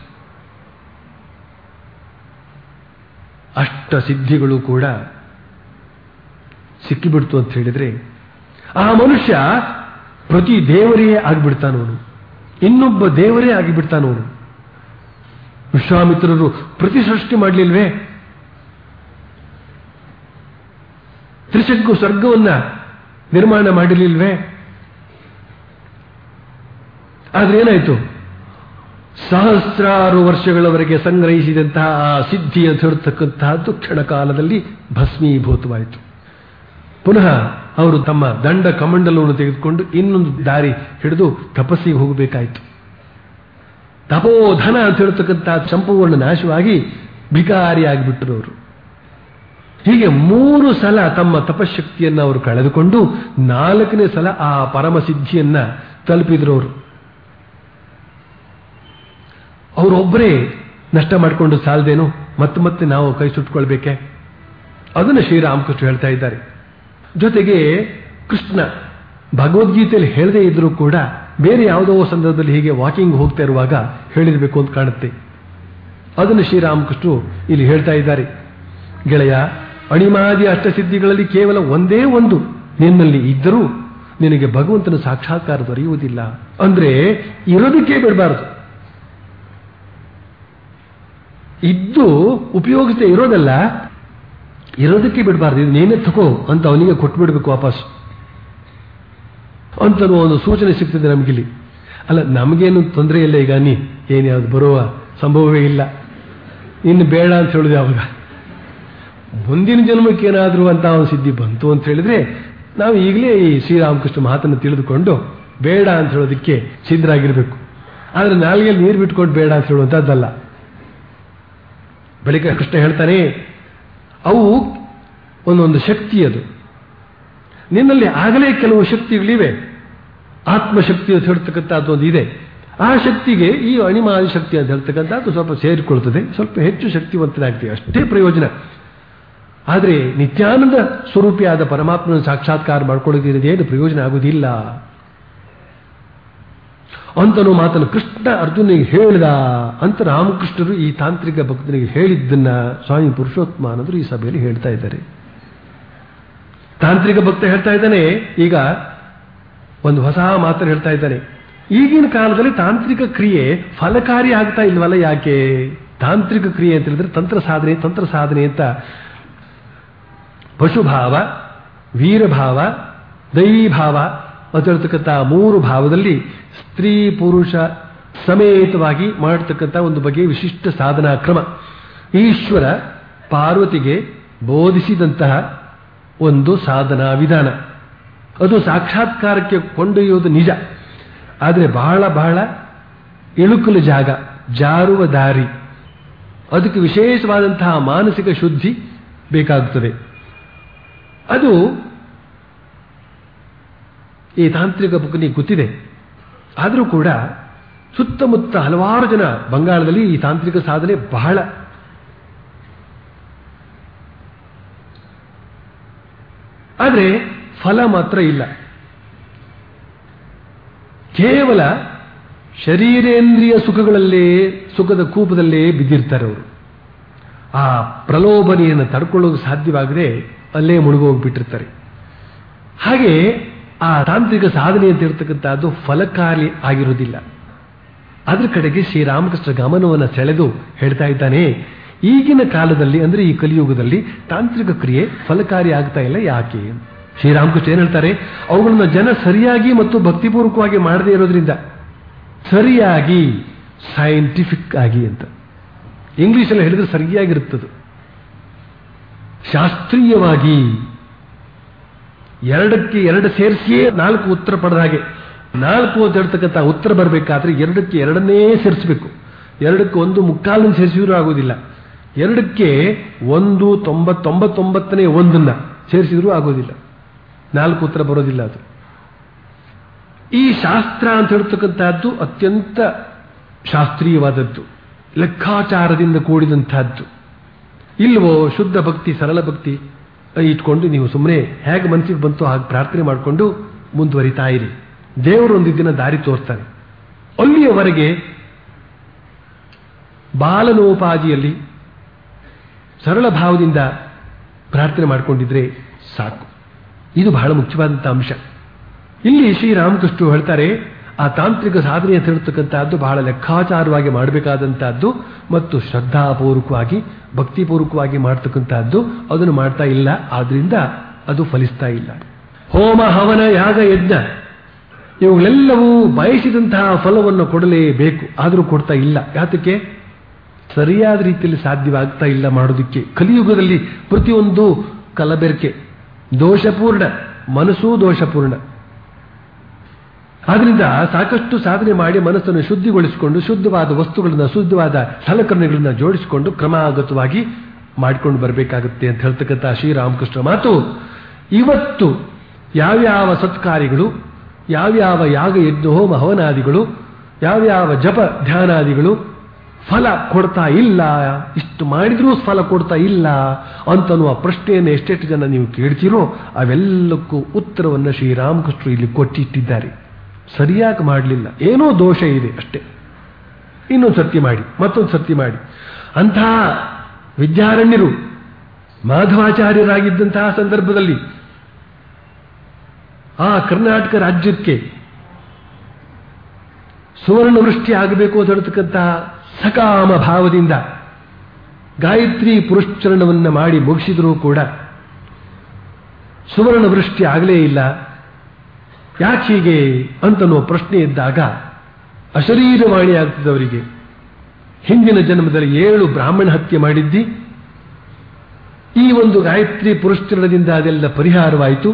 ಅಷ್ಟಸಿದ್ಧಿಗಳು ಕೂಡ ಸಿಕ್ಕಿಬಿಡ್ತು ಅಂತ ಹೇಳಿದ್ರೆ ಆ ಮನುಷ್ಯ ಪ್ರತಿ ದೇವರೇ ಆಗಿಬಿಡ್ತಾನವನು ಇನ್ನೊಬ್ಬ ದೇವರೇ ಆಗಿಬಿಡ್ತಾನವನು ವಿಶ್ವಾಮಿತ್ರರು ಪ್ರತಿ ಸೃಷ್ಟಿ ಮಾಡಲಿಲ್ವೇ ತ್ರಿಶಂಕು ಸ್ವರ್ಗವನ್ನ ನಿರ್ಮಾಣ ಮಾಡಿರ್ಲಿಲ್ವೇ ಆದ್ರೆ ಏನಾಯ್ತು ಸಹಸ್ರಾರು ವರ್ಷಗಳವರೆಗೆ ಸಂಗ್ರಹಿಸಿದಂತಹ ಆ ಸಿದ್ಧಿ ಅಂತ ಹೇಳ್ತಕ್ಕಂತಹದ್ದು ಕ್ಷಣಕಾಲದಲ್ಲಿ ಭಸ್ಮೀಭೂತವಾಯಿತು ಪುನಃ ಅವರು ತಮ್ಮ ದಂಡ ಕಮಂಡಲವನ್ನು ತೆಗೆದುಕೊಂಡು ಇನ್ನೊಂದು ದಾರಿ ಹಿಡಿದು ತಪಸ್ಸಿಗೆ ಹೋಗಬೇಕಾಯಿತು ತಪೋಧನ ಅಂತ ಹೇಳ್ತಕ್ಕಂತಹ ಸಂಪೂರ್ಣ ನಾಶವಾಗಿ ಭಿಕಾರಿಯಾಗಿಬಿಟ್ಟರು ಅವರು ಹೀಗೆ ಮೂರು ಸಲ ತಮ್ಮ ತಪಶಕ್ತಿಯನ್ನು ಅವರು ಕಳೆದುಕೊಂಡು ನಾಲ್ಕನೇ ಸಲ ಆ ಪರಮಸಿದ್ಧಿಯನ್ನ ತಲುಪಿದ್ರು ಅವರು ಅವರೊಬ್ಬರೇ ನಷ್ಟ ಮಾಡಿಕೊಂಡು ಸಾಲದೇನು ಮತ್ತೆ ಮತ್ತೆ ನಾವು ಕೈ ಸುಟ್ಕೊಳ್ಬೇಕೆ ಅದನ್ನು ಶ್ರೀರಾಮಕೃಷ್ಣ ಹೇಳ್ತಾ ಇದ್ದಾರೆ ಜೊತೆಗೆ ಕೃಷ್ಣ ಭಗವದ್ಗೀತೆಯಲ್ಲಿ ಹೇಳದೇ ಇದ್ರೂ ಕೂಡ ಬೇರೆ ಯಾವುದೋ ಸಂದರ್ಭದಲ್ಲಿ ಹೀಗೆ ವಾಕಿಂಗ್ ಹೋಗ್ತಾ ಇರುವಾಗ ಹೇಳಿರಬೇಕು ಅಂತ ಕಾಣುತ್ತೆ ಅದನ್ನು ಶ್ರೀರಾಮಕೃಷ್ಣರು ಇಲ್ಲಿ ಹೇಳ್ತಾ ಇದ್ದಾರೆ ಗೆಳೆಯ ಅಣಿಮಾದಿ ಅಷ್ಟಸಿದ್ಧಿಗಳಲ್ಲಿ ಕೇವಲ ಒಂದೇ ಒಂದು ನಿನ್ನಲ್ಲಿ ಇದ್ದರೂ ನಿನಗೆ ಭಗವಂತನ ಸಾಕ್ಷಾತ್ಕಾರ ದೊರೆಯುವುದಿಲ್ಲ ಅಂದ್ರೆ ಇರೋದಕ್ಕೆ ಬಿಡಬಾರದು ಇದ್ದು ಉಪಯೋಗಿಸದೆ ಇರೋದಲ್ಲ ಇರೋದಕ್ಕೆ ಬಿಡಬಾರ್ದು ಇದು ನೀನೇ ತಗೋ ಅಂತ ಅವನಿಗೆ ಕೊಟ್ಬಿಡ್ಬೇಕು ವಾಪಸ್ ಅಂತ ಒಂದು ಸೂಚನೆ ಸಿಗ್ತದೆ ನಮಗಿಲ್ಲಿ ಅಲ್ಲ ನಮಗೇನು ತೊಂದರೆ ಇಲ್ಲ ಈಗ ನೀ ಏನ್ಯಾವ್ದು ಬರುವ ಸಂಭವವೇ ಇಲ್ಲ ಇನ್ನು ಬೇಡ ಅಂತ ಹೇಳುದು ಯಾವಾಗ ಮುಂದಿನ ಜನ್ಮಕ್ಕೆ ಏನಾದರೂ ಅಂತ ಒಂದು ಸಿದ್ಧಿ ಬಂತು ಅಂತ ಹೇಳಿದ್ರೆ ನಾವು ಈಗಲೇ ಈ ಶ್ರೀರಾಮಕೃಷ್ಣ ಮಾತನ್ನು ತಿಳಿದುಕೊಂಡು ಬೇಡ ಅಂತ ಹೇಳೋದಕ್ಕೆ ಸಿದ್ಧರಾಗಿರ್ಬೇಕು ಆದರೆ ನಾಲ್ಗೆಲ್ಲಿ ನೀರು ಬಿಟ್ಕೊಂಡು ಬೇಡ ಅಂತ ಹೇಳುವಂಥದ್ದಲ್ಲ ಬಳಿಕ ಕೃಷ್ಣ ಹೇಳ್ತಾನೆ ಅವು ಒಂದೊಂದು ಶಕ್ತಿ ಅದು ನಿನ್ನಲ್ಲಿ ಆಗಲೇ ಕೆಲವು ಶಕ್ತಿಗಳಿವೆ ಆತ್ಮಶಕ್ತಿ ಅಂತ ಹೇಳ್ತಕ್ಕಂಥದ್ದು ಒಂದು ಇದೆ ಆ ಶಕ್ತಿಗೆ ಈ ಅಣಿಮಾದಿ ಶಕ್ತಿ ಅಂತ ಹೇಳ್ತಕ್ಕಂಥದ್ದು ಸ್ವಲ್ಪ ಸೇರಿಕೊಳ್ತದೆ ಸ್ವಲ್ಪ ಹೆಚ್ಚು ಶಕ್ತಿವಂತನಾಗ್ತೀವಿ ಅಷ್ಟೇ ಪ್ರಯೋಜನ ಆದರೆ ನಿತ್ಯಾನಂದ ಸ್ವರೂಪಿಯಾದ ಪರಮಾತ್ಮನ ಸಾಕ್ಷಾತ್ಕಾರ ಮಾಡ್ಕೊಳ್ಳೋದಿರೋದೇನು ಪ್ರಯೋಜನ ಆಗುವುದಿಲ್ಲ ಅಂತನೂ ಮಾತನ್ನು ಕೃಷ್ಣ ಅರ್ಜುನಿಗೆ ಹೇಳಿದ ಅಂತ ರಾಮಕೃಷ್ಣರು ಈ ತಾಂತ್ರಿಕ ಭಕ್ತನಿಗೆ ಹೇಳಿದ್ದನ್ನ ಸ್ವಾಮಿ ಪುರುಷೋತ್ತಮಾನಂದರು ಈ ಸಭೆಯಲ್ಲಿ ಹೇಳ್ತಾ ಇದ್ದಾರೆ ತಾಂತ್ರಿಕ ಭಕ್ತ ಹೇಳ್ತಾ ಇದ್ದಾನೆ ಈಗ ಒಂದು ಹೊಸ ಮಾತನ್ನು ಹೇಳ್ತಾ ಇದ್ದಾನೆ ಈಗಿನ ಕಾಲದಲ್ಲಿ ತಾಂತ್ರಿಕ ಕ್ರಿಯೆ ಫಲಕಾರಿ ಆಗ್ತಾ ಇಲ್ವಲ್ಲ ಯಾಕೆ ತಾಂತ್ರಿಕ ಕ್ರಿಯೆ ಅಂತ ಹೇಳಿದ್ರೆ ತಂತ್ರ ಸಾಧನೆ ತಂತ್ರ ಸಾಧನೆ ಅಂತ ಪಶುಭಾವ ವೀರಭಾವ ದೈವೀಭಾವ ಅಂತ ಹೇಳ್ತಕ್ಕಂಥ ಮೂರು ಭಾವದಲ್ಲಿ ಸ್ತ್ರೀ ಪುರುಷ ಸಮೇತವಾಗಿ ಮಾಡತಕ್ಕಂಥ ಒಂದು ಬಗೆಯ ವಿಶಿಷ್ಟ ಸಾಧನಾ ಕ್ರಮ ಈಶ್ವರ ಪಾರ್ವತಿಗೆ ಬೋಧಿಸಿದಂತಹ ಒಂದು ಸಾಧನಾ ವಿಧಾನ ಅದು ಸಾಕ್ಷಾತ್ಕಾರಕ್ಕೆ ಕೊಂಡೊಯ್ಯೋದು ನಿಜ ಆದರೆ ಬಹಳ ಬಹಳ ಇಳುಕಲು ಜಾಗ ಜಾರುವ ದಾರಿ ಅದಕ್ಕೆ ವಿಶೇಷವಾದಂತಹ ಮಾನಸಿಕ ಶುದ್ಧಿ ಬೇಕಾಗುತ್ತದೆ ಅದು ಈ ತಾಂತ್ರಿಕ ಬುಕ್ನಿಗೆ ಗೊತ್ತಿದೆ ಆದರೂ ಕೂಡ ಸುತ್ತಮುತ್ತ ಹಲವಾರು ಜನ ಬಂಗಾಳದಲ್ಲಿ ಈ ತಾಂತ್ರಿಕ ಸಾಧನೆ ಬಹಳ ಆದರೆ ಫಲ ಮಾತ್ರ ಇಲ್ಲ ಕೇವಲ ಶರೀರೇಂದ್ರಿಯ ಸುಖಗಳಲ್ಲೇ ಸುಖದ ಕೂಪದಲ್ಲೇ ಬಿದ್ದಿರ್ತಾರೆ ಅವರು ಆ ಪ್ರಲೋಭನೆಯನ್ನು ತಡ್ಕೊಳ್ಳೋದು ಸಾಧ್ಯವಾಗದೆ ಅಲ್ಲೇ ಮುಳುಗೋಗ್ಬಿಟ್ಟಿರ್ತಾರೆ ಹಾಗೆ ಆ ತಾಂತ್ರಿಕ ಸಾಧನೆ ಅಂತ ಇರತಕ್ಕಂಥದ್ದು ಫಲಕಾರಿ ಆಗಿರುವುದಿಲ್ಲ ಅದ್ರ ಕಡೆಗೆ ಶ್ರೀರಾಮಕೃಷ್ಣ ಗಮನವನ್ನು ಸೆಳೆದು ಹೇಳ್ತಾ ಇದ್ದಾನೆ ಈಗಿನ ಕಾಲದಲ್ಲಿ ಅಂದ್ರೆ ಈ ಕಲಿಯುಗದಲ್ಲಿ ತಾಂತ್ರಿಕ ಕ್ರಿಯೆ ಫಲಕಾರಿ ಆಗ್ತಾ ಇಲ್ಲ ಯಾಕೆ ಶ್ರೀರಾಮಕೃಷ್ಣ ಏನ್ ಹೇಳ್ತಾರೆ ಅವುಗಳನ್ನ ಜನ ಸರಿಯಾಗಿ ಮತ್ತು ಭಕ್ತಿಪೂರ್ವಕವಾಗಿ ಮಾಡದೇ ಇರೋದ್ರಿಂದ ಸರಿಯಾಗಿ ಸೈಂಟಿಫಿಕ್ ಆಗಿ ಅಂತ ಇಂಗ್ಲಿಷಲ್ಲಿ ಹೇಳಿದ್ರೆ ಸರಿಯಾಗಿರುತ್ತದೆ ಶಾಸ್ತ್ರೀಯವಾಗಿ ಎರಡಕ್ಕೆ ಎರಡು ಸೇರಿಸಿಯೇ ನಾಲ್ಕು ಉತ್ತರ ಪಡೆದ ಹಾಗೆ ನಾಲ್ಕು ಅಂತ ಹೇಳ್ತಕ್ಕಂಥ ಉತ್ತರ ಬರಬೇಕಾದ್ರೆ ಎರಡಕ್ಕೆ ಎರಡನ್ನೇ ಸೇರಿಸಬೇಕು ಎರಡಕ್ಕೆ ಒಂದು ಮುಕ್ಕಾಲನ್ನು ಸೇರಿಸಿದ್ರೂ ಆಗೋದಿಲ್ಲ ಎರಡಕ್ಕೆ ಒಂದು ತೊಂಬತ್ತೊಂಬತ್ತೊಂಬತ್ತನೇ ಒಂದನ್ನ ಸೇರಿಸಿದ್ರೂ ಆಗೋದಿಲ್ಲ ನಾಲ್ಕು ಉತ್ತರ ಬರೋದಿಲ್ಲ ಅದು ಈ ಶಾಸ್ತ್ರ ಅಂತ ಹೇಳ್ತಕ್ಕಂಥದ್ದು ಅತ್ಯಂತ ಶಾಸ್ತ್ರೀಯವಾದದ್ದು ಲೆಕ್ಕಾಚಾರದಿಂದ ಕೂಡಿದಂತಹದ್ದು ಇಲ್ವೋ ಶುದ್ಧ ಭಕ್ತಿ ಸರಳ ಭಕ್ತಿ ಇಟ್ಕೊಂಡು ನೀವು ಸುಮ್ಮನೆ ಹೇಗೆ ಮನಸ್ಸಿಗೆ ಬಂತು ಹಾಗೆ ಪ್ರಾರ್ಥನೆ ಮಾಡಿಕೊಂಡು ಮುಂದುವರಿತಾ ಇರಿ ದೇವರು ಒಂದು ದಿನ ದಾರಿ ತೋರ್ತಾನೆ ಅಲ್ಲಿಯವರೆಗೆ ಬಾಲನೋಪಾದಿಯಲ್ಲಿ ಸರಳ ಭಾವದಿಂದ ಪ್ರಾರ್ಥನೆ ಮಾಡಿಕೊಂಡಿದ್ರೆ ಸಾಕು ಇದು ಬಹಳ ಮುಖ್ಯವಾದಂಥ ಅಂಶ ಇಲ್ಲಿ ಶ್ರೀರಾಮಕೃಷ್ಣ ಹೇಳ್ತಾರೆ ಆ ತಾಂತ್ರಿಕ ಸಾಧನೆ ಅಂತ ಹೇಳ್ತಕ್ಕಂಥದ್ದು ಬಹಳ ಲೆಕ್ಕಾಚಾರವಾಗಿ ಮಾಡಬೇಕಾದಂತಹದ್ದು ಮತ್ತು ಶ್ರದ್ಧಾಪೂರ್ವಕವಾಗಿ ಭಕ್ತಿಪೂರ್ವಕವಾಗಿ ಮಾಡ್ತಕ್ಕಂಥದ್ದು ಅದನ್ನು ಮಾಡ್ತಾ ಇಲ್ಲ ಆದ್ರಿಂದ ಅದು ಫಲಿಸ್ತಾ ಇಲ್ಲ ಹೋಮ ಹವನ ಯಾಗ ಯಜ್ಞ ಇವುಗಳೆಲ್ಲವೂ ಬಯಸಿದಂತಹ ಫಲವನ್ನು ಕೊಡಲೇಬೇಕು ಆದರೂ ಕೊಡ್ತಾ ಇಲ್ಲ ಯಾತಕ್ಕೆ ಸರಿಯಾದ ರೀತಿಯಲ್ಲಿ ಸಾಧ್ಯವಾಗ್ತಾ ಇಲ್ಲ ಮಾಡೋದಕ್ಕೆ ಕಲಿಯುಗದಲ್ಲಿ ಪ್ರತಿಯೊಂದು ಕಲಬೆರಕೆ ದೋಷಪೂರ್ಣ ಮನಸ್ಸೂ ದೋಷಪೂರ್ಣ ಆದ್ರಿಂದ ಸಾಕಷ್ಟು ಸಾಧನೆ ಮಾಡಿ ಮನಸ್ಸನ್ನು ಶುದ್ಧಿಗೊಳಿಸಿಕೊಂಡು ಶುದ್ಧವಾದ ವಸ್ತುಗಳನ್ನ ಶುದ್ಧವಾದ ಸಲಕರಣೆಗಳನ್ನ ಜೋಡಿಸಿಕೊಂಡು ಕ್ರಮಾಗತವಾಗಿ ಮಾಡಿಕೊಂಡು ಬರಬೇಕಾಗುತ್ತೆ ಅಂತ ಹೇಳ್ತಕ್ಕಂಥ ಶ್ರೀರಾಮಕೃಷ್ಣ ಮಾತು ಇವತ್ತು ಯಾವ್ಯಾವ ಸತ್ಕಾರ್ಯಗಳು ಯಾವ್ಯಾವ ಯಾಗ ಯಜ್ಞ ಹೋಮ ಹವನಾದಿಗಳು ಯಾವ್ಯಾವ ಜಪ ಧ್ಯಾನಾದಿಗಳು ಫಲ ಕೊಡ್ತಾ ಇಲ್ಲ ಇಷ್ಟು ಮಾಡಿದ್ರೂ ಫಲ ಕೊಡ್ತಾ ಇಲ್ಲ ಅಂತನ್ನುವ ಪ್ರಶ್ನೆಯನ್ನು ಎಷ್ಟೆಷ್ಟು ಜನ ನೀವು ಕೇಳ್ತೀರೋ ಅವೆಲ್ಲಕ್ಕೂ ಉತ್ತರವನ್ನು ಶ್ರೀರಾಮಕೃಷ್ಣರು ಇಲ್ಲಿ ಕೊಟ್ಟಿಟ್ಟಿದ್ದಾರೆ ಸರಿಯಾಗಿ ಮಾಡಲಿಲ್ಲ ಏನೋ ದೋಷ ಇದೆ ಅಷ್ಟೇ ಇನ್ನೊಂದು ಸತ್ಯ ಮಾಡಿ ಮತ್ತೊಂದು ಸತ್ಯ ಮಾಡಿ ಅಂತಹ ವಿದ್ಯಾರಣ್ಯರು ಮಾಧವಾಚಾರ್ಯರಾಗಿದ್ದಂತಹ ಸಂದರ್ಭದಲ್ಲಿ ಆ ಕರ್ನಾಟಕ ರಾಜ್ಯಕ್ಕೆ ಸುವರ್ಣ ವೃಷ್ಟಿ ಆಗಬೇಕು ಅಂತ ಹೇಳ್ತಕ್ಕಂತಹ ಸಕಾಮ ಭಾವದಿಂದ ಗಾಯತ್ರಿ ಪುರಶ್ಚರಣವನ್ನು ಮಾಡಿ ಮುಗಿಸಿದರೂ ಕೂಡ ಸುವರ್ಣ ವೃಷ್ಟಿ ಆಗಲೇ ಇಲ್ಲ ಯಾಕೆ ಹೀಗೆ ಅಂತನೋ ಪ್ರಶ್ನೆ ಇದ್ದಾಗ ಅಶರೀರವಾಣಿ ಆಗ್ತದೆ ಅವರಿಗೆ ಹಿಂದಿನ ಜನ್ಮದಲ್ಲಿ ಏಳು ಬ್ರಾಹ್ಮಣ ಹತ್ಯೆ ಮಾಡಿದ್ದಿ ಈ ಒಂದು ಗಾಯತ್ರಿ ಪುರಶ್ಚರಣದಿಂದ ಅದೆಲ್ಲ ಪರಿಹಾರವಾಯಿತು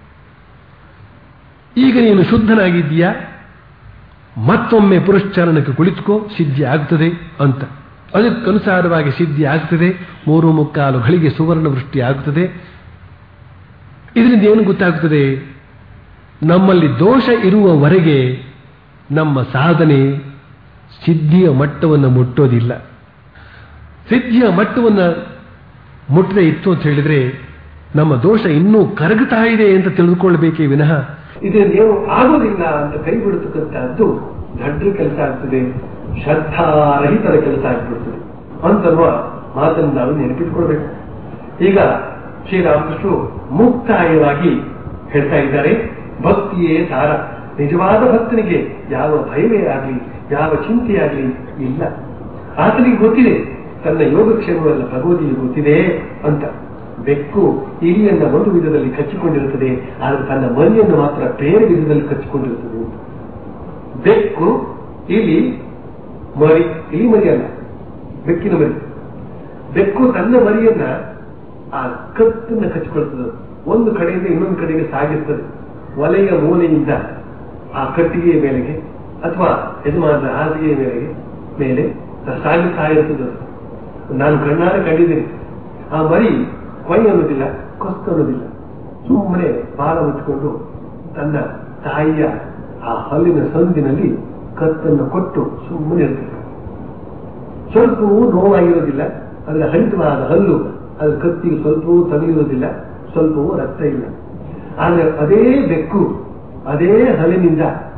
ಈಗ ನೀನು ಶುದ್ಧನಾಗಿದ್ದೀಯಾ ಮತ್ತೊಮ್ಮೆ ಪುರಶ್ಚರಣಕ್ಕೆ ಕುಳಿತುಕೋ ಸಿದ್ಧಿ ಆಗ್ತದೆ ಅಂತ ಅದಕ್ಕನುಸಾರವಾಗಿ ಸಿದ್ಧಿ ಆಗ್ತದೆ ಮೂರು ಮುಕ್ಕಾಲು ಗಳಿಗೆ ಸುವರ್ಣ ವೃಷ್ಟಿ ಆಗುತ್ತದೆ ಇದರಿಂದ ಏನು ಗೊತ್ತಾಗ್ತದೆ ನಮ್ಮಲ್ಲಿ ದೋಷ ಇರುವವರೆಗೆ ನಮ್ಮ ಸಾಧನೆ ಸಿದ್ಧಿಯ ಮಟ್ಟವನ್ನು ಮುಟ್ಟೋದಿಲ್ಲ ಸಿದ್ಧಿಯ ಮಟ್ಟವನ್ನು ಮುಟ್ಟದೆ ಇತ್ತು ಅಂತ ಹೇಳಿದ್ರೆ ನಮ್ಮ ದೋಷ ಇನ್ನೂ ಕರಗುತ್ತಾ ಇದೆ ಅಂತ ತಿಳಿದುಕೊಳ್ಬೇಕೇ ವಿನಃ ಇದೇನು ಆಗೋದಿಲ್ಲ ಅಂತ ಕೈ ಬಿಡತಕ್ಕಂತಹದ್ದು ದೊಡ್ಡ ಕೆಲಸ ಆಗ್ತದೆ ಶ್ರದ್ಧಾರಹಿತರ ಕೆಲಸ ಆಗ್ಬಿಡ್ತದೆ ಅಂತನ್ನುವ ಮಾತನ್ನು ನಾವು ನೆನಪಿಟ್ಕೊಳ್ಬೇಕು ಈಗ ಶ್ರೀರಾಮಕೃಷ್ಣರು ಮುಕ್ತಾಯವಾಗಿ ಹೇಳ್ತಾ ಇದ್ದಾರೆ ಭಕ್ತಿಯೇ ಸಾರ ನಿಜವಾದ ಭಕ್ತನಿಗೆ ಯಾವ ಭಯವೇ ಆಗಲಿ ಯಾವ ಚಿಂತೆಯಾಗಲಿ ಇಲ್ಲ ಆತನಿಗೆ ಗೊತ್ತಿದೆ ತನ್ನ ಯೋಗಕ್ಷೇಮವೆಲ್ಲ ಭಗವತಿಗೆ ಗೊತ್ತಿದೆ ಅಂತ ಬೆಕ್ಕು ಇಲಿಯನ್ನ ಒಂದು ವಿಧದಲ್ಲಿ ಕಚ್ಚಿಕೊಂಡಿರುತ್ತದೆ ಆದರೆ ತನ್ನ ಮರಿಯನ್ನು ಮಾತ್ರ ಬೇರೆ ವಿಧದಲ್ಲಿ ಕಚ್ಚಿಕೊಂಡಿರುತ್ತದೆ ಬೆಕ್ಕು ಇಲಿ ಮರಿ ಇಲಿ ಮರಿ ಅಲ್ಲ ಬೆಕ್ಕಿನ ಮರಿ ಬೆಕ್ಕು ತನ್ನ ಮರಿಯನ್ನ ಆ ಕತ್ತನ್ನ ಕಚ್ಚಿಕೊಳ್ತದೆ ಒಂದು ಕಡೆಯಿಂದ ಇನ್ನೊಂದು ಕಡೆಗೆ ಸಾಗಿರ್ತದೆ ವಲೆಯ ಮೂಲೆಯಿಂದ ಆ ಕಟ್ಟಿಗೆಯ ಮೇಲೆಗೆ ಅಥವಾ ಯಜಮಾನರ ಹಾಸಿಗೆಯ ಮೇಲೆಗೆ ಮೇಲೆ ಸಾಗುತ್ತಾ ಇರ್ತದೆ ಅದು. ನಾನು ಕಣ್ಣಾರೆ ಕಂಡಿದ್ದೀನಿ ಆ ಮರಿ ಕೊಯ್ ಅನ್ನೋದಿಲ್ಲ ಕೊಸ್ತು ಅನ್ನೋದಿಲ್ಲ ಸುಮ್ಮನೆ ಬಾಲ ಮುಚ್ಚಿಕೊಂಡು ತನ್ನ ತಾಯಿಯ ಆ ಹಲ್ಲಿನ ಸಂದಿನಲ್ಲಿ ಕತ್ತನ್ನು ಕೊಟ್ಟು ಸುಮ್ಮನೆ ಇರ್ತದೆ ಸ್ವಲ್ಪವೂ ನೋವಾಗಿರೋದಿಲ್ಲ ಅದರ ಹರಿತವಾದ ಹಲ್ಲು ಅದರ ಕತ್ತಿಗೆ ಸ್ವಲ್ಪವೂ ತಗುಲಿರೋದಿಲ್ಲ ಸ್ವಲ್ಪವೂ ರಕ್ತ ಇಲ್ಲ ಆದರೆ ಅದೇ ಬೆಕ್ಕು ಅದೇ ಹಲ್ಲಿನಿಂದ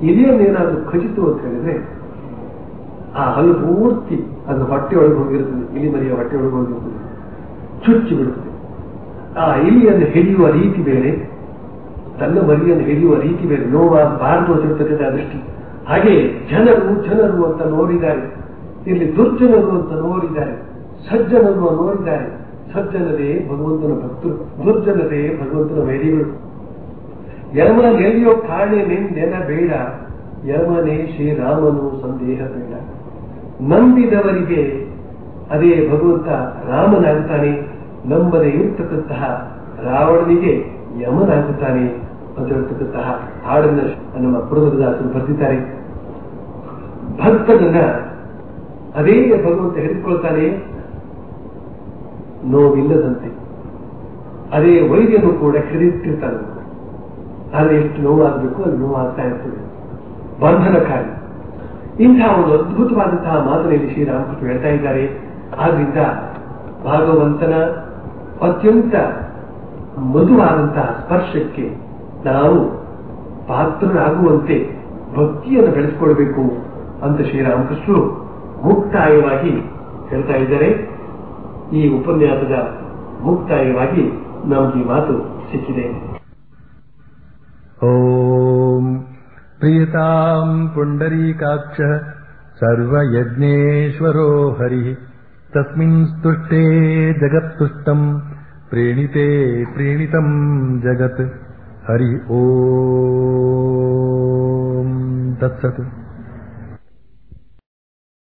ಇಲಿಯನ್ನೇನಾದ್ರೂ ಖಚಿತು ಅಂತ ಹೇಳಿದ್ರೆ ಆ ಹಲ್ಲು ಪೂರ್ತಿ ಅದು ಹೊಟ್ಟೆ ಒಳಗೆ ಹೋಗಿರುತ್ತದೆ ಇಲಿ ಮರಿಯ ಹೊಟ್ಟೆ ಒಳಗೆ ಹೋಗಿರುತ್ತದೆ ಚುಚ್ಚಿ ಬಿಡುತ್ತದೆ ಆ ಇಲಿಯನ್ನು ಹಿಡಿಯುವ ರೀತಿ ಬೇರೆ ತನ್ನ ಮರಿಯನ್ನು ಹಿಡಿಯುವ ರೀತಿ ಬೇರೆ ನೋವಾಗಬಾರದು ಅಂತಿರ್ತದೆ ಆ ದೃಷ್ಟಿ ಹಾಗೆ ಜನರು ಜನರು ಅಂತ ನೋಡಿದ್ದಾರೆ ಇಲ್ಲಿ ದುರ್ಜನರು ಅಂತ ನೋಡಿದ್ದಾರೆ ಸಜ್ಜನರು ನೋಡಿದ್ದಾರೆ ಸಜ್ಜನರೇ ಭಗವಂತನ ಭಕ್ತರು ದುರ್ಜನರೇ ಭಗವಂತನ ವೈರಿಗಳು ಯಮ ನೆಲೆಯೋ ಕಾಣೆ ನೆನ ಬೇಡ ಯಮನೇ ಶ್ರೀರಾಮನು ಸಂದೇಹ ಬೇಡ ನಂಬಿದವರಿಗೆ ಅದೇ ಭಗವಂತ ರಾಮನಾಗುತ್ತಾನೆ ನಂಬದೆ ಇರತಕ್ಕಂತಹ ರಾವಣನಿಗೆ ಯಮನಾಗುತ್ತಾನೆ ಅಂತ ಹೇಳ್ತಕ್ಕಂತಹ ಹಾಡನ್ನ ನಮ್ಮ ಪುರದಾಸರು ಬರೆದಿದ್ದಾರೆ ಭಕ್ತನನ್ನ ಅದೇ ಭಗವಂತ ಹಿಡಿದುಕೊಳ್ತಾನೆ ನೋವಿಲ್ಲದಂತೆ ಅದೇ ವೈದ್ಯನು ಕೂಡ ಹಿಡಿದಿಟ್ಟಿರ್ತಾನೆ ಆದರೆ ಎಷ್ಟು ನೋವಾಗಬೇಕು ಅದು ನೋವಾಗ್ತಾ ಇರ್ತದೆ ಬಂಧನಕಾರಿ ಇಂತಹ ಒಂದು ಅದ್ಭುತವಾದಂತಹ ಮಾತನಲ್ಲಿ ಶ್ರೀರಾಮಕೃಷ್ಣ ಹೇಳ್ತಾ ಇದ್ದಾರೆ ಆದ್ರಿಂದ ಭಾಗವಂತನ ಅತ್ಯಂತ ಮೃದುವಾದಂತಹ ಸ್ಪರ್ಶಕ್ಕೆ ನಾವು ಪಾತ್ರರಾಗುವಂತೆ ಭಕ್ತಿಯನ್ನು ಬೆಳೆಸ್ಕೊಳ್ಬೇಕು ಅಂತ ಶ್ರೀರಾಮಕೃಷ್ಣರು ಮುಕ್ತಾಯವಾಗಿ ಹೇಳ್ತಾ ಇದ್ದಾರೆ ಈ ಉಪನ್ಯಾಸದ ಮುಕ್ತಾಯವಾಗಿ ನಮಗೆ ಈ ಮಾತು ಸಿಕ್ಕಿದೆ ॐ प्रियताम् पुण्डरीकाक्षः सर्वयज्ञेश्वरो हरिः तस्मिन् स्तुष्टे जगत्तुष्टम् प्रीणिते प्रीणितम् जगत् हरि ॐ तत्सत्